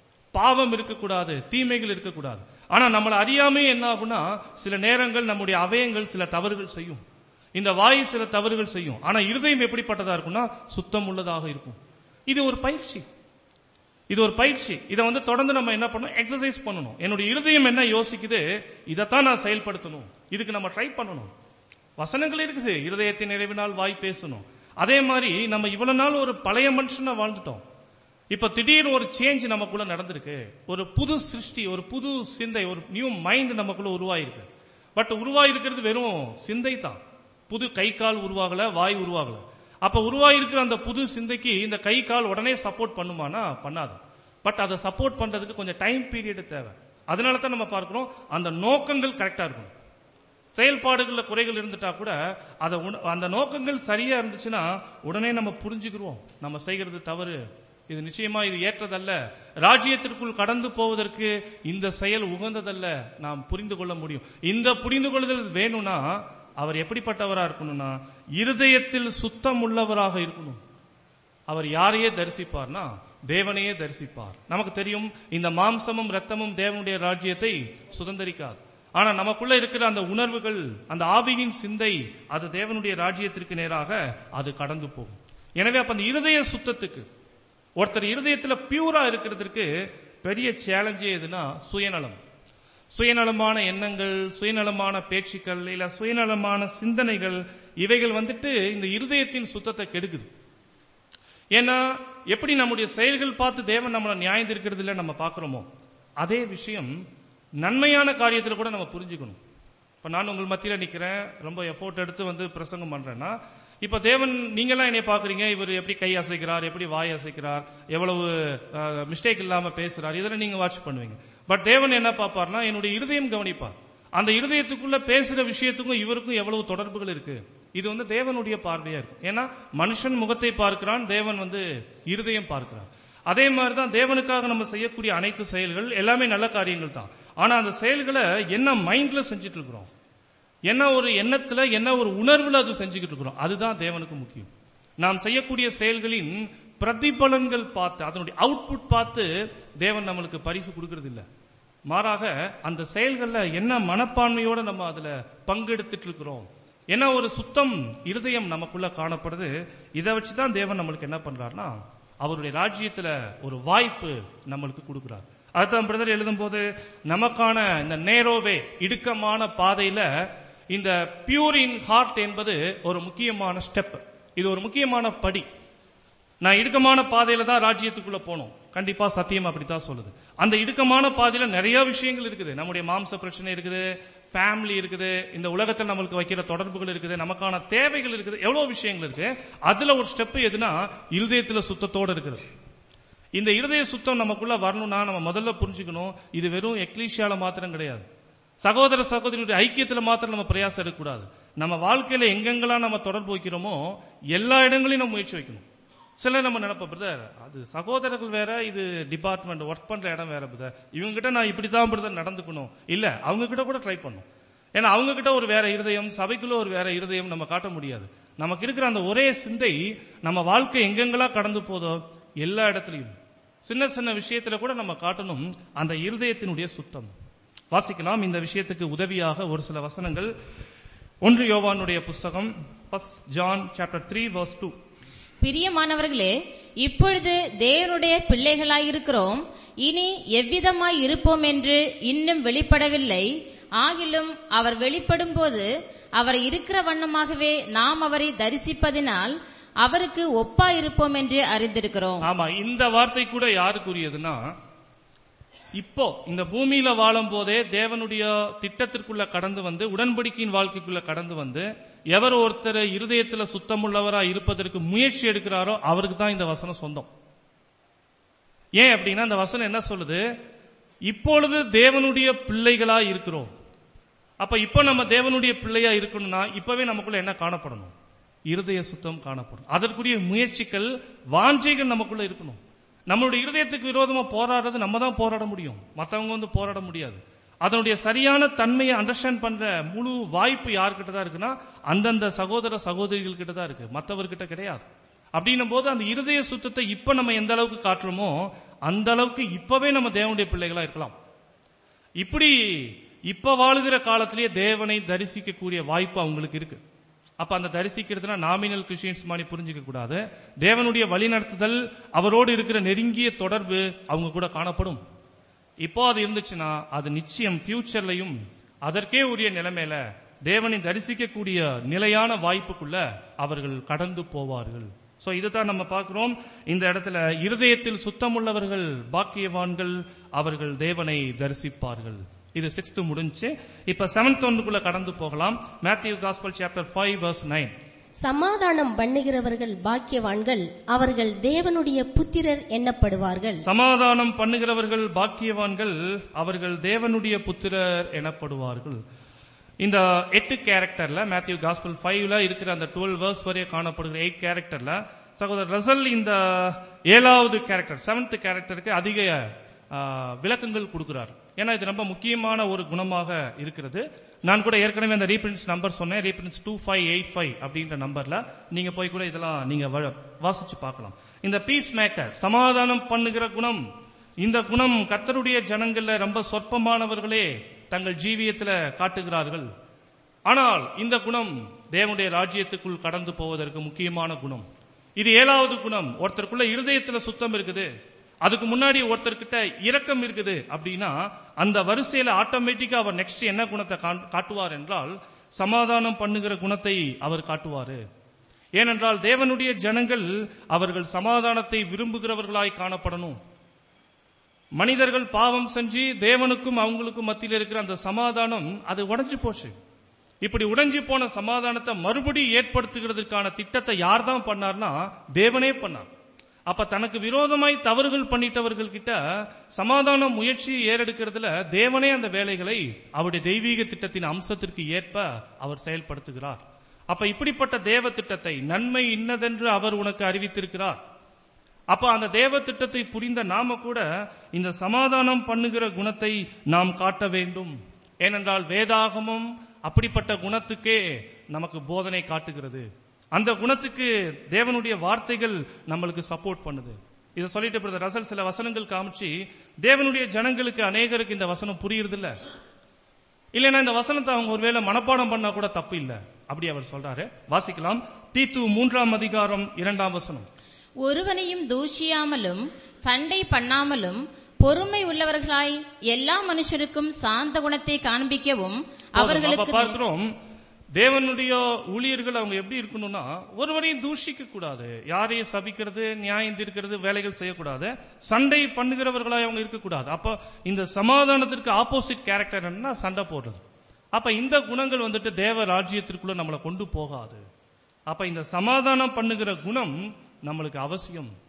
பாவம் இருக்கக்கூடாது தீமைகள் இருக்கக்கூடாது ஆனா நம்மளை அறியாமே என்ன ஆகும்னா சில நேரங்கள் நம்முடைய அவயங்கள் சில தவறுகள் செய்யும் இந்த வாய் சில தவறுகள் செய்யும் ஆனா இருதயம் எப்படிப்பட்டதா இருக்கும்னா சுத்தம் உள்ளதாக இருக்கும் இது ஒரு பயிற்சி இது ஒரு பயிற்சி இதை வந்து தொடர்ந்து நம்ம என்ன பண்ணணும் எக்ஸசைஸ் பண்ணணும் என்னுடைய இருதயம் என்ன யோசிக்குது இதைத்தான் நான் செயல்படுத்தணும் இதுக்கு நம்ம ட்ரை பண்ணணும் வசனங்கள் இருக்குது இருதயத்தின் நிறைவினால் வாய் பேசணும் அதே மாதிரி நம்ம இவ்வளவு நாள் ஒரு பழைய மனுஷனா வாழ்ந்துட்டோம் இப்ப திடீர்னு ஒரு சேஞ்ச் நமக்குள்ள நடந்திருக்கு ஒரு புது சிருஷ்டி ஒரு புது சிந்தை ஒரு நியூ மைண்ட் நமக்குள்ள உருவாயிருக்கு பட் உருவாயிருக்கிறது வெறும் சிந்தை தான் புது கை கால் உருவாகல வாய் உருவாகல அப்ப உருவாயிருக்கிற அந்த புது சிந்தைக்கு இந்த கை கால் உடனே சப்போர்ட் பண்ணுமானா பண்ணாது பட் அதை சப்போர்ட் பண்றதுக்கு கொஞ்சம் டைம் பீரியட் தேவை அதனால தான் நம்ம பார்க்கிறோம் அந்த நோக்கங்கள் கரெக்டா இருக்கணும் செயல்பாடுகள்ல குறைகள் இருந்துட்டா கூட அதை உண- அந்த நோக்கங்கள் சரியா இருந்துச்சுன்னா உடனே நம்ம புரிஞ்சுக்கிறோம் நம்ம செய்கிறது தவறு இது நிச்சயமா இது ஏற்றதல்ல ராஜ்யத்திற்குள் கடந்து போவதற்கு இந்த செயல் உகந்ததல்ல நாம் புரிந்து கொள்ள முடியும் இந்த புரிந்து கொள்ளுதல் வேணும்னா அவர் எப்படிப்பட்டவரா இருக்கணும்னா இருதயத்தில் சுத்தம் உள்ளவராக இருக்கணும் அவர் யாரையே தரிசிப்பார்னா தேவனையே தரிசிப்பார் நமக்கு தெரியும் இந்த மாம்சமும் ரத்தமும் தேவனுடைய ராஜ்யத்தை சுதந்தரிக்காது ஆனா நமக்குள்ள இருக்கிற அந்த உணர்வுகள் அந்த ஆவியின் சிந்தை அது தேவனுடைய ராஜ்யத்திற்கு நேராக அது கடந்து போகும் எனவே அப்ப அந்த இருதய சுத்தத்துக்கு ஒருத்தர் இருதயத்துல பியூரா இருக்கிறதுக்கு பெரிய சேலஞ்சே எதுனா சுயநலம் சுயநலமான எண்ணங்கள் சுயநலமான பேச்சுக்கள் இல்ல சுயநலமான சிந்தனைகள் இவைகள் வந்துட்டு இந்த இருதயத்தின் சுத்தத்தை கெடுக்குது ஏன்னா எப்படி நம்முடைய செயல்கள் பார்த்து தேவன் நம்மளை நியாயம் இருக்கிறது இல்ல நம்ம பார்க்கிறோமோ அதே விஷயம் நன்மையான காரியத்துல கூட நம்ம புரிஞ்சுக்கணும் இப்ப நான் உங்கள் மத்தியில நிக்கிறேன் ரொம்ப எஃபோர்ட் எடுத்து வந்து பிரசங்கம் பண்றேன்னா இப்ப தேவன் நீங்கெல்லாம் என்னை பாக்குறீங்க இவர் எப்படி கை அசைக்கிறார் எப்படி வாய் அசைக்கிறார் எவ்வளவு மிஸ்டேக் இல்லாம பேசுறார் இதெல்லாம் நீங்க வாட்ச் பண்ணுவீங்க பட் தேவன் என்ன பார்ப்பார்னா என்னுடைய இருதயம் கவனிப்பார் அந்த இருதயத்துக்குள்ள பேசுற விஷயத்துக்கும் இவருக்கும் எவ்வளவு தொடர்புகள் இருக்கு இது வந்து தேவனுடைய பார்வையா இருக்கும் ஏன்னா மனுஷன் முகத்தை பார்க்கிறான் தேவன் வந்து இருதயம் பார்க்கிறான் அதே மாதிரி தான் தேவனுக்காக நம்ம செய்யக்கூடிய அனைத்து செயல்கள் எல்லாமே நல்ல காரியங்கள் தான் ஆனா அந்த செயல்களை என்ன மைண்ட்ல செஞ்சுட்டு இருக்கிறோம் என்ன ஒரு எண்ணத்துல என்ன ஒரு உணர்வுல அது செஞ்சுக்கிட்டு இருக்கிறோம் அதுதான் தேவனுக்கு முக்கியம் நாம் செய்யக்கூடிய செயல்களின் பிரதிபலன்கள் பார்த்து அதனுடைய அவுட்புட் பார்த்து தேவன் நம்மளுக்கு பரிசு கொடுக்கறது இல்ல மாறாக அந்த செயல்கள்ல என்ன மனப்பான்மையோட நம்ம அதுல பங்கெடுத்துட்டு இருக்கிறோம் என்ன ஒரு சுத்தம் இருதயம் நமக்குள்ள காணப்படுது இதை வச்சுதான் தேவன் நம்மளுக்கு என்ன பண்றாருன்னா அவருடைய ராஜ்யத்துல ஒரு வாய்ப்பு நம்மளுக்கு கொடுக்கிறார் அதுதான் பிரதர் எழுதும்போது நமக்கான இந்த நேரோவே இடுக்கமான பாதையில இந்த பியூர் இன் ஹார்ட் என்பது ஒரு முக்கியமான ஸ்டெப் இது ஒரு முக்கியமான படி நான் இடுக்கமான பாதையில தான் ராஜ்யத்துக்குள்ள போனோம் கண்டிப்பா சத்தியம் அப்படித்தான் சொல்லுது அந்த இடுக்கமான பாதையில நிறைய விஷயங்கள் இருக்குது நம்முடைய மாம்ச பிரச்சனை இருக்குது ஃபேமிலி இருக்குது இந்த உலகத்தில் நம்மளுக்கு வைக்கிற தொடர்புகள் இருக்குது நமக்கான தேவைகள் இருக்குது எவ்வளவு விஷயங்கள் இருக்கு அதுல ஒரு ஸ்டெப் எதுனா இருதயத்துல சுத்தத்தோட இருக்குது இந்த இருதய சுத்தம் நமக்குள்ள வரணும்னா நம்ம முதல்ல புரிஞ்சுக்கணும் இது வெறும் எக்லீஷியால மாத்திரம் கிடையாது சகோதர சகோதரியுடைய ஐக்கியத்துல மாத்திரம் நம்ம பிரயாசம் எடுக்கக்கூடாது நம்ம வாழ்க்கையில எங்கெங்கெல்லாம் நம்ம தொடர்பு வைக்கிறோமோ எல்லா இடங்களையும் நம்ம முயற்சி வைக்கணும் சிலர் நம்ம நினைப்போம் பிரதர் அது சகோதரர்கள் வேற இது டிபார்ட்மெண்ட் ஒர்க் பண்ற இடம் வேற பிரதர் இவங்க கிட்ட நான் இப்படிதான் பிரதர் நடந்துக்கணும் இல்ல அவங்க கிட்ட கூட ட்ரை பண்ணும் ஏன்னா அவங்க கிட்ட ஒரு வேற இருதயம் சபைக்குள்ள ஒரு வேற இருதயம் நம்ம காட்ட முடியாது நமக்கு இருக்கிற அந்த ஒரே சிந்தை நம்ம வாழ்க்கை எங்கெங்கெல்லாம் கடந்து போதோ எல்லா இடத்துலயும் சின்ன சின்ன விஷயத்துல கூட நம்ம காட்டணும் அந்த இருதயத்தினுடைய சுத்தம் வாசிக்கலாம் இந்த விஷயத்துக்கு உதவியாக ஒரு சில வசனங்கள் ஒன்று யோவானுடைய புஸ்தகம் first John chapter three verse two பிரியமானவர்களே இப்பொழுது தேவனுடைய பிள்ளைகளாயிருக்கிறோம் இனி எவ்விதமாய் இருப்போம் என்று இன்னும் வெளிப்படவில்லை ஆகிலும் அவர் வெளிப்படும் போது அவர் இருக்கிற வண்ணமாகவே நாம் அவரை தரிசிப்பதினால் அவருக்கு ஒப்பா இருப்போம் என்று அறிந்திருக்கிறோம் ஆமா இந்த வார்த்தை கூட யாருக்குரியதுன்னா இப்போ இந்த பூமியில வாழும் போதே தேவனுடைய திட்டத்திற்குள்ள கடந்து வந்து உடன்படிக்கையின் வாழ்க்கைக்குள்ள கடந்து வந்து எவர் ஒருத்தர் இருதயத்துல சுத்தமுள்ளவரா இருப்பதற்கு முயற்சி எடுக்கிறாரோ அவருக்கு தான் இந்த வசனம் சொந்தம் ஏன் அப்படின்னா இந்த வசனம் என்ன சொல்லுது இப்பொழுது தேவனுடைய பிள்ளைகளா இருக்கிறோம் அப்ப இப்போ நம்ம தேவனுடைய பிள்ளையா இருக்கணும்னா இப்பவே நமக்குள்ள என்ன காணப்படணும் இருதய சுத்தம் காணப்படும் அதற்குரிய முயற்சிகள் வாஞ்சைகள் நமக்குள்ள இருக்கணும் நம்மளுடைய இருதயத்துக்கு விரோதமா போராடுறது நம்ம தான் போராட முடியும் மத்தவங்க வந்து போராட முடியாது அதனுடைய சரியான தன்மையை அண்டர்ஸ்டாண்ட் பண்ற முழு வாய்ப்பு யார்கிட்ட தான் இருக்குன்னா அந்தந்த சகோதர சகோதரிகள் கிட்ட தான் இருக்கு மற்றவர்கிட்ட கிடையாது அப்படின்னும் போது அந்த இருதய சுத்தத்தை இப்ப நம்ம எந்த அளவுக்கு காட்டுறோமோ அந்த அளவுக்கு இப்பவே நம்ம தேவனுடைய பிள்ளைகளா இருக்கலாம் இப்படி இப்ப வாழுகிற காலத்திலேயே தேவனை தரிசிக்கக்கூடிய வாய்ப்பு அவங்களுக்கு இருக்கு அப்ப அந்த தரிசிக்கிறதுனா நாமினல் கிறிஸ்டியன்ஸ் மாதிரி புரிஞ்சுக்க கூடாது தேவனுடைய வழிநடத்துதல் அவரோடு இருக்கிற நெருங்கிய தொடர்பு அவங்க கூட காணப்படும் இப்போ அது இருந்துச்சுன்னா அது நிச்சயம் ஃபியூச்சர்லயும் அதற்கே உரிய நிலைமையில தேவனை தரிசிக்கக்கூடிய நிலையான வாய்ப்புக்குள்ள அவர்கள் கடந்து போவார்கள் சோ இதுதான் நம்ம பார்க்கிறோம் இந்த இடத்துல இருதயத்தில் சுத்தமுள்ளவர்கள் பாக்கியவான்கள் அவர்கள் தேவனை தரிசிப்பார்கள் இது சிக்ஸ்த் முடிஞ்சு இப்ப செவன்த் ஒன்றுக்குள்ள கடந்து போகலாம் Matthew gospel chapter five verse nine சமாதானம் பண்ணுகிறவர்கள் பாக்கியவான்கள் அவர்கள் தேவனுடைய புத்திரர் எண்ணப்படுவார்கள் சமாதானம் பண்ணுகிறவர்கள் பாக்கியவான்கள் அவர்கள் தேவனுடைய புத்திரர் எனப்படுவார்கள் இந்த எட்டு கேரக்டர்ல மேத்யூ காஸ்பல் ஃபைவ்ல இருக்கிற அந்த டுவெல் வேர்ஸ் வரைய காணப்படுகிற எயிட் கேரக்டர்ல சகோதரர் ரசல் இந்த ஏழாவது கேரக்டர் செவன்த் கேரக்டருக்கு அதிக ஆ, விளக்கங்கள் கொடுக்கிறார் ஏன்னா இது ரொம்ப முக்கியமான ஒரு குணமாக இருக்கிறது நான் கூட ஏற்கனவே அந்த ரீபிரின்ஸ் நம்பர் சொன்னேன் reprints two five eight five அப்படின்ற நம்பர்ல நீங்க போய் கூட இதெல்லாம் நீங்க வ- வாசிச்சு பார்க்கலாம் இந்த பீஸ் மேக்கர் சமாதானம் பண்ணுகிற குணம் இந்த குணம் கர்த்தருடைய ஜனங்கள்ல ரொம்ப சொற்பமானவர்களே தங்கள் ஜீவியத்துல காட்டுகிறார்கள் ஆனால் இந்த குணம் தேவனுடைய ராஜ்யத்துக்குள் கடந்து போவதற்கு முக்கியமான குணம் இது ஏழாவது குணம் ஒருத்தருக்குள்ள இருதயத்துல சுத்தம் இருக்குது அதுக்கு முன்னாடி ஒருத்தர்கிட்ட இரக்கம் இருக்குது அப்படின்னா அந்த வரிசையில ஆட்டோமேட்டிக்கா அவர் நெக்ஸ்ட் என்ன குணத்தை காண்- காட்டுவார் என்றால் சமாதானம் பண்ணுகிற குணத்தை அவர் காட்டுவாரு ஏனென்றால் தேவனுடைய ஜனங்கள் அவர்கள் சமாதானத்தை விரும்புகிறவர்களாய் காணப்படணும் மனிதர்கள் பாவம் செஞ்சு தேவனுக்கும் அவங்களுக்கும் மத்தியில் இருக்கிற அந்த சமாதானம் அது உடைஞ்சு போச்சு இப்படி உடைஞ்சு போன சமாதானத்தை மறுபடி ஏற்படுத்துகிறதுக்கான திட்டத்தை யார் தான் பண்ணார்னா தேவனே பண்ணார் அப்ப தனக்கு விரோதமாய் தவறுகள் பண்ணிட்டவர்கள் கிட்ட சமாதான முயற்சி ஏறெடுக்கிறதுல தேவனே அந்த வேலைகளை அவருடைய தெய்வீக திட்டத்தின் அம்சத்திற்கு ஏற்ப அவர் செயல்படுத்துகிறார் அப்ப இப்படிப்பட்ட தேவ திட்டத்தை நன்மை இன்னதென்று அவர் உனக்கு அறிவித்திருக்கிறார் அப்ப அந்த தேவ திட்டத்தை புரிந்த நாம கூட இந்த சமாதானம் பண்ணுகிற குணத்தை நாம் காட்ட வேண்டும் ஏனென்றால் வேதாகமம் அப்படிப்பட்ட குணத்துக்கே நமக்கு போதனை காட்டுகிறது அந்த குணத்துக்கு தேவனுடைய வார்த்தைகள் நம்மளுக்கு சப்போர்ட் பண்ணுது இதை சொல்லிட்டு பிரதர் ரசல் சில வசனங்கள் காமிச்சு தேவனுடைய ஜனங்களுக்கு அநேகருக்கு இந்த வசனம் புரியுறதில்ல இல்லைன்னா இந்த வசனத்தை அவங்க ஒருவேளை மனப்பாடம் பண்ணா கூட தப்பு இல்ல அப்படி அவர் சொல்றாரு வாசிக்கலாம் தீத்து மூன்றாம் அதிகாரம் இரண்டாம் வசனம் ஒருவனையும் தூஷியாமலும் சண்டை பண்ணாமலும் பொறுமை உள்ளவர்களாய் எல்லா மனுஷருக்கும் சாந்த குணத்தை காண்பிக்கவும் போதும். அப்ப அவர்களுக்கு பார்க்கிறோம் தேவனுடைய ஊழியர்கள் அவங்க எப்படி இருக்கணும்னா ஒருவரையும் தூஷிக்க கூடாது யாரையும் சபிக்கிறது நியாயம் தீர்க்கிறது வேலைகள் செய்யக்கூடாது சண்டை பண்ணுகிறவர்களாய் அவங்க இருக்கக்கூடாது அப்ப இந்த சமாதானத்திற்கு ஆப்போசிட் கேரக்டர் என்னன்னா சண்டை போடுறது அப்ப இந்த குணங்கள் வந்துட்டு தேவ ராஜ்யத்திற்குள்ள நம்மளை கொண்டு போகாது அப்ப இந்த சமாதானம் பண்ணுகிற குணம் நம்மளுக்கு அவசியம்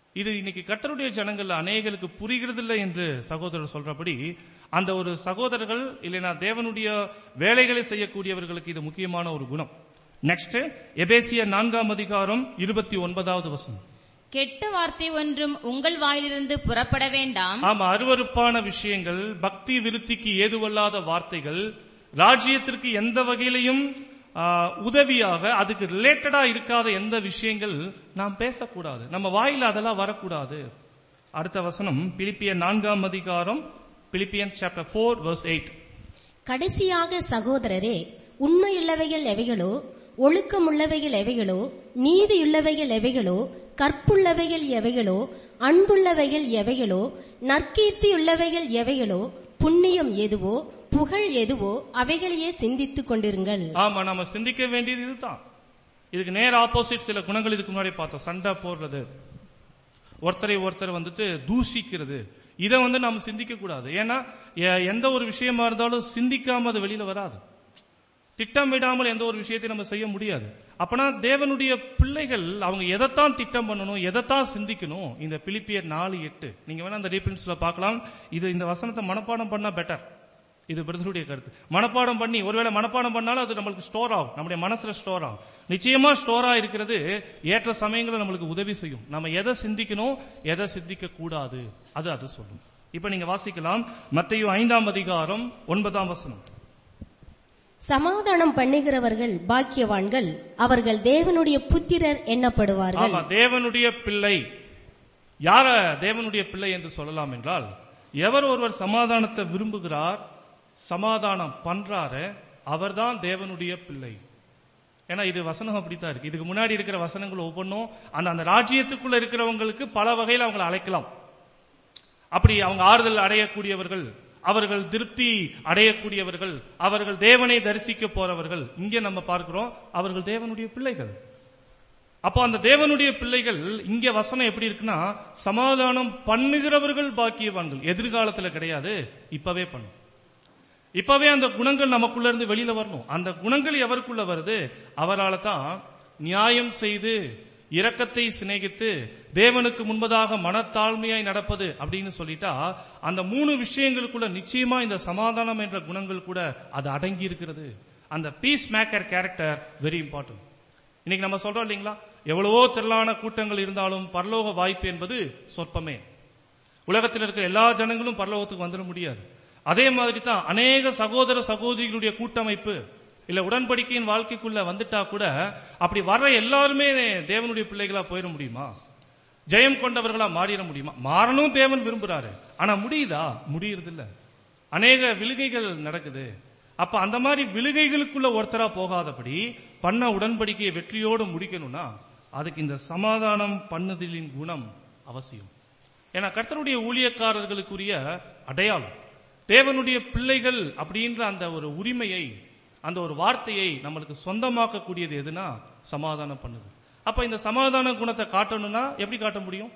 இது இன்னைக்கு கர்த்தருடைய ஜனங்கள் அநேகருக்கு புரிகிறதில்லை என்று சகோதரர் சொல்றபடி அந்த ஒரு சகோதரர்கள் இல்லைனா தேவனுடைய வேலைகளை செய்யக்கூடியவர்களுக்கு இது முக்கியமான ஒரு குணம் நெக்ஸ்ட் எபேசிய நான்காம் அதிகாரம் இருபத்தி ஒன்பதாவது வசனம் கெட்ட வார்த்தை ஒன்றும் உங்கள் வாயிலிருந்து புறப்பட வேண்டாம் ஆமா அருவருப்பான விஷயங்கள் பக்தி விருத்திக்கு ஏதுவல்லாத வார்த்தைகள் ராஜ்யத்திற்கு எந்த வகையிலையும் ஆ, உதவியாக அதுக்கு ரிலேட்டடா இருக்காத எந்த விஷயங்கள் நாம் பேசக்கூடாது நம்ம வாயில அதெல்லாம் வரக்கூடாது அடுத்த வசனம் பிலிப்பியன் நான்காம் அதிகாரம் Philippian chapter four verse eight கடைசியாக சகோதரரே உண்மையுள்ளவைகள் எவைகளோ ஒழுக்கமுள்ளவைகள் எவைகளோ நீதியுள்ளவைகள் எவைகளோ கற்புள்ளவைகள் எவைகளோ அன்புள்ளவைகள் எவைகளோ நற்கீர்த்தியுள்ளவைகள் எவைகளோ புண்ணியம் எதுவோ புகழ் எதுவோ அவைகளையே சிந்தித்துக் கொண்டிருங்கள் ஆமா நம்ம சிந்திக்க வேண்டியது இதுதான் இதுக்கு நேர் ஆப்போசிட் சில குணங்கள் இதுக்கு முன்னாடி பார்த்தோம் சண்டை போடுறது ஒருத்தரை ஒருத்தர் வந்துட்டு தூஷிக்கிறது இதை வந்து நாம சிந்திக்க கூடாது ஏன்னா எ- எந்த ஒரு விஷயமா இருந்தாலும் சிந்திக்காம அது வெளியில வராது திட்டமிடாமல் எந்த ஒரு விஷயத்தையும் நம்ம செய்ய முடியாது அப்பனா தேவனுடைய பிள்ளைகள் அவங்க எதைத்தான் திட்டம் பண்ணணும் எதைத்தான் சிந்திக்கணும் இந்த பிலிப்பியர் நாலு எட்டு நீங்க வேணா அந்த ரீபிரின்ஸ்ல பார்க்கலாம் இது இந்த வசனத்தை மனப்பாடம் பண்ணா பெட்டர் இது பிரதருடைய கருத்து மனப்பாடம் பண்ணி ஒருவேளை மனப்பாடம் பண்ணாலும் அது நம்மளுக்கு ஸ்டோர் ஆகும் நம்முடைய மனசுல ஸ்டோர் ஆகும் நிச்சயமா ஸ்டோரா இருக்கிறது ஏற்ற சமயங்களில் நம்மளுக்கு உதவி செய்யும் நம்ம எதை சிந்திக்கணும் எதை சிந்திக்க கூடாது அது அது சொல்லும் இப்ப நீங்க வாசிக்கலாம் மத்தேயு ஐந்தாம் அதிகாரம் ஒன்பதாம் வசனம் சமாதானம் பண்ணுகிறவர்கள் பாக்கியவான்கள் அவர்கள் தேவனுடைய புத்திரர் எண்ணப்படுவார்கள் ஆமா தேவனுடைய பிள்ளை யார தேவனுடைய பிள்ளை என்று சொல்லலாம் என்றால் எவர் ஒருவர் சமாதானத்தை விரும்புகிறார் சமாதானம் பண்றாரு அவர்தான் தேவனுடைய பிள்ளை ஏன்னா இது வசனம் அப்படித்தான் இருக்கு இதுக்கு முன்னாடி இருக்கிற வசனங்கள் ஒவ்வொன்றும் அந்த அந்த ராஜ்யத்துக்குள்ள இருக்கிறவங்களுக்கு பல வகையில் அவங்களை அழைக்கலாம் அப்படி அவங்க ஆறுதல் அடையக்கூடியவர்கள் அவர்கள் திருப்தி அடையக்கூடியவர்கள் அவர்கள் தேவனை தரிசிக்க போறவர்கள் இங்கே நம்ம பார்க்கிறோம் அவர்கள் தேவனுடைய பிள்ளைகள் அப்போ அந்த தேவனுடைய பிள்ளைகள் இங்க வசனம் எப்படி இருக்குன்னா சமாதானம் பண்ணுகிறவர்கள் பாக்கியவான்கள் எதிர்காலத்துல கிடையாது இப்பவே பண்ணும் இப்பவே அந்த குணங்கள் நமக்குள்ள இருந்து வெளியில வரணும் அந்த குணங்கள் எவருக்குள்ள வருது அவரால தான் நியாயம் செய்து இரக்கத்தை சிநேகித்து தேவனுக்கு முன்பதாக மனத்தாழ்மையாய் நடப்பது அப்படின்னு சொல்லிட்டா அந்த மூணு விஷயங்களுக்குள்ள நிச்சயமா இந்த சமாதானம் என்ற குணங்கள் கூட அது அடங்கி இருக்கிறது அந்த peace maker character very important இன்னைக்கு நம்ம சொல்றோம் இல்லைங்களா எவ்வளவோ திரளான கூட்டங்கள் இருந்தாலும் பரலோக வாய்ப்பு என்பது சொற்பமே உலகத்தில் இருக்கிற எல்லா ஜனங்களும் பரலோகத்துக்கு வந்துட முடியாது அதே மாதிரி தான் அநேக சகோதர சகோதரிகளுடைய கூட்டமைப்பு இல்ல உடன்படிக்கையின் வாழ்க்கைக்குள்ள வந்துட்டா கூட அப்படி வர்ற எல்லாருமே தேவனுடைய பிள்ளைகளா போயிட முடியுமா ஜெயம் கொண்டவர்களா மாறிட முடியுமா மாறணும் தேவன் விரும்புறாரு ஆனா முடியுதா முடியறது இல்ல அநேக விழுகைகள் நடக்குது அப்ப அந்த மாதிரி விழுகைகளுக்குள்ள ஒருத்தரா போகாதபடி பண்ண உடன்படிக்கையை வெற்றியோடு முடிக்கணும்னா அதுக்கு இந்த சமாதானம் பண்ணுதலின் குணம் அவசியம் ஏன்னா கர்த்தருடைய ஊழியக்காரர்களுக்குரிய அடையாளம் தேவனுடைய பிள்ளைகள் அப்படின்ற அந்த ஒரு உரிமையை அந்த ஒரு வார்த்தையை நம்மளுக்கு சொந்தமாக்கக்கூடியது எதுனா சமாதானம் பண்ணுது அப்ப இந்த சமாதான குணத்தை காட்டணும்னா எப்படி காட்ட முடியும்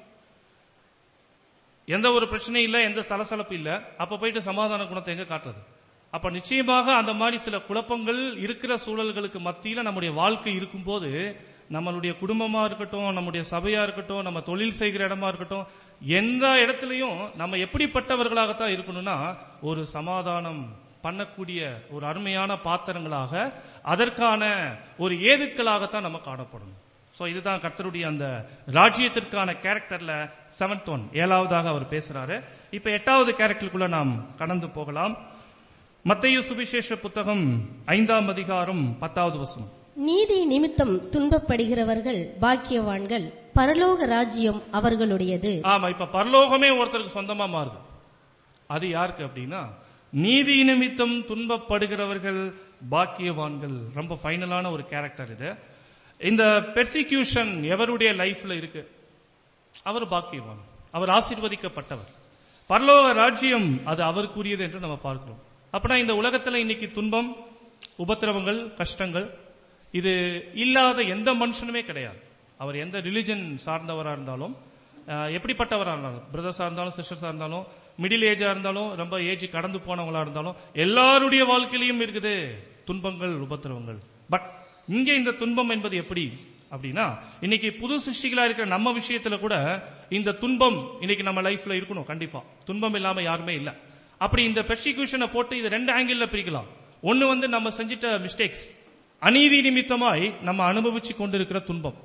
எந்த ஒரு பிரச்சனையும் இல்ல எந்த சலசலப்பு இல்ல அப்ப போயிட்டு சமாதான குணத்தை எங்க காட்டுறது அப்ப நிச்சயமாக அந்த மாதிரி சில குழப்பங்கள் இருக்கிற சூழல்களுக்கு மத்தியில நம்முடைய வாழ்க்கை இருக்கும்போது நம்மளுடைய குடும்பமா இருக்கட்டும் நம்முடைய சபையா இருக்கட்டும் நம்ம தொழில் செய்கிற இடமா இருக்கட்டும் எந்த இடத்துலயும் நம்ம எப்படிப்பட்டவர்களாகத்தான் இருக்கணும்னா ஒரு சமாதானம் பண்ணக்கூடிய ஒரு அருமையான பாத்திரங்களாக அதற்கான ஒரு ஏதுக்களாகத்தான் நம்ம காணப்படணும் சோ இதுதான் கர்த்தருடைய அந்த ராஜ்யத்திற்கான கேரக்டர்ல செவன்த் ஒன் ஏழாவதாக அவர் பேசுறாரு இப்ப எட்டாவது கேரக்டருக்குள்ள நாம் கடந்து போகலாம் மத்தேயு சுவிசேஷ புத்தகம் ஐந்தாம் அதிகாரம் பத்தாவது வசனம் நீதி நிமித்தம் துன்பப்படுகிறவர்கள் பாக்கியவான்கள் பரலோக ராஜ்யம் அவர்களுடையது ஆமா இப்ப பரலோகமே ஒருத்தருக்கு சொந்தமா மாறுது அது யாருக்கு அப்படின்னா நீதி நிமித்தம் துன்பப்படுகிறவர்கள் பாக்கியவான்கள் ரொம்ப ஃபைனலான ஒரு கேரக்டர் இது இந்த பெர்சிக்யூஷன் எவருடைய லைஃப்ல இருக்கு அவர் பாக்கியவான் அவர் ஆசீர்வதிக்கப்பட்டவர் பரலோக ராஜ்யம் அது அவருக்குரியது என்று நம்ம பார்க்கிறோம் அப்படின்னா இந்த உலகத்துல இன்னைக்கு துன்பம் உபத்திரவங்கள் கஷ்டங்கள் இது இல்லாத எந்த மனுஷனுமே கிடையாது அவர் எந்த ரிலிஜன் சார்ந்தவரா இருந்தாலும் அஹ், எப்படிப்பட்டவரா இருந்தாலும் பிரதர்ஸா இருந்தாலும் சிஸ்டர்ஸா இருந்தாலும் மிடில் ஏஜா இருந்தாலும் ரொம்ப ஏஜ் கடந்து போனவங்களா இருந்தாலும் எல்லாருடைய வாழ்க்கையிலையும் இருக்குது துன்பங்கள் உபத்திரவங்கள் பட் இங்க இந்த துன்பம் என்பது எப்படி அப்படின்னா இன்னைக்கு புது சிருஷ்டிகளா இருக்கிற நம்ம விஷயத்துல கூட இந்த துன்பம் இன்னைக்கு நம்ம லைஃப்ல இருக்கணும் கண்டிப்பா துன்பம் இல்லாம யாருமே இல்ல அப்படி இந்த பெர்சிக்யூஷனை போட்டு இது ரெண்டு ஆங்கிள் பிரிக்கலாம் ஒன்னு வந்து நம்ம செஞ்சிட்ட மிஸ்டேக்ஸ் அநீதி நிமித்தமாய் நம்ம அனுபவிச்சு கொண்டிருக்கிற துன்பம்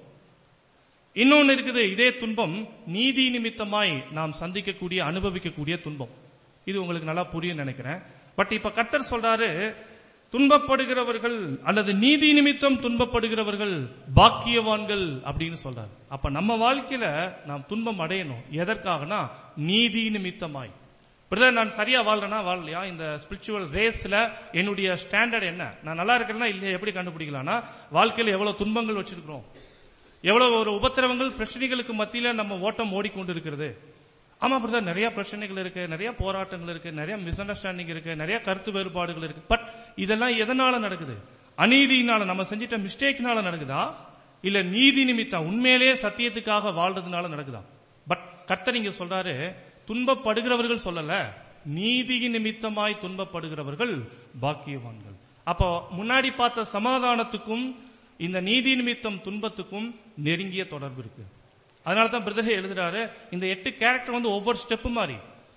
இன்னொன்னு இருக்குது இதே துன்பம் நீதி நிமித்தமாய் நாம் சந்திக்கக்கூடிய அனுபவிக்கக்கூடிய துன்பம் இது உங்களுக்கு நல்லா புரியும் நினைக்கிறேன் பட் இப்ப கர்த்தர் சொல்றாரு துன்பப்படுகிறவர்கள் அல்லது நீதி நிமித்தம் துன்பப்படுகிறவர்கள் பாக்கியவான்கள் அப்படின்னு சொல்றாரு அப்ப நம்ம வாழ்க்கையில நாம் துன்பம் அடையணும் எதற்காகனா நீதி நிமித்தமாய் பிரதர் நான் சரியா வாழ்றேனா வாழலையா இந்த ஸ்பிரிச்சுவல் ரேஸ்ல என்னுடைய ஸ்டாண்டர்ட் என்ன நான் நல்லா இருக்கிறேன்னா இல்லையா எப்படி கண்டுபிடிக்கலாம்னா வாழ்க்கையில எவ்வளவு துன்பங்கள் வச்சிருக்கிறோம் எவ்வளவு ஒரு உபத்திரவங்கள் பிரச்சனைகளுக்கு மத்தியில நம்ம ஓட்டம் ஓடிக்கொண்டிருக்கிறது ஆமா பிரதர் நிறைய பிரச்சனைகள் இருக்கு நிறைய போராட்டங்கள் இருக்கு நிறைய மிஸ் அண்டர்ஸ்டாண்டிங் இருக்கு நிறைய கருத்து வேறுபாடுகள் இருக்கு பட் இதெல்லாம் எதனால நடக்குது அநீதியினால நம்ம செஞ்சிட்ட மிஸ்டேக்னால நடக்குதா இல்ல நீதி நிமித்தம் உண்மையிலேயே சத்தியத்துக்காக வாழ்றதுனால நடக்குதா பட் கர்த்தர் இங்க சொல்றாரு துன்பப்படுகிறவர்கள் சொல்லல நீதி நிமித்தமாய் துன்பப்படுகிறவர்கள் பாக்கியவான்கள் அப்போ முன்னாடி பார்த்த சமாதானத்துக்கும் இந்த நீதி நிமித்தம் துன்பத்துக்கும் நெருங்கிய தொடர்பு இருக்கு அதனால தான் பிரதரே எழுதுறாரு இந்த எட்டு கேரக்டர் வந்து ஒவ்வொரு ஸ்டெப்பு மாதிரி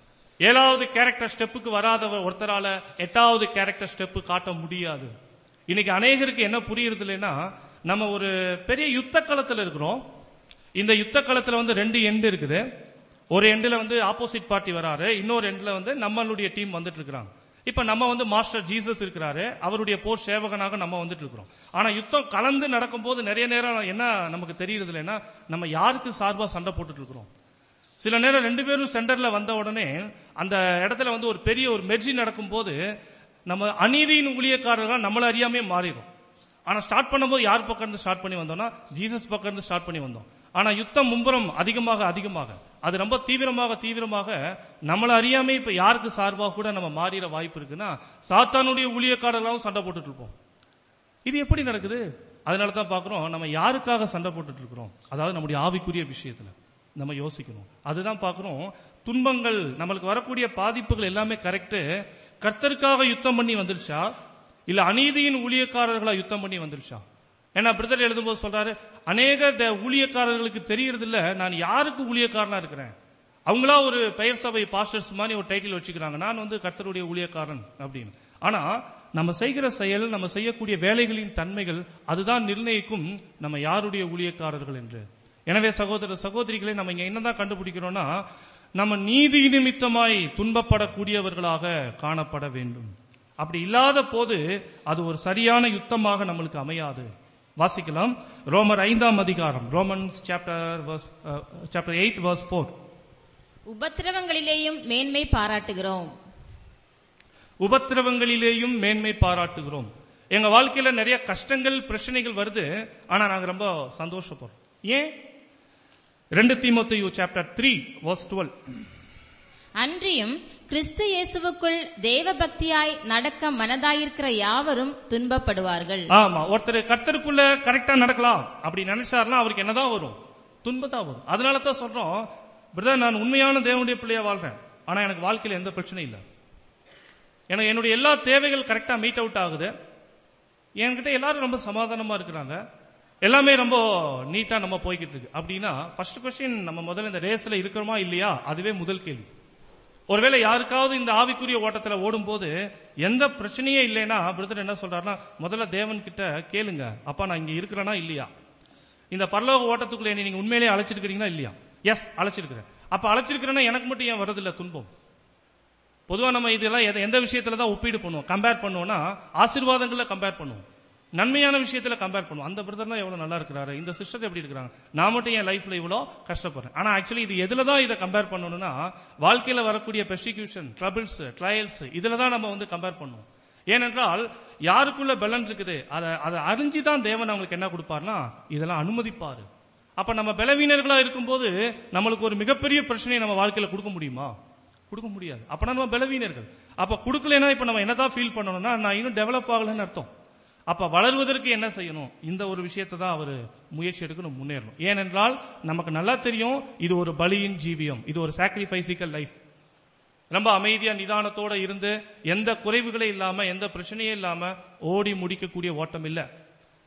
ஏழாவது கேரக்டர் ஸ்டெப்புக்கு வராத ஒருத்தரால எட்டாவது கேரக்டர் ஸ்டெப்பு காட்ட முடியாது இன்னைக்கு அநேகருக்கு என்ன புரியுறது இல்லைன்னா நம்ம ஒரு பெரிய யுத்த களத்துல இருக்கிறோம் இந்த யுத்த களத்துல வந்து ரெண்டு எண்டு இருக்குது ஒரு எண்டுல வந்து ஆப்போசிட் பார்ட்டி வராரு இன்னொரு எண்டுல வந்து நம்மளுடைய டீம் வந்துட்டு இருக்கிறாங்க இப்ப நம்ம வந்து மாஸ்டர் ஜீசஸ் இருக்கிறாரு அவருடைய போர் சேவகனாக நம்ம வந்துட்டு இருக்கிறோம் ஆனா யுத்தம் கலந்து நடக்கும்போது நிறைய நேரம் என்ன நமக்கு தெரியுறது இல்லைன்னா நம்ம யாருக்கு சார்பா சண்டை போட்டுட்டு இருக்கிறோம் சில நேரம் ரெண்டு பேரும் சென்டர்ல வந்த உடனே அந்த இடத்துல வந்து ஒரு பெரிய ஒரு மெர்ஜி நடக்கும்போது நம்ம அநீதியின் ஊழியக்காரர்கள் நம்மள அறியாமே மாறிடும் ஆனா ஸ்டார்ட் பண்ணும்போது யார் பக்கம் இருந்து ஸ்டார்ட் பண்ணி வந்தோம்னா ஜீசஸ் பக்கம் இருந்து ஸ்டார்ட் பண்ணி வந்தோம் ஆனா யுத்தம் மும்புறம் அதிகமாக அதிகமாக அது ரொம்ப தீவிரமாக தீவிரமாக நம்மள அறியாமே இப்ப யாருக்கு சார்பாக கூட நம்ம மாறிட வாய்ப்பு இருக்குன்னா சாத்தானுடைய ஊழியக்காரர்களாவும் சண்டை போட்டுட்டு இருப்போம் இது எப்படி நடக்குது அதனால தான் பாக்குறோம் நம்ம யாருக்காக சண்டை போட்டுட்டு இருக்கிறோம் அதாவது நம்முடைய ஆவிக்குரிய விஷயத்துல நம்ம யோசிக்கணும் அதுதான் பாக்குறோம் துன்பங்கள் நம்மளுக்கு வரக்கூடிய பாதிப்புகள் எல்லாமே கரெக்ட் கர்த்தருக்காக யுத்தம் பண்ணி வந்துருச்சா இல்ல அநீதியின் ஊழியக்காரர்களா யுத்தம் பண்ணி வந்துருச்சா ஏன்னா பிரதர் எழுதும்போது சொல்றாரு அநேக த- ஊழியக்காரர்களுக்கு தெரியறது இல்ல நான் யாருக்கு ஊழியக்காரனா இருக்கிறேன் அவங்களா ஒரு பெயர் சபை பாஸ்டர்ஸ் மாதிரி ஒரு டைட்டில் வச்சுக்கிறாங்க நான் வந்து கர்த்தருடைய ஊழியக்காரன் அப்படின்னு ஆனா நம்ம செய்கிற செயல் நம்ம செய்யக்கூடிய வேலைகளின் தன்மைகள் அதுதான் நிர்ணயிக்கும் நம்ம யாருடைய ஊழியக்காரர்கள் என்று எனவே சகோதர சகோதரிகளை நம்ம இங்க என்னதான் கண்டுபிடிக்கிறோம்னா நம்ம நீதி நிமித்தமாய் துன்பப்படக்கூடியவர்களாக காணப்பட வேண்டும் அப்படி இல்லாத போது அது ஒரு சரியான யுத்தமாக நம்மளுக்கு அமையாது வாசிக்கலாம் ரோமர் ஐந்தாம் அதிகாரம் Romans chapter chapter eight verse four உபத்திரவங்களிலேயும் மேன்மை பாராட்டுகிறோம் உபத்திரவங்களிலேயும் மேன்மை பாராட்டுகிறோம் எங்க வாழ்க்கையில நிறைய கஷ்டங்கள் பிரச்சனைகள் வருது ஆனா நாங்க ரொம்ப சந்தோஷப்படுறோம் ஏன் ரெண்டு தீமோத்தேயு சாப்டர் த்ரீ வர்ஸ் டுவெல் அன்றியும் கிறிஸ்து இயேசுவுக்குள் தேவ பக்தியாய் நடக்க மனதாயிருக்கிற யாவரும் துன்பப்படுவார்கள் ஆமா ஒருத்தர் கர்த்தருக்குள்ள கரெக்டா நடக்கலாம் அப்படி நினைச்சாருன்னா அவருக்கு என்னதான் வரும் துன்பத்தான் வரும் அதனால தான் சொல்றோம் பிரதர் நான் உண்மையான தேவனுடைய பிள்ளையா வாழ்றேன் ஆனா எனக்கு வாழ்க்கையில எந்த பிரச்சனையும் இல்லை எனக்கு என்னுடைய எல்லா தேவைகள் கரெக்டா மீட் அவுட் ஆகுது என்கிட்ட எல்லாரும் ரொம்ப சமாதானமா இருக்கிறாங்க எல்லாமே ரொம்ப நீட்டா நம்ம போய்கிட்டு இருக்கு அப்படின்னா ஃபர்ஸ்ட் கொஸ்டின் நம்ம முதல்ல இந்த ரேஸ்ல இருக்கிறோமா இல்லையா அதுவே முதல் கேள்வி ஒருவேளை யாருக்காவது இந்த ஆவிக்குரிய ஓட்டத்துல ஓடும்போது எந்த பிரச்சனையே இல்லைன்னா பிரதர் என்ன சொல்றாருன்னா முதல்ல தேவன் கிட்ட கேளுங்க அப்பா நான் இங்க இருக்கிறேனா இல்லையா இந்த பரலோக ஓட்டத்துக்குள்ள என்னை நீங்க உண்மையிலேயே அழைச்சிருக்கிறீங்களா இல்லையா எஸ் அழைச்சிருக்கிறேன் அப்ப அழைச்சிருக்கிறேன்னா எனக்கு மட்டும் ஏன் வரதில்ல துன்பம் பொதுவா நம்ம இதெல்லாம் எத- எந்த விஷயத்துல தான் ஒப்பீடு பண்ணுவோம் கம்பேர் பண்ணுவோம்னா ஆசீர்வாதங்களை கம்பேர் பண்ணுவோம் நன்மையான விஷயத்துல கம்பேர் பண்ணுவோம் அந்த பிரதர் தான் எவ்வளவு நல்லா இருக்கிறாரு இந்த சிஸ்டர் எப்படி இருக்கிறாங்க நான் மட்டும் என் லைஃப்ல இவ்வளவு கஷ்டப்படுறேன் ஆனா ஆக்சுவலி இது எதுல தான் இதை கம்பேர் பண்ணணும்னா வாழ்க்கையில வரக்கூடிய பெர்சிக்யூஷன் ட்ரபிள்ஸ் ட்ரையல்ஸ் இதுல தான் நம்ம வந்து கம்பேர் பண்ணுவோம் ஏனென்றால் யாருக்குள்ள பலன் இருக்குது அதை அதை அறிஞ்சு தான் தேவன் அவங்களுக்கு என்ன கொடுப்பார்னா இதெல்லாம் அனுமதிப்பாரு அப்ப நம்ம பலவீனர்களா இருக்கும்போது நம்மளுக்கு ஒரு மிகப்பெரிய பிரச்சனையை நம்ம வாழ்க்கையில கொடுக்க முடியுமா கொடுக்க முடியாது அப்பனா நம்ம பலவீனர்கள் அப்ப கொடுக்கலைன்னா இப்ப நம்ம என்னதான் ஃபீல் பண்ணணும்னா நான் இன்னும் டெவலப் ஆகலன்னு அர்த்தம் அப்ப வளர்வதற்கு என்ன செய்யணும் இந்த ஒரு விஷயத்தை தான் அவர் முயற்சி எடுக்கணும் முன்னேறணும் ஏனென்றால் நமக்கு நல்லா தெரியும் இது ஒரு பலியின் ஜீவியம் இது ஒரு சாக்ரிஃபைசிக்கல் லைஃப் ரொம்ப அமைதியா நிதானத்தோட இருந்து எந்த குறைவுகளே இல்லாம எந்த பிரச்சனையும் இல்லாம ஓடி முடிக்கக்கூடிய ஓட்டம் இல்ல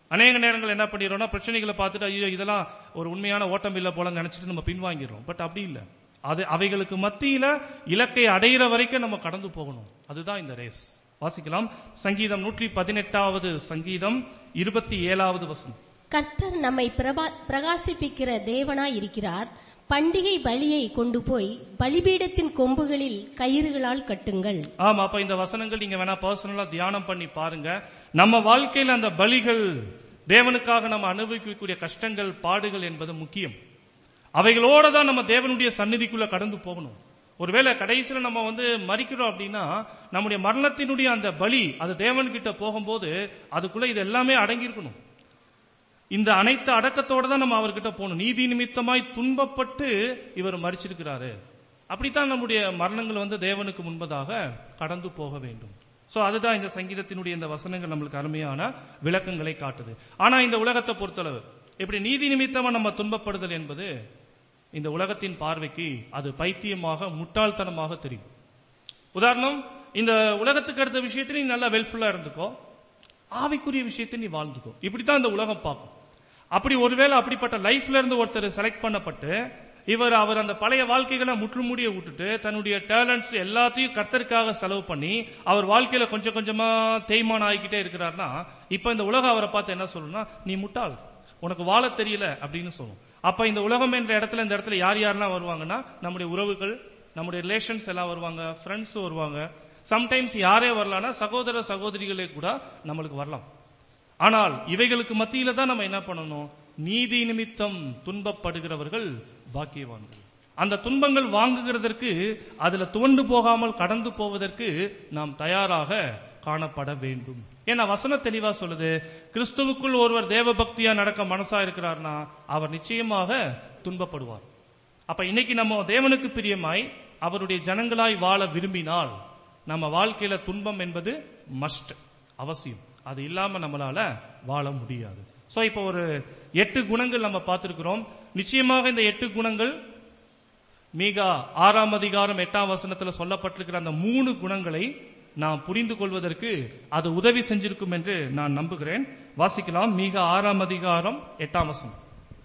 அநேக நேரங்கள் என்ன பண்ணிடுறோம்னா பிரச்சனைகளை பார்த்துட்டு ஐயோ இதெல்லாம் ஒரு உண்மையான ஓட்டம் இல்ல போல நினைச்சிட்டு நம்ம பின்வாங்கிடுறோம் பட் அப்படி இல்ல அது அவைகளுக்கு மத்தியில இலக்கை அடையிற வரைக்கும் நம்ம கடந்து போகணும் அதுதான் இந்த ரேஸ் வாசிக்கலாம் சங்கீதம் நூற்றி பதினெட்டாவது சங்கீதம் இருபத்தி ஏழாவது வசனம் கர்த்தர் நம்மை பிரபா- பிரகாசிப்பிக்கிற தேவனாய் இருக்கிறார் பண்டிகை பலியை கொண்டு போய் பலிபீடத்தின் கொம்புகளில் கயிறுகளால் கட்டுங்கள் ஆமா அப்ப இந்த வசனங்கள் நீங்க வேணா பர்சனலா தியானம் பண்ணி பாருங்க நம்ம வாழ்க்கையில அந்த பலிகள் தேவனுக்காக நம்ம அனுபவிக்கக்கூடிய கஷ்டங்கள் பாடுகள் என்பது முக்கியம் அவைகளோட தான் நம்ம தேவனுடைய சந்நிதிக்குள்ள கடந்து போகணும் ஒருவேளை கடைசியில நம்ம வந்து மறிக்கிறோம் அப்படின்னா நம்முடைய மரணத்தினுடைய அந்த பலி அது தேவன்கிட்ட போகும்போது அதுக்குள்ள இது எல்லாமே அடங்கியிருக்கணும் இந்த அனைத்து அடக்கத்தோட தான் நம்ம அவர்கிட்ட போகணும் நீதி நிமித்தமாய் துன்பப்பட்டு இவர் மறிச்சிருக்கிறாரு அப்படித்தான் நம்முடைய மரணங்கள் வந்து தேவனுக்கு முன்பதாக கடந்து போக வேண்டும் சோ அதுதான் இந்த சங்கீதத்தினுடைய இந்த வசனங்கள் நம்மளுக்கு அருமையான விளக்கங்களை காட்டுது ஆனா இந்த உலகத்தை பொறுத்தளவு இப்படி நீதி நிமித்தமா நம்ம துன்பப்படுதல் என்பது இந்த உலகத்தின் பார்வைக்கு அது பைத்தியமாக முட்டாள்தனமாக தெரியும் உதாரணம் இந்த உலகத்துக்கு அடுத்த விஷயத்துல நீ நல்லா வெல்ஃபுல்லா இருந்துக்கோ ஆவிக்குரிய விஷயத்தை நீ வாழ்ந்துக்கோ இப்படித்தான் இந்த உலகம் பார்க்கும் அப்படி ஒருவேளை அப்படிப்பட்ட லைஃப்ல இருந்து ஒருத்தர் செலக்ட் பண்ணப்பட்டு இவர் அவர் அந்த பழைய வாழ்க்கைகளை முற்றுமுடிய விட்டுட்டு தன்னுடைய டேலண்ட்ஸ் எல்லாத்தையும் கர்த்தருக்காக செலவு பண்ணி அவர் வாழ்க்கையில கொஞ்சம் கொஞ்சமா தேய்மானம் ஆகிக்கிட்டே இருக்கிறார்னா இப்ப இந்த உலகம் அவரை பார்த்து என்ன சொல்லணும்னா நீ முட்டாள் உனக்கு வாழ தெரியல அப்படின்னு சொல்லும் அப்ப இந்த உலகம் என்ற இடத்துல இந்த இடத்துல யார் யாரெல்லாம் வருவாங்கன்னா நம்முடைய உறவுகள் நம்முடைய ரிலேஷன்ஸ் எல்லாம் வருவாங்க ஃப்ரெண்ட்ஸ் வருவாங்க சம்டைம்ஸ் யாரே வரலாம்னா சகோதர சகோதரிகளே கூட நம்மளுக்கு வரலாம் ஆனால் இவைகளுக்கு மத்தியில தான் நம்ம என்ன பண்ணணும் நீதி நிமித்தம் துன்பப்படுகிறவர்கள் பாக்கியவான்கள் அந்த துன்பங்கள் வாங்குகிறதற்கு அதுல துவண்டு போகாமல் கடந்து போவதற்கு நாம் தயாராக காணப்பட வேண்டும் ஏன்னா வசன தெளிவா சொல்லுது கிறிஸ்துவுக்குள் ஒருவர் தேவ பக்தியா நடக்க மனசா இருக்கிறார்னா அவர் நிச்சயமாக துன்பப்படுவார் அப்ப இன்னைக்கு நம்ம தேவனுக்கு பிரியமாய் அவருடைய ஜனங்களாய் வாழ விரும்பினால் நம்ம வாழ்க்கையில துன்பம் என்பது மஸ்ட் அவசியம் அது இல்லாம நம்மளால வாழ முடியாது சோ இப்போ ஒரு எட்டு குணங்கள் நம்ம பார்த்திருக்கிறோம் நிச்சயமாக இந்த எட்டு குணங்கள் மீகா ஆறாம் அதிகாரம் எட்டாம் வசனத்துல சொல்லப்பட்டிருக்கிற அந்த மூணு குணங்களை நாம் புரிந்து கொள்வதற்கு அது உதவி செஞ்சிருக்கும் என்று நான் நம்புகிறேன் வாசிக்கலாம் மீகா ஆறாம் அதிகாரம் எட்டாம் வசனம்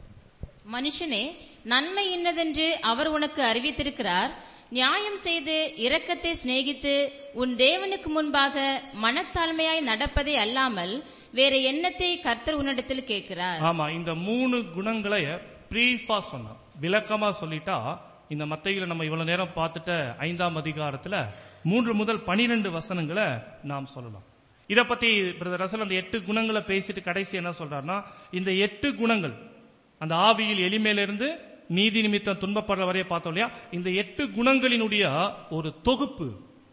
மனுஷனே நன்மை இன்னதென்று அவர் உனக்கு அறிவித்திருக்கிறார் நியாயம் செய்து இரக்கத்தை சிநேகித்து உன் தேவனுக்கு முன்பாக மனத்தாழ்மையாய் நடப்பதே அல்லாமல் வேற எண்ணத்தை கர்த்தர் உன்னிடத்தில் கேட்கிறார் ஆமா இந்த மூணு குணங்களை பிரீஃபா சொன்னா விளக்கமா சொல்லிட்டா இந்த மத்தையில நம்ம இவ்வளவு நேரம் பார்த்துட்ட ஐந்தாம் அதிகாரத்துல மூன்று முதல் பனிரெண்டு வசனங்களை நாம் சொல்லலாம் இத பத்தி பிரதர் ரசல் அந்த எட்டு குணங்களை பேசிட்டு கடைசி என்ன சொல்றாருன்னா இந்த எட்டு குணங்கள் அந்த ஆவியில் எளிமையிலிருந்து நீதி நிமித்தம் துன்பப்படுற வரைய பார்த்தோம் இல்லையா இந்த எட்டு குணங்களினுடைய ஒரு தொகுப்பு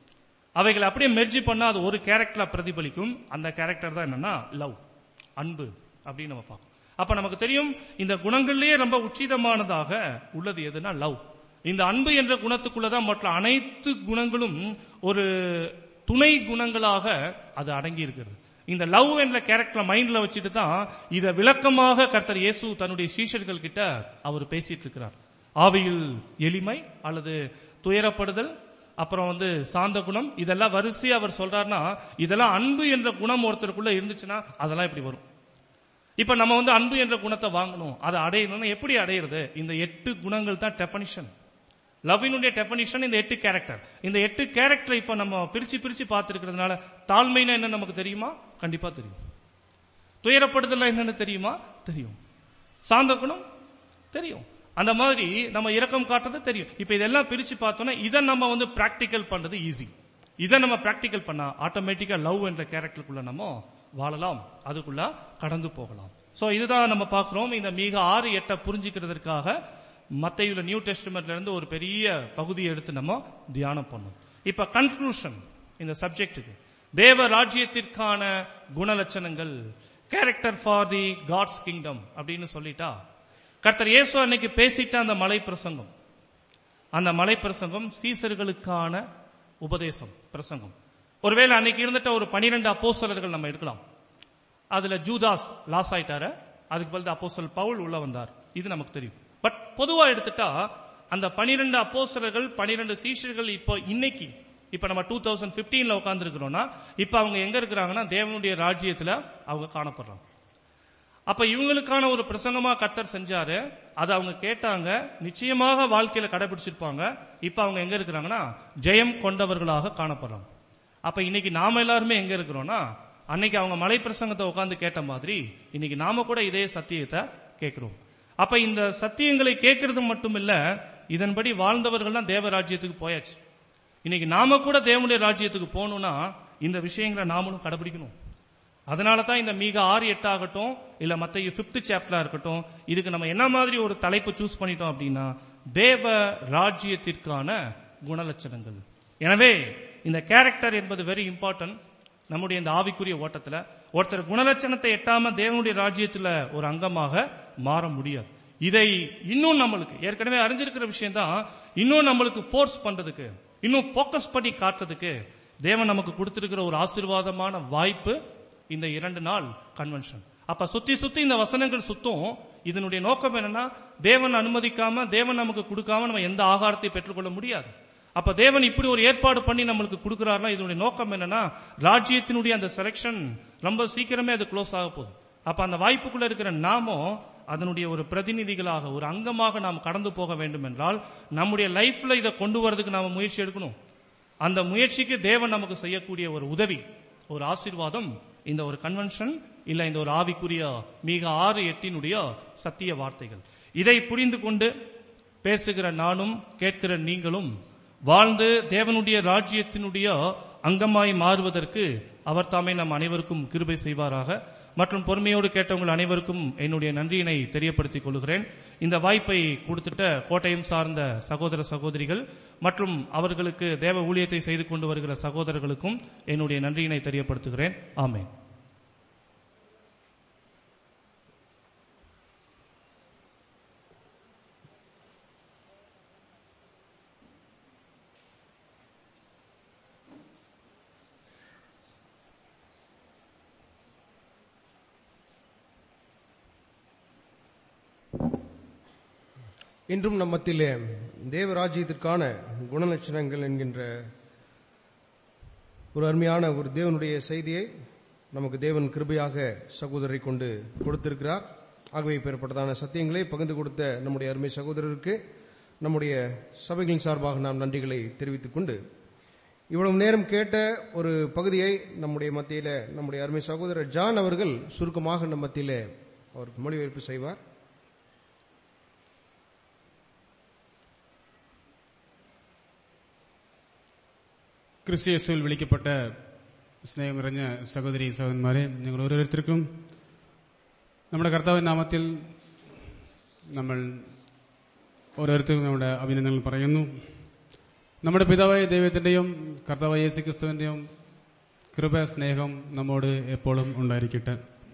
அவைகளை அப்படியே மெர்ஜி பண்ணா அது ஒரு கேரக்டரா பிரதிபலிக்கும் அந்த கேரக்டர் தான் என்னன்னா லவ் அன்பு அப்படின்னு நம்ம பார்க்கணும் அப்ப நமக்கு தெரியும் இந்த குணங்கள்லயே ரொம்ப உச்சிதமானதாக உள்ளது எதுனா லவ் இந்த அன்பு என்ற குணத்துக்குள்ளதான் மற்ற அனைத்து குணங்களும் ஒரு துணை குணங்களாக அது அடங்கி இருக்கிறது இந்த லவ் என்ற கேரக்டர் மைண்ட்ல வச்சுட்டு தான் இத விளக்கமாக கர்த்தர் இயேசு தன்னுடைய சீஷர்கள் கிட்ட அவர் பேசிட்டு இருக்கிறார் ஆவியில் எளிமை அல்லது துயரப்படுதல் அப்புறம் வந்து சாந்த குணம் இதெல்லாம் வரிசையா அவர் சொல்றாருன்னா இதெல்லாம் அன்பு என்ற குணம் ஒருத்தருக்குள்ள இருந்துச்சுன்னா அதெல்லாம் இப்படி வரும் இப்ப நம்ம வந்து அன்பு என்ற குணத்தை வாங்கணும் அதை அடையணும்னா எப்படி அடையிறது இந்த எட்டு குணங்கள் தான் டெபனிஷன் லவ்வினுடைய டெபனிஷன் இந்த எட்டு கேரக்டர் இந்த எட்டு கேரக்டரை இப்ப நம்ம பிரிச்சு பிரிச்சு பார்த்திருக்கிறதுனால தாழ்மைனா என்ன நமக்கு தெரியுமா கண்டிப்பா தெரியும் துயரப்படுதல் என்னன்னு தெரியுமா தெரியும் சாந்த குணம் தெரியும் அந்த மாதிரி நம்ம இரக்கம் காட்டுறது தெரியும் இப்ப இதெல்லாம் பிரிச்சு பார்த்தோம்னா இதை நம்ம வந்து பிராக்டிக்கல் பண்றது ஈஸி இதை நம்ம பிராக்டிக்கல் பண்ணா ஆட்டோமேட்டிக்கா லவ் என்ற கேரக்டருக்குள்ள நம்ம வாழலாம் அதுக்குள்ள கடந்து போகலாம் சோ இதுதான் நம்ம பார்க்கிறோம் இந்த மிக ஆறு எட்டை புரிஞ்சுக்கிறதுக்காக மத்தையுள்ள நியூ டெஸ்ட்மெண்ட்ல இருந்து ஒரு பெரிய பகுதியை எடுத்து நம்ம தியானம் பண்ணோம் இப்ப கன்க்ளூஷன் இந்த சப்ஜெக்டுக்கு தேவ ராஜ்யத்திற்கான குணலட்சணங்கள் character for the God's kingdom அப்படின்னு சொல்லிட்டா கர்த்தர் இயேசு அன்னைக்கு பேசிட்ட அந்த மலை பிரசங்கம் அந்த மலை பிரசங்கம் சீசர்களுக்கான உபதேசம் பிரசங்கம் ஒருவேளை அன்னைக்கு இருந்துட்ட ஒரு பனிரெண்டு அப்போஸ்தலர்கள் நம்ம எடுக்கலாம் அதுல ஜூதாஸ் லாஸ் ஆயிட்டாரு அதுக்கு பதில் அப்போஸ்தலர் பவுல் உள்ள வந்தார் இது நமக்கு தெரியும் பட் பொதுவா எடுத்துட்டா அந்த பனிரெண்டு அப்போஸ்தலர்கள் பனிரெண்டு சீஷர்கள் இப்போ இன்னைக்கு இப்ப நம்ம டூ தௌசண்ட் பிப்டீன்ல உட்கார்ந்து இருக்கிறோம்னா இப்ப அவங்க எங்க இருக்கிறாங்கன்னா தேவனுடைய ராஜ்யத்துல அவங்க காணப்படுறாங்க அப்ப இவங்களுக்கான ஒரு பிரசங்கமா கர்த்தர் செஞ்சாரு அதை அவங்க கேட்டாங்க நிச்சயமாக வாழ்க்கையில கடைபிடிச்சிருப்பாங்க இப்ப அவங்க எங்க இருக்கிறாங்கன்னா ஜெயம் கொண்டவர்களாக காணப்படுறாங்க அப்ப இன்னைக்கு நாம எல்லாருமே எங்க இருக்கிறோம்னா அன்னைக்கு அவங்க மலை பிரசங்கத்தை உட்கார்ந்து கேட்ட மாதிரி இன்னைக்கு நாம கூட இதே சத்தியத்தை கேட்கிறோம் அப்ப இந்த சத்தியங்களை கேட்கறது மட்டும் இல்ல இதன்படி வாழ்ந்தவர்கள் தான் தேவராஜ்யத்துக்கு போயாச்சு இன்னைக்கு நாம கூட தேவனுடைய ராஜ்யத்துக்கு போகணும்னா இந்த விஷயங்களை நாமளும் கடைபிடிக்கணும் அதனால தான் இந்த மீக ஆறு எட்டு ஆகட்டும் இல்ல மத்த பிப்த் சாப்டரா இருக்கட்டும் இதுக்கு நம்ம என்ன மாதிரி ஒரு தலைப்பு சூஸ் பண்ணிட்டோம் அப்படின்னா தேவ ராஜ்யத்திற்கான குணலட்சணங்கள் எனவே இந்த கேரக்டர் என்பது வெரி இம்பார்ட்டன்ட் நம்முடைய இந்த ஆவிக்குரிய ஓட்டத்துல ஒருத்தர் குணலட்சணத்தை எட்டாம தேவனுடைய ராஜ்யத்துல ஒரு அங்கமாக மாற முடியாது இதை இன்னும் நம்மளுக்கு ஏற்கனவே அறிஞ்சிருக்கிற விஷயம் தான் இன்னும் நம்மளுக்கு ஃபோர்ஸ் பண்றதுக்கு இன்னும் ஃபோக்கஸ் பண்ணி காட்டுறதுக்கு தேவன் நமக்கு கொடுத்திருக்கிற ஒரு ஆசீர்வாதமான வாய்ப்பு இந்த இரண்டு நாள் கன்வென்ஷன் அப்ப சுத்தி சுத்தி இந்த வசனங்கள் சுத்தும் இதனுடைய நோக்கம் என்னன்னா தேவன் அனுமதிக்காம தேவன் நமக்கு கொடுக்காம நம்ம எந்த ஆகாரத்தை பெற்றுக்கொள்ள முடியாது அப்ப தேவன் இப்படி ஒரு ஏற்பாடு பண்ணி நம்மளுக்கு கொடுக்கிறாருன்னா இதனுடைய நோக்கம் என்னன்னா ராஜ்யத்தினுடைய அந்த செலெக்ஷன் ரொம்ப சீக்கிரமே அது க்ளோஸ் ஆக போகுது அப்ப அந்த வாய்ப்புக்குள்ள இருக்கிற நாமும் அதனுடைய ஒரு பிரதிநிதிகளாக ஒரு அங்கமாக நாம் கடந்து போக வேண்டும் என்றால் நம்முடைய லைஃப்ல இதை கொண்டு வரதுக்கு நாம முயற்சி எடுக்கணும் அந்த முயற்சிக்கு தேவன் நமக்கு செய்யக்கூடிய ஒரு உதவி ஒரு ஆசீர்வாதம் இந்த ஒரு கன்வென்ஷன் இல்ல இந்த ஒரு ஆவிக்குரிய மிக ஆறு எட்டினுடைய சத்திய வார்த்தைகள் இதை புரிந்து கொண்டு பேசுகிற நானும் கேட்கிற நீங்களும் வாழ்ந்து தேவனுடைய ராஜ்யத்தினுடைய அங்கமாய் மாறுவதற்கு அவர் தாமே நம் அனைவருக்கும் கிருபை செய்வாராக மற்றும் பொறுமையோடு கேட்டவங்கள் அனைவருக்கும் என்னுடைய நன்றியினை தெரியப்படுத்திக் கொள்கிறேன் இந்த வாய்ப்பை கொடுத்துட்ட கோட்டையும் சார்ந்த சகோதர சகோதரிகள் மற்றும் அவர்களுக்கு தேவ ஊழியத்தை செய்து கொண்டு வருகிற சகோதரர்களுக்கும் என்னுடைய நன்றியினை தெரியப்படுத்துகிறேன் ஆமென் இன்றும் நம் மத்தியிலே தேவராஜ்யத்திற்கான குணலட்சணங்கள் என்கின்ற ஒரு அருமையான ஒரு தேவனுடைய செய்தியை நமக்கு தேவன் கிருபையாக சகோதரரை கொண்டு கொடுத்திருக்கிறார் ஆகவே பெறப்பட்டதான சத்தியங்களை பகிர்ந்து கொடுத்த நம்முடைய அருமை சகோதரருக்கு நம்முடைய சபைகளின் சார்பாக நாம் நன்றிகளை தெரிவித்துக் கொண்டு இவ்வளவு நேரம் கேட்ட ஒரு பகுதியை நம்முடைய மத்தியில நம்முடைய அருமை சகோதரர் ஜான் அவர்கள் சுருக்கமாக நம் மத்தியிலே அவர் மொழிபெயர்ப்பு செய்வார் ക്രിസ്ത്യസുവിൽ വിളിക്കപ്പെട്ട സ്നേഹം നിറഞ്ഞ സഹോദരി സഹോദരന്മാരെ നിങ്ങൾ ഓരോരുത്തർക്കും നമ്മുടെ കർത്താവിൻ നാമത്തിൽ നമ്മൾ ഓരോരുത്തർക്കും നമ്മുടെ അഭിനന്ദനങ്ങൾ പറയുന്നു നമ്മുടെ പിതാവായ ദൈവത്തിന്റെയും കർത്താവായ യേശു ക്രിസ്തുവിന്റെയും കൃപ സ്നേഹം നമ്മോട് എപ്പോഴും ഉണ്ടായിരിക്കട്ടെ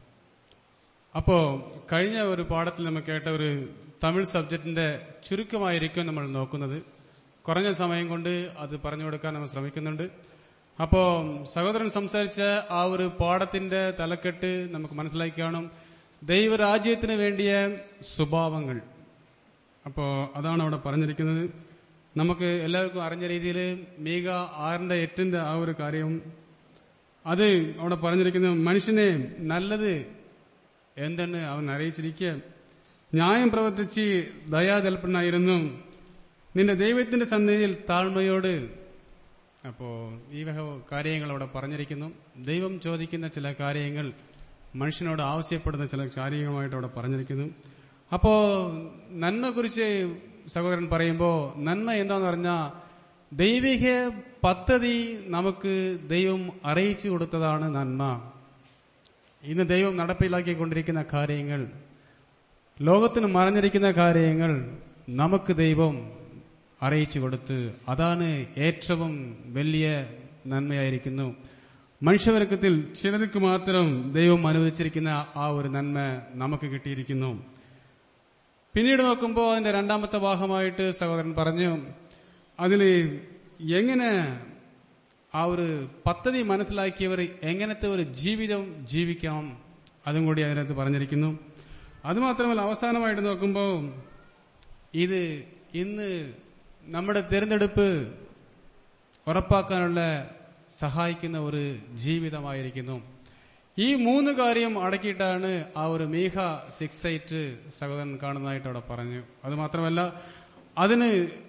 അപ്പോ കഴിഞ്ഞ ഒരു പാഠത്തിൽ നമ്മൾ കേട്ട ഒരു തമിഴ് സബ്ജക്റ്റിന്റെ ചുരുക്കമായിരിക്കും നമ്മൾ നോക്കുന്നത് കുറഞ്ഞ സമയം കൊണ്ട് അത് പറഞ്ഞു കൊടുക്കാൻ നമ്മൾ ശ്രമിക്കുന്നുണ്ട് അപ്പോ സഹോദരൻ സംസാരിച്ച ആ ഒരു പാഠത്തിന്റെ തലക്കെട്ട് നമുക്ക് മനസ്സിലാക്കി കാണും ദൈവരാജ്യത്തിന് വേണ്ടിയ സ്വഭാവങ്ങൾ അപ്പോ അതാണ് അവിടെ പറഞ്ഞിരിക്കുന്നത് നമുക്ക് എല്ലാവർക്കും അറിഞ്ഞ രീതിയിൽ മീക ആറിന്റെ എട്ടിന്റെ ആ ഒരു കാര്യം അത് അവിടെ പറഞ്ഞിരിക്കുന്നത് മനുഷ്യനെ നല്ലത് എന്തെന്ന് അവൻ അറിയിച്ചിരിക്കുക ന്യായം പ്രവർത്തിച്ച് ദയാതൽപ്പനായിരുന്നു നിന്റെ ദൈവത്തിന്റെ സന്നിധിയിൽ താഴ്മയോട് അപ്പോ ഈ വക കാര്യങ്ങൾ അവിടെ പറഞ്ഞിരിക്കുന്നു ദൈവം ചോദിക്കുന്ന ചില കാര്യങ്ങൾ മനുഷ്യനോട് ആവശ്യപ്പെടുന്ന ചില കാര്യങ്ങളുമായിട്ട് അവിടെ പറഞ്ഞിരിക്കുന്നു അപ്പോ നന്മ കുറിച്ച് സഹോദരൻ പറയുമ്പോ നന്മ എന്താന്ന് പറഞ്ഞാൽ ദൈവിക പദ്ധതി നമുക്ക് ദൈവം അറിയിച്ചു കൊടുത്തതാണ് നന്മ ഇന്ന് ദൈവം നടപ്പിലാക്കിക്കൊണ്ടിരിക്കുന്ന കാര്യങ്ങൾ ലോകത്തിന് മറഞ്ഞിരിക്കുന്ന കാര്യങ്ങൾ നമുക്ക് ദൈവം അറിയിച്ചു കൊടുത്ത് അതാണ് ഏറ്റവും വലിയ നന്മയായിരിക്കുന്നു മനുഷ്യവർഗത്തിൽ ചിലർക്ക് മാത്രം ദൈവം അനുവദിച്ചിരിക്കുന്ന ആ ഒരു നന്മ നമുക്ക് കിട്ടിയിരിക്കുന്നു പിന്നീട് നോക്കുമ്പോൾ അതിന്റെ രണ്ടാമത്തെ ഭാഗമായിട്ട് സഹോദരൻ പറഞ്ഞു അതിൽ എങ്ങനെ ആ ഒരു പദ്ധതി മനസ്സിലാക്കിയവർ എങ്ങനത്തെ ഒരു ജീവിതം ജീവിക്കാം അതും കൂടി അതിനകത്ത് പറഞ്ഞിരിക്കുന്നു അതുമാത്രമല്ല അവസാനമായിട്ട് നോക്കുമ്പോൾ ഇത് ഇന്ന് നമ്മുടെ തിരഞ്ഞെടുപ്പ് ഉറപ്പാക്കാനുള്ള സഹായിക്കുന്ന ഒരു ജീവിതമായിരിക്കുന്നു ഈ മൂന്ന് കാര്യം അടക്കിയിട്ടാണ് ആ ഒരു മീഹ സിക്സ് എയ്റ്റ് സഹോദരൻ കാണുന്നതായിട്ട് അവിടെ പറഞ്ഞു അത് മാത്രമല്ല അതിന്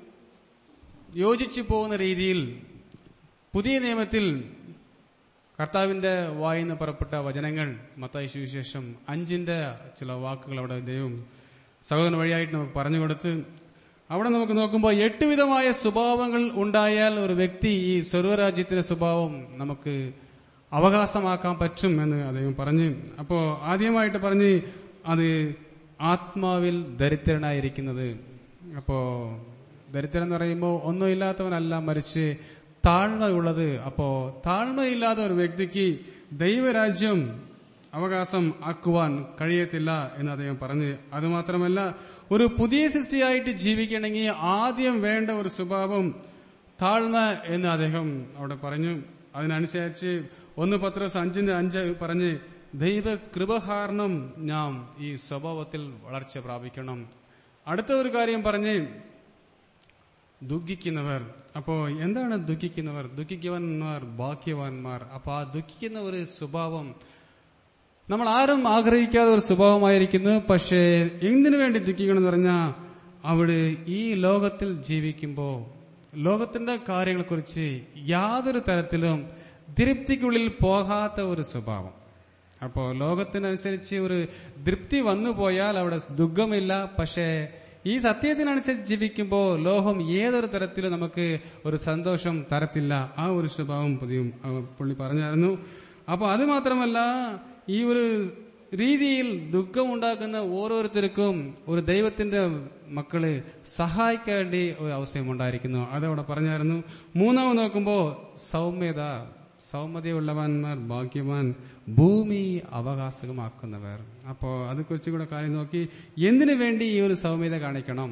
യോജിച്ചു പോകുന്ന രീതിയിൽ പുതിയ നിയമത്തിൽ കർത്താവിന്റെ വായിന്ന് പുറപ്പെട്ട വചനങ്ങൾ മത്തായി സുവിശേഷം അഞ്ചിന്റെ ചില വാക്കുകൾ അവിടെ ദൈവം സഹോദരൻ വഴിയായിട്ട് നമുക്ക് പറഞ്ഞു കൊടുത്ത് അവിടെ നമുക്ക് നോക്കുമ്പോൾ എട്ട് വിധമായ സ്വഭാവങ്ങൾ ഉണ്ടായാൽ ഒരു വ്യക്തി ഈ സർവരാജ്യത്തിന്റെ സ്വഭാവം നമുക്ക് അവകാശമാക്കാൻ പറ്റും എന്ന് അദ്ദേഹം പറഞ്ഞ് അപ്പോ ആദ്യമായിട്ട് പറഞ്ഞ് അത് ആത്മാവിൽ ദരിദ്രനായിരിക്കുന്നത് അപ്പോ ദരിദ്രൻ എന്ന് പറയുമ്പോൾ ഒന്നും ഇല്ലാത്തവനല്ല മറിച്ച് താഴ്മയുള്ളത് അപ്പോ താഴ്മയില്ലാത്ത ഒരു വ്യക്തിക്ക് ദൈവരാജ്യം അവകാശം ആക്കുവാൻ കഴിയത്തില്ല എന്ന് അദ്ദേഹം പറഞ്ഞ് അതുമാത്രമല്ല ഒരു പുതിയ സൃഷ്ടിയായിട്ട് ജീവിക്കണമെങ്കിൽ ആദ്യം വേണ്ട ഒരു സ്വഭാവം താഴ്മ എന്ന് അദ്ദേഹം അവിടെ പറഞ്ഞു അതിനനുസരിച്ച് ഒന്ന് പത്രോസ് അഞ്ചിന്റെ അഞ്ച് പറഞ്ഞ് ദൈവ കൃപകാരണം നാം ഈ സ്വഭാവത്തിൽ വളർച്ച പ്രാപിക്കണം അടുത്ത ഒരു കാര്യം പറഞ്ഞ് ദുഃഖിക്കുന്നവർ അപ്പോ എന്താണ് ദുഃഖിക്കുന്നവർ ദുഃഖിക്കുവാന്മാർ ഭാഗ്യവാന്മാർ അപ്പൊ ആ ദുഃഖിക്കുന്ന ഒരു സ്വഭാവം നമ്മൾ ആരും ആഗ്രഹിക്കാത്ത ഒരു സ്വഭാവമായിരിക്കുന്നു പക്ഷേ എന്തിനു വേണ്ടി ദുഃഖിക്കണം എന്ന് പറഞ്ഞാൽ അവിടെ ഈ ലോകത്തിൽ ജീവിക്കുമ്പോൾ ലോകത്തിന്റെ കാര്യങ്ങളെക്കുറിച്ച് യാതൊരു തരത്തിലും തൃപ്തിക്കുള്ളിൽ പോകാത്ത ഒരു സ്വഭാവം അപ്പോ ലോകത്തിനനുസരിച്ച് ഒരു തൃപ്തി വന്നു പോയാൽ അവിടെ ദുഃഖമില്ല പക്ഷേ ഈ സത്യത്തിനനുസരിച്ച് ജീവിക്കുമ്പോൾ ലോകം ഏതൊരു തരത്തിലും നമുക്ക് ഒരു സന്തോഷം തരത്തില്ല ആ ഒരു സ്വഭാവം പുതിയ പുള്ളി പറഞ്ഞായിരുന്നു അപ്പൊ അത് മാത്രമല്ല ഈ ഒരു രീതിയിൽ ദുഃഖമുണ്ടാക്കുന്ന ഓരോരുത്തർക്കും ഒരു ദൈവത്തിന്റെ മക്കള് സഹായിക്കേണ്ടി ഒരു അവസരം ഉണ്ടായിരിക്കുന്നു അതവിടെ പറഞ്ഞായിരുന്നു മൂന്നാമത് നോക്കുമ്പോ സൗമ്യത സൗമ്യതയുള്ളവന്മാർ ഭാഗ്യവാൻ ഭൂമി അവകാശമാക്കുന്നവർ അപ്പോ അത് കുറച്ചുകൂടെ കാര്യം നോക്കി എന്തിനു വേണ്ടി ഈ ഒരു സൗമ്യത കാണിക്കണം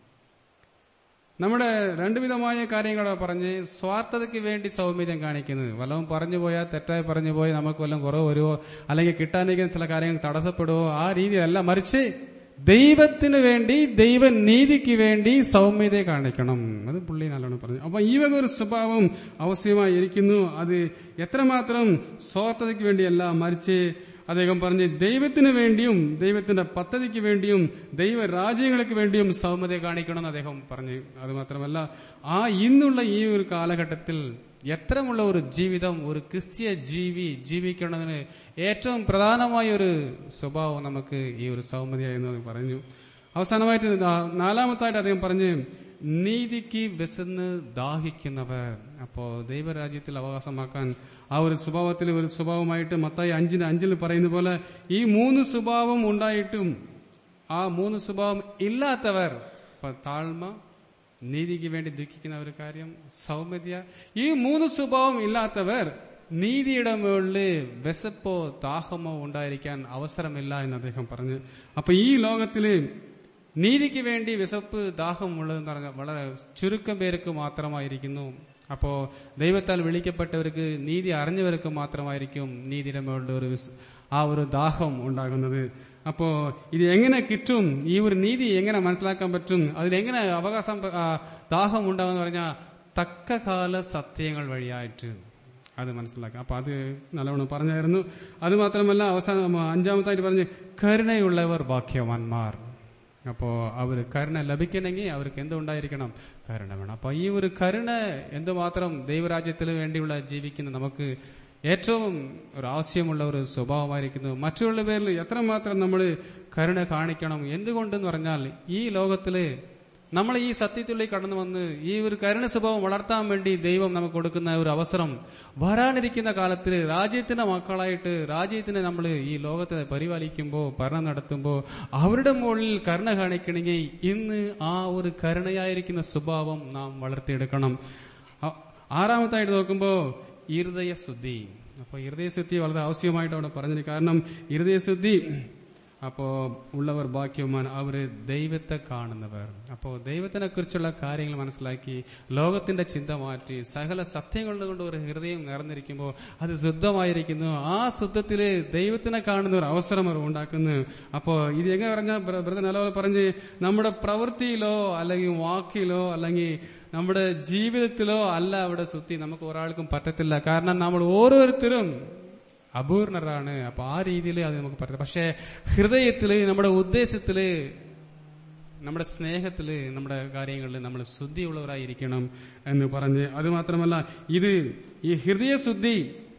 നമ്മുടെ രണ്ടുവിധമായ കാര്യങ്ങൾ പറഞ്ഞ് സ്വാർത്ഥതയ്ക്ക് വേണ്ടി സൗമ്യതം കാണിക്കുന്നത് വല്ലതും പറഞ്ഞു പോയാൽ തെറ്റായി പറഞ്ഞു പോയി നമുക്ക് വല്ലതും കുറവ് വരുമോ അല്ലെങ്കിൽ കിട്ടാനിരിക്കുന്ന ചില കാര്യങ്ങൾ തടസ്സപ്പെടുവോ ആ രീതിയിലല്ല മറിച്ച് ദൈവത്തിന് വേണ്ടി ദൈവനീതിക്ക് വേണ്ടി സൗമ്യത കാണിക്കണം അത് പുള്ളി നല്ലോണം പറഞ്ഞു അപ്പൊ ഈ വക ഒരു സ്വഭാവം ആവശ്യമായി ഇരിക്കുന്നു അത് എത്രമാത്രം സ്വാർത്ഥതയ്ക്ക് വേണ്ടിയല്ല മറിച്ച് അദ്ദേഹം പറഞ്ഞ് ദൈവത്തിന് വേണ്ടിയും ദൈവത്തിന്റെ പദ്ധതിക്ക് വേണ്ടിയും ദൈവരാജ്യങ്ങൾക്ക് വേണ്ടിയും സൗമ്യത കാണിക്കണമെന്ന് അദ്ദേഹം പറഞ്ഞു അത് മാത്രമല്ല ആ ഇന്നുള്ള ഈ ഒരു കാലഘട്ടത്തിൽ എത്രമുള്ള ഒരു ജീവിതം ഒരു ക്രിസ്തീയ ജീവി ജീവിക്കണതിന് ഏറ്റവും പ്രധാനമായ ഒരു സ്വഭാവം നമുക്ക് ഈ ഒരു സൗമ്യത എന്ന് പറഞ്ഞു അവസാനമായിട്ട് നാലാമത്തായിട്ട് അദ്ദേഹം പറഞ്ഞ് നീതിക്ക് വിശന്ന് ദാഹിക്കുന്നവർ അപ്പോ ദൈവരാജ്യത്തിൽ അവകാശമാക്കാൻ ആ ഒരു സ്വഭാവത്തിൽ ഒരു സ്വഭാവമായിട്ട് മത്തായി അഞ്ചിന് അഞ്ചിൽ പറയുന്ന പോലെ ഈ മൂന്ന് സ്വഭാവം ഉണ്ടായിട്ടും ആ മൂന്ന് സ്വഭാവം ഇല്ലാത്തവർ ഇപ്പൊ താഴ്മ നീതിക്ക് വേണ്ടി ദുഃഖിക്കുന്ന ഒരു കാര്യം സൗമ്യത ഈ മൂന്ന് സ്വഭാവം ഇല്ലാത്തവർ നീതിയുടെ മുകളില് വിശപ്പോ ദാഹമോ ഉണ്ടായിരിക്കാൻ അവസരമില്ല എന്ന് അദ്ദേഹം പറഞ്ഞു അപ്പൊ ഈ ലോകത്തില് നീതിക്ക് വേണ്ടി വിശപ്പ് ദാഹം ഉള്ളതെന്ന് പറഞ്ഞാൽ വളരെ ചുരുക്കം പേർക്ക് മാത്രമായിരിക്കുന്നു അപ്പോ ദൈവത്താൽ വിളിക്കപ്പെട്ടവർക്ക് നീതി അറിഞ്ഞവർക്ക് മാത്രമായിരിക്കും നീതിയുടെ മുകളിൽ ഒരു ആ ഒരു ദാഹം ഉണ്ടാകുന്നത് അപ്പോ ഇത് എങ്ങനെ കിട്ടും ഈ ഒരു നീതി എങ്ങനെ മനസ്സിലാക്കാൻ പറ്റും അതിലെങ്ങനെ അവകാശം ദാഹം ഉണ്ടാകുമെന്ന് പറഞ്ഞാൽ തക്കകാല സത്യങ്ങൾ വഴിയായിട്ട് അത് മനസ്സിലാക്കാം അപ്പൊ അത് നല്ലവണ്ണം പറഞ്ഞായിരുന്നു അത് മാത്രമല്ല അവസാനം അഞ്ചാമത്തായിട്ട് പറഞ്ഞ് കരുണയുള്ളവർ ഭാഗ്യവാന്മാർ അപ്പോ അവർ കരുണ ലഭിക്കണമെങ്കിൽ അവർക്ക് എന്തുണ്ടായിരിക്കണം കരുണ വേണം അപ്പൊ ഈ ഒരു കരുണ എന്തുമാത്രം ദൈവരാജ്യത്തിന് വേണ്ടിയുള്ള ജീവിക്കുന്ന നമുക്ക് ഏറ്റവും ഒരു ആവശ്യമുള്ള ഒരു സ്വഭാവമായിരിക്കുന്നു മറ്റുള്ള പേരിൽ എത്രമാത്രം നമ്മൾ കരുണ കാണിക്കണം എന്തുകൊണ്ടെന്ന് പറഞ്ഞാൽ ഈ ലോകത്തില് നമ്മൾ ഈ സത്യത്തിലേക്ക് കടന്നു വന്ന് ഈ ഒരു കരുണ സ്വഭാവം വളർത്താൻ വേണ്ടി ദൈവം നമുക്ക് കൊടുക്കുന്ന ഒരു അവസരം വരാനിരിക്കുന്ന കാലത്തിൽ രാജ്യത്തിന്റെ മക്കളായിട്ട് രാജ്യത്തിനെ നമ്മൾ ഈ ലോകത്തെ പരിപാലിക്കുമ്പോൾ ഭരണം നടത്തുമ്പോൾ അവരുടെ മുകളിൽ കരുണ കാണിക്കണമെങ്കിൽ ഇന്ന് ആ ഒരു കരുണയായിരിക്കുന്ന സ്വഭാവം നാം വളർത്തിയെടുക്കണം ആറാമത്തായിട്ട് നോക്കുമ്പോൾ ഹൃദയശുദ്ധി അപ്പൊ ഹൃദയശുദ്ധി വളരെ ആവശ്യമായിട്ട് അവിടെ പറഞ്ഞില്ല കാരണം ഹൃദയശുദ്ധി അപ്പോ ഉള്ളവർ ഭാഗ്യവാൻ അവര് ദൈവത്തെ കാണുന്നവർ അപ്പോ ദൈവത്തിനെ കുറിച്ചുള്ള കാര്യങ്ങൾ മനസ്സിലാക്കി ലോകത്തിന്റെ ചിന്ത മാറ്റി സകല സത്യങ്ങൾ കൊണ്ട് ഒരു ഹൃദയം നിറഞ്ഞിരിക്കുമ്പോൾ അത് ശുദ്ധമായിരിക്കുന്നു ആ ശുദ്ധത്തില് ദൈവത്തിനെ കാണുന്ന ഒരു അവസരം അവർ ഉണ്ടാക്കുന്നു അപ്പോ ഇത് എങ്ങനെ പറഞ്ഞാൽ ബ്രദർ നല്ലപോലെ പറഞ്ഞ് നമ്മുടെ പ്രവൃത്തിയിലോ അല്ലെങ്കിൽ വാക്കിലോ അല്ലെങ്കിൽ നമ്മുടെ ജീവിതത്തിലോ അല്ല അവിടെ ശുദ്ധി നമുക്ക് ഒരാൾക്കും പറ്റത്തില്ല കാരണം നമ്മൾ ഓരോരുത്തരും അപൂർണരാണ് അപ്പൊ ആ രീതിയിൽ അത് നമുക്ക് പറയാം പക്ഷേ ഹൃദയത്തില് നമ്മുടെ ഉദ്ദേശത്തില് നമ്മുടെ സ്നേഹത്തില് നമ്മുടെ കാര്യങ്ങളിൽ നമ്മൾ ശുദ്ധിയുള്ളവരായിരിക്കണം എന്ന് പറഞ്ഞ് അത് മാത്രമല്ല ഇത് ഈ ഹൃദയശുദ്ധി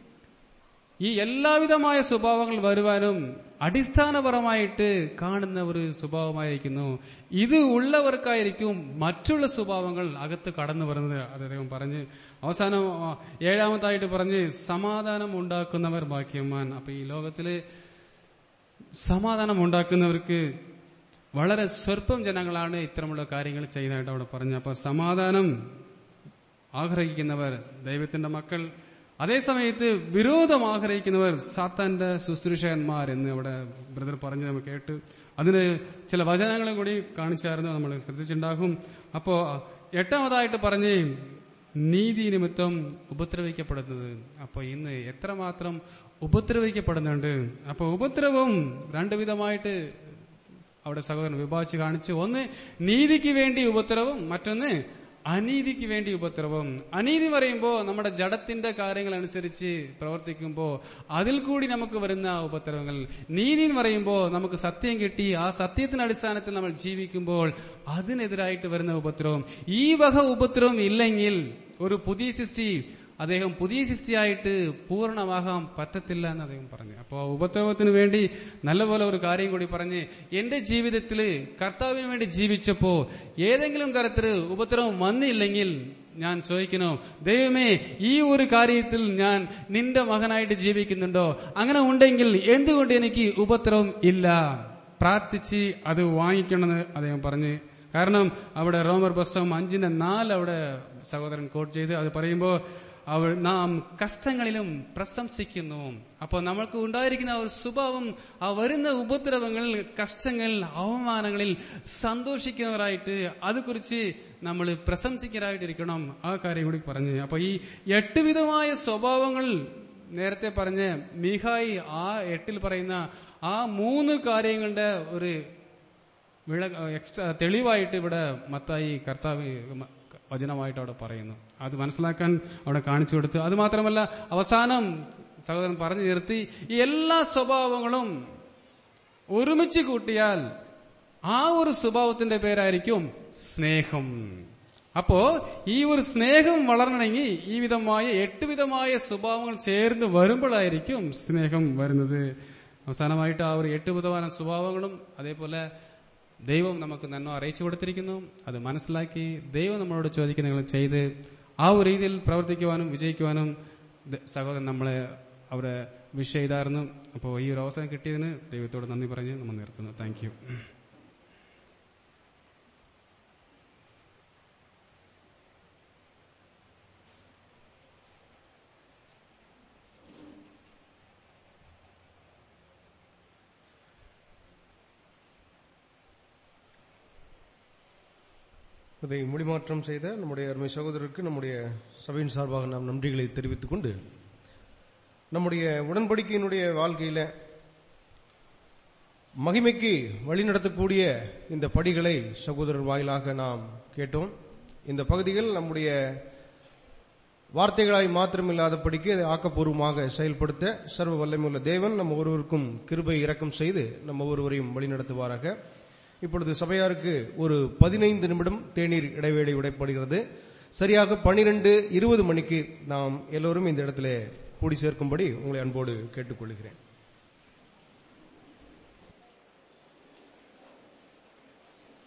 ഈ എല്ലാവിധമായ സ്വഭാവങ്ങൾ വരുവാനും അടിസ്ഥാനപരമായിട്ട് കാണുന്ന ഒരു സ്വഭാവമായിരിക്കുന്നു ഇത് ഉള്ളവർക്കായിരിക്കും മറ്റുള്ള സ്വഭാവങ്ങൾ അകത്ത് കടന്നു വരുന്നത് അത് അദ്ദേഹം പറഞ്ഞ് അവസാനം ആ, ഏഴാമതായിട്ട് പറഞ്ഞ് സമാധാനം ഉണ്ടാക്കുന്നവർ ഭാഗ്യവാൻ അപ്പൊ ഈ ലോകത്തില് സമാധാനം ഉണ്ടാക്കുന്നവർക്ക് വളരെ സ്വല്പം ജനങ്ങളാണ് ഇത്തരമുള്ള കാര്യങ്ങൾ ചെയ്യുന്നതായിട്ട് അവിടെ പറഞ്ഞു അപ്പൊ സമാധാനം ആഗ്രഹിക്കുന്നവർ ദൈവത്തിന്റെ മക്കൾ അതേസമയത്ത് വിരോധം ആഗ്രഹിക്കുന്നവർ സാത്താന്റെ ശുശ്രൂഷകന്മാർ എന്ന് അവിടെ ബ്രദർ പറഞ്ഞ് നമ്മൾ കേട്ട് അതിന് ചില വചനങ്ങളും കൂടി കാണിച്ചായിരുന്നു നമ്മൾ ശ്രദ്ധിച്ചിട്ടുണ്ടാകും അപ്പോ എട്ടാമതായിട്ട് പറഞ്ഞ് നീതി നിമിത്തം ഉപദ്രവിക്കപ്പെടുന്നത് അപ്പൊ ഇന്ന് എത്രമാത്രം ഉപദ്രവിക്കപ്പെടുന്നുണ്ട് അപ്പൊ ഉപദ്രവം രണ്ടു വിധമായിട്ട് അവിടെ സഹോദരൻ വിഭാഗിച്ച് കാണിച്ചു ഒന്ന് നീതിക്ക് വേണ്ടി ഉപദ്രവം മറ്റൊന്ന് അനീതിക്ക് വേണ്ടി ഉപദ്രവം അനീതി പറയുമ്പോൾ നമ്മുടെ ജഡത്തിന്റെ കാര്യങ്ങൾ അനുസരിച്ച് പ്രവർത്തിക്കുമ്പോൾ അതിൽ കൂടി നമുക്ക് വരുന്ന ഉപദ്രവങ്ങൾ നീതി എന്ന് പറയുമ്പോൾ നമുക്ക് സത്യം കിട്ടി ആ സത്യത്തിന്റെ അടിസ്ഥാനത്തിൽ നമ്മൾ ജീവിക്കുമ്പോൾ അതിനെതിരായിട്ട് വരുന്ന ഉപദ്രവം ഈ വക ഉപദ്രവം ഇല്ലെങ്കിൽ ഒരു പുതിയ സൃഷ്ടി അദ്ദേഹം പുതിയ സൃഷ്ടിയായിട്ട് പൂർണ്ണമാകാൻ പറ്റത്തില്ല എന്ന് അദ്ദേഹം പറഞ്ഞു അപ്പോൾ ഉപദ്രവത്തിന് വേണ്ടി നല്ലപോലെ ഒരു കാര്യം കൂടി പറഞ്ഞ് എന്റെ ജീവിതത്തിൽ കർത്താവിന് വേണ്ടി ജീവിച്ചപ്പോ ഏതെങ്കിലും തരത്തിൽ ഉപദ്രവം വന്നില്ലെങ്കിൽ ഞാൻ ചോദിക്കണോ ദൈവമേ ഈ ഒരു കാര്യത്തിൽ ഞാൻ നിന്റെ മകനായിട്ട് ജീവിക്കുന്നുണ്ടോ അങ്ങനെ ഉണ്ടെങ്കിൽ എന്തുകൊണ്ട് എനിക്ക് ഉപദ്രവം ഇല്ല പ്രാർത്ഥിച്ച് അത് വാങ്ങിക്കണമെന്ന് അദ്ദേഹം പറഞ്ഞ് കാരണം അവിടെ റോമർ പുസ്തകം അഞ്ചിന്റെ നാല് അവിടെ സഹോദരൻ കോട്ട് ചെയ്ത് അത് പറയുമ്പോൾ അവൾ നാം കഷ്ടങ്ങളിലും പ്രശംസിക്കുന്നു അപ്പോൾ നമ്മൾക്ക് ഉണ്ടായിരിക്കുന്ന ആ ഒരു സ്വഭാവം ആ വരുന്ന ഉപദ്രവങ്ങളിൽ കഷ്ടങ്ങൾ അവമാനങ്ങളിൽ സന്തോഷിക്കുന്നവരായിട്ട് അതുകുറിച്ച് നമ്മൾ പ്രശംസിക്കുന്നവരായിട്ടിരിക്കണം ആ കാര്യം കൂടി പറഞ്ഞു അപ്പൊ ഈ എട്ട് വിധമായ സ്വഭാവങ്ങൾ നേരത്തെ പറഞ്ഞ മിഹായി ആ എട്ടിൽ പറയുന്ന ആ മൂന്ന് കാര്യങ്ങളുടെ ഒരു വിള എക്സ്ട്രാ തെളിവായിട്ട് ഇവിടെ മത്തായി കർത്താവ് മ- വചനമായിട്ട് അവിടെ പറയുന്നു അത് മനസ്സിലാക്കാൻ അവിടെ കാണിച്ചു കൊടുത്തു അത് മാത്രമല്ല അവസാനം സഹോദരൻ പറഞ്ഞു നിർത്തി ഈ എല്ലാ സ്വഭാവങ്ങളും ഒരുമിച്ച് കൂട്ടിയാൽ ആ ഒരു സ്വഭാവത്തിന്റെ പേരായിരിക്കും സ്നേഹം അപ്പോ ഈ ഒരു സ്നേഹം വളരണമെങ്കിൽ ഈ വിധമായ എട്ട് വിധമായ സ്വഭാവങ്ങൾ ചേർന്ന് വരുമ്പോഴായിരിക്കും സ്നേഹം വരുന്നത് അവസാനമായിട്ട് ആ ഒരു എട്ട് വിധമായ സ്വഭാവങ്ങളും അതേപോലെ ദൈവം നമുക്ക് നന്മ അറിയിച്ചു കൊടുത്തിരിക്കുന്നു അത് മനസ്സിലാക്കി ദൈവം നമ്മളോട് ചോദിക്കുന്നങ്ങൾ ചെയ്ത് ആ ഒരു രീതിയിൽ പ്രവർത്തിക്കുവാനും വിജയിക്കുവാനും ദ- സഹോദരൻ നമ്മളെ അവിടെ വിഷ് ചെയ്തായിരുന്നു അപ്പോൾ ഈ ഒരു അവസരം കിട്ടിയതിന് ദൈവത്തോട് നന്ദി പറഞ്ഞ് നമ്മൾ നിർത്തുന്നു താങ്ക് യു இதை மொழிமாற்றம் செய்த நம்முடைய அருமை சகோதரருக்கு நம்முடைய சபையின் சார்பாக நாம் நன்றிகளை தெரிவித்துக் கொண்டு நம்முடைய உடன்படிக்கையினுடைய வாழ்க்கையில மகிமைக்கு வழிநடத்தக்கூடிய இந்த படிகளை சகோதரர் வாயிலாக நாம் கேட்டோம் இந்த பகுதிகள் நம்முடைய வார்த்தைகளாய் மாத்திரமில்லாதபடிக்கு அதை ஆக்கப்பூர்வமாக செயல்படுத்த சர்வ வல்லமையுள்ள தேவன் நம்ம ஒருவருக்கும் கிருபை இரக்கம் செய்து நம்ம ஒருவரையும் வழிநடத்துவாராக இப்பொழுது சபையாருக்கு ஒரு பதினைந்து நிமிடம் தேநீர் இடைவேளை விடைப்படுகிறது சரியாக பனிரெண்டு இருபது மணிக்கு நாம் எல்லோரும் இந்த இடத்துல கூடி சேர்க்கும்படி உங்களை அன்போடு கேட்டுக்கொள்கிறேன்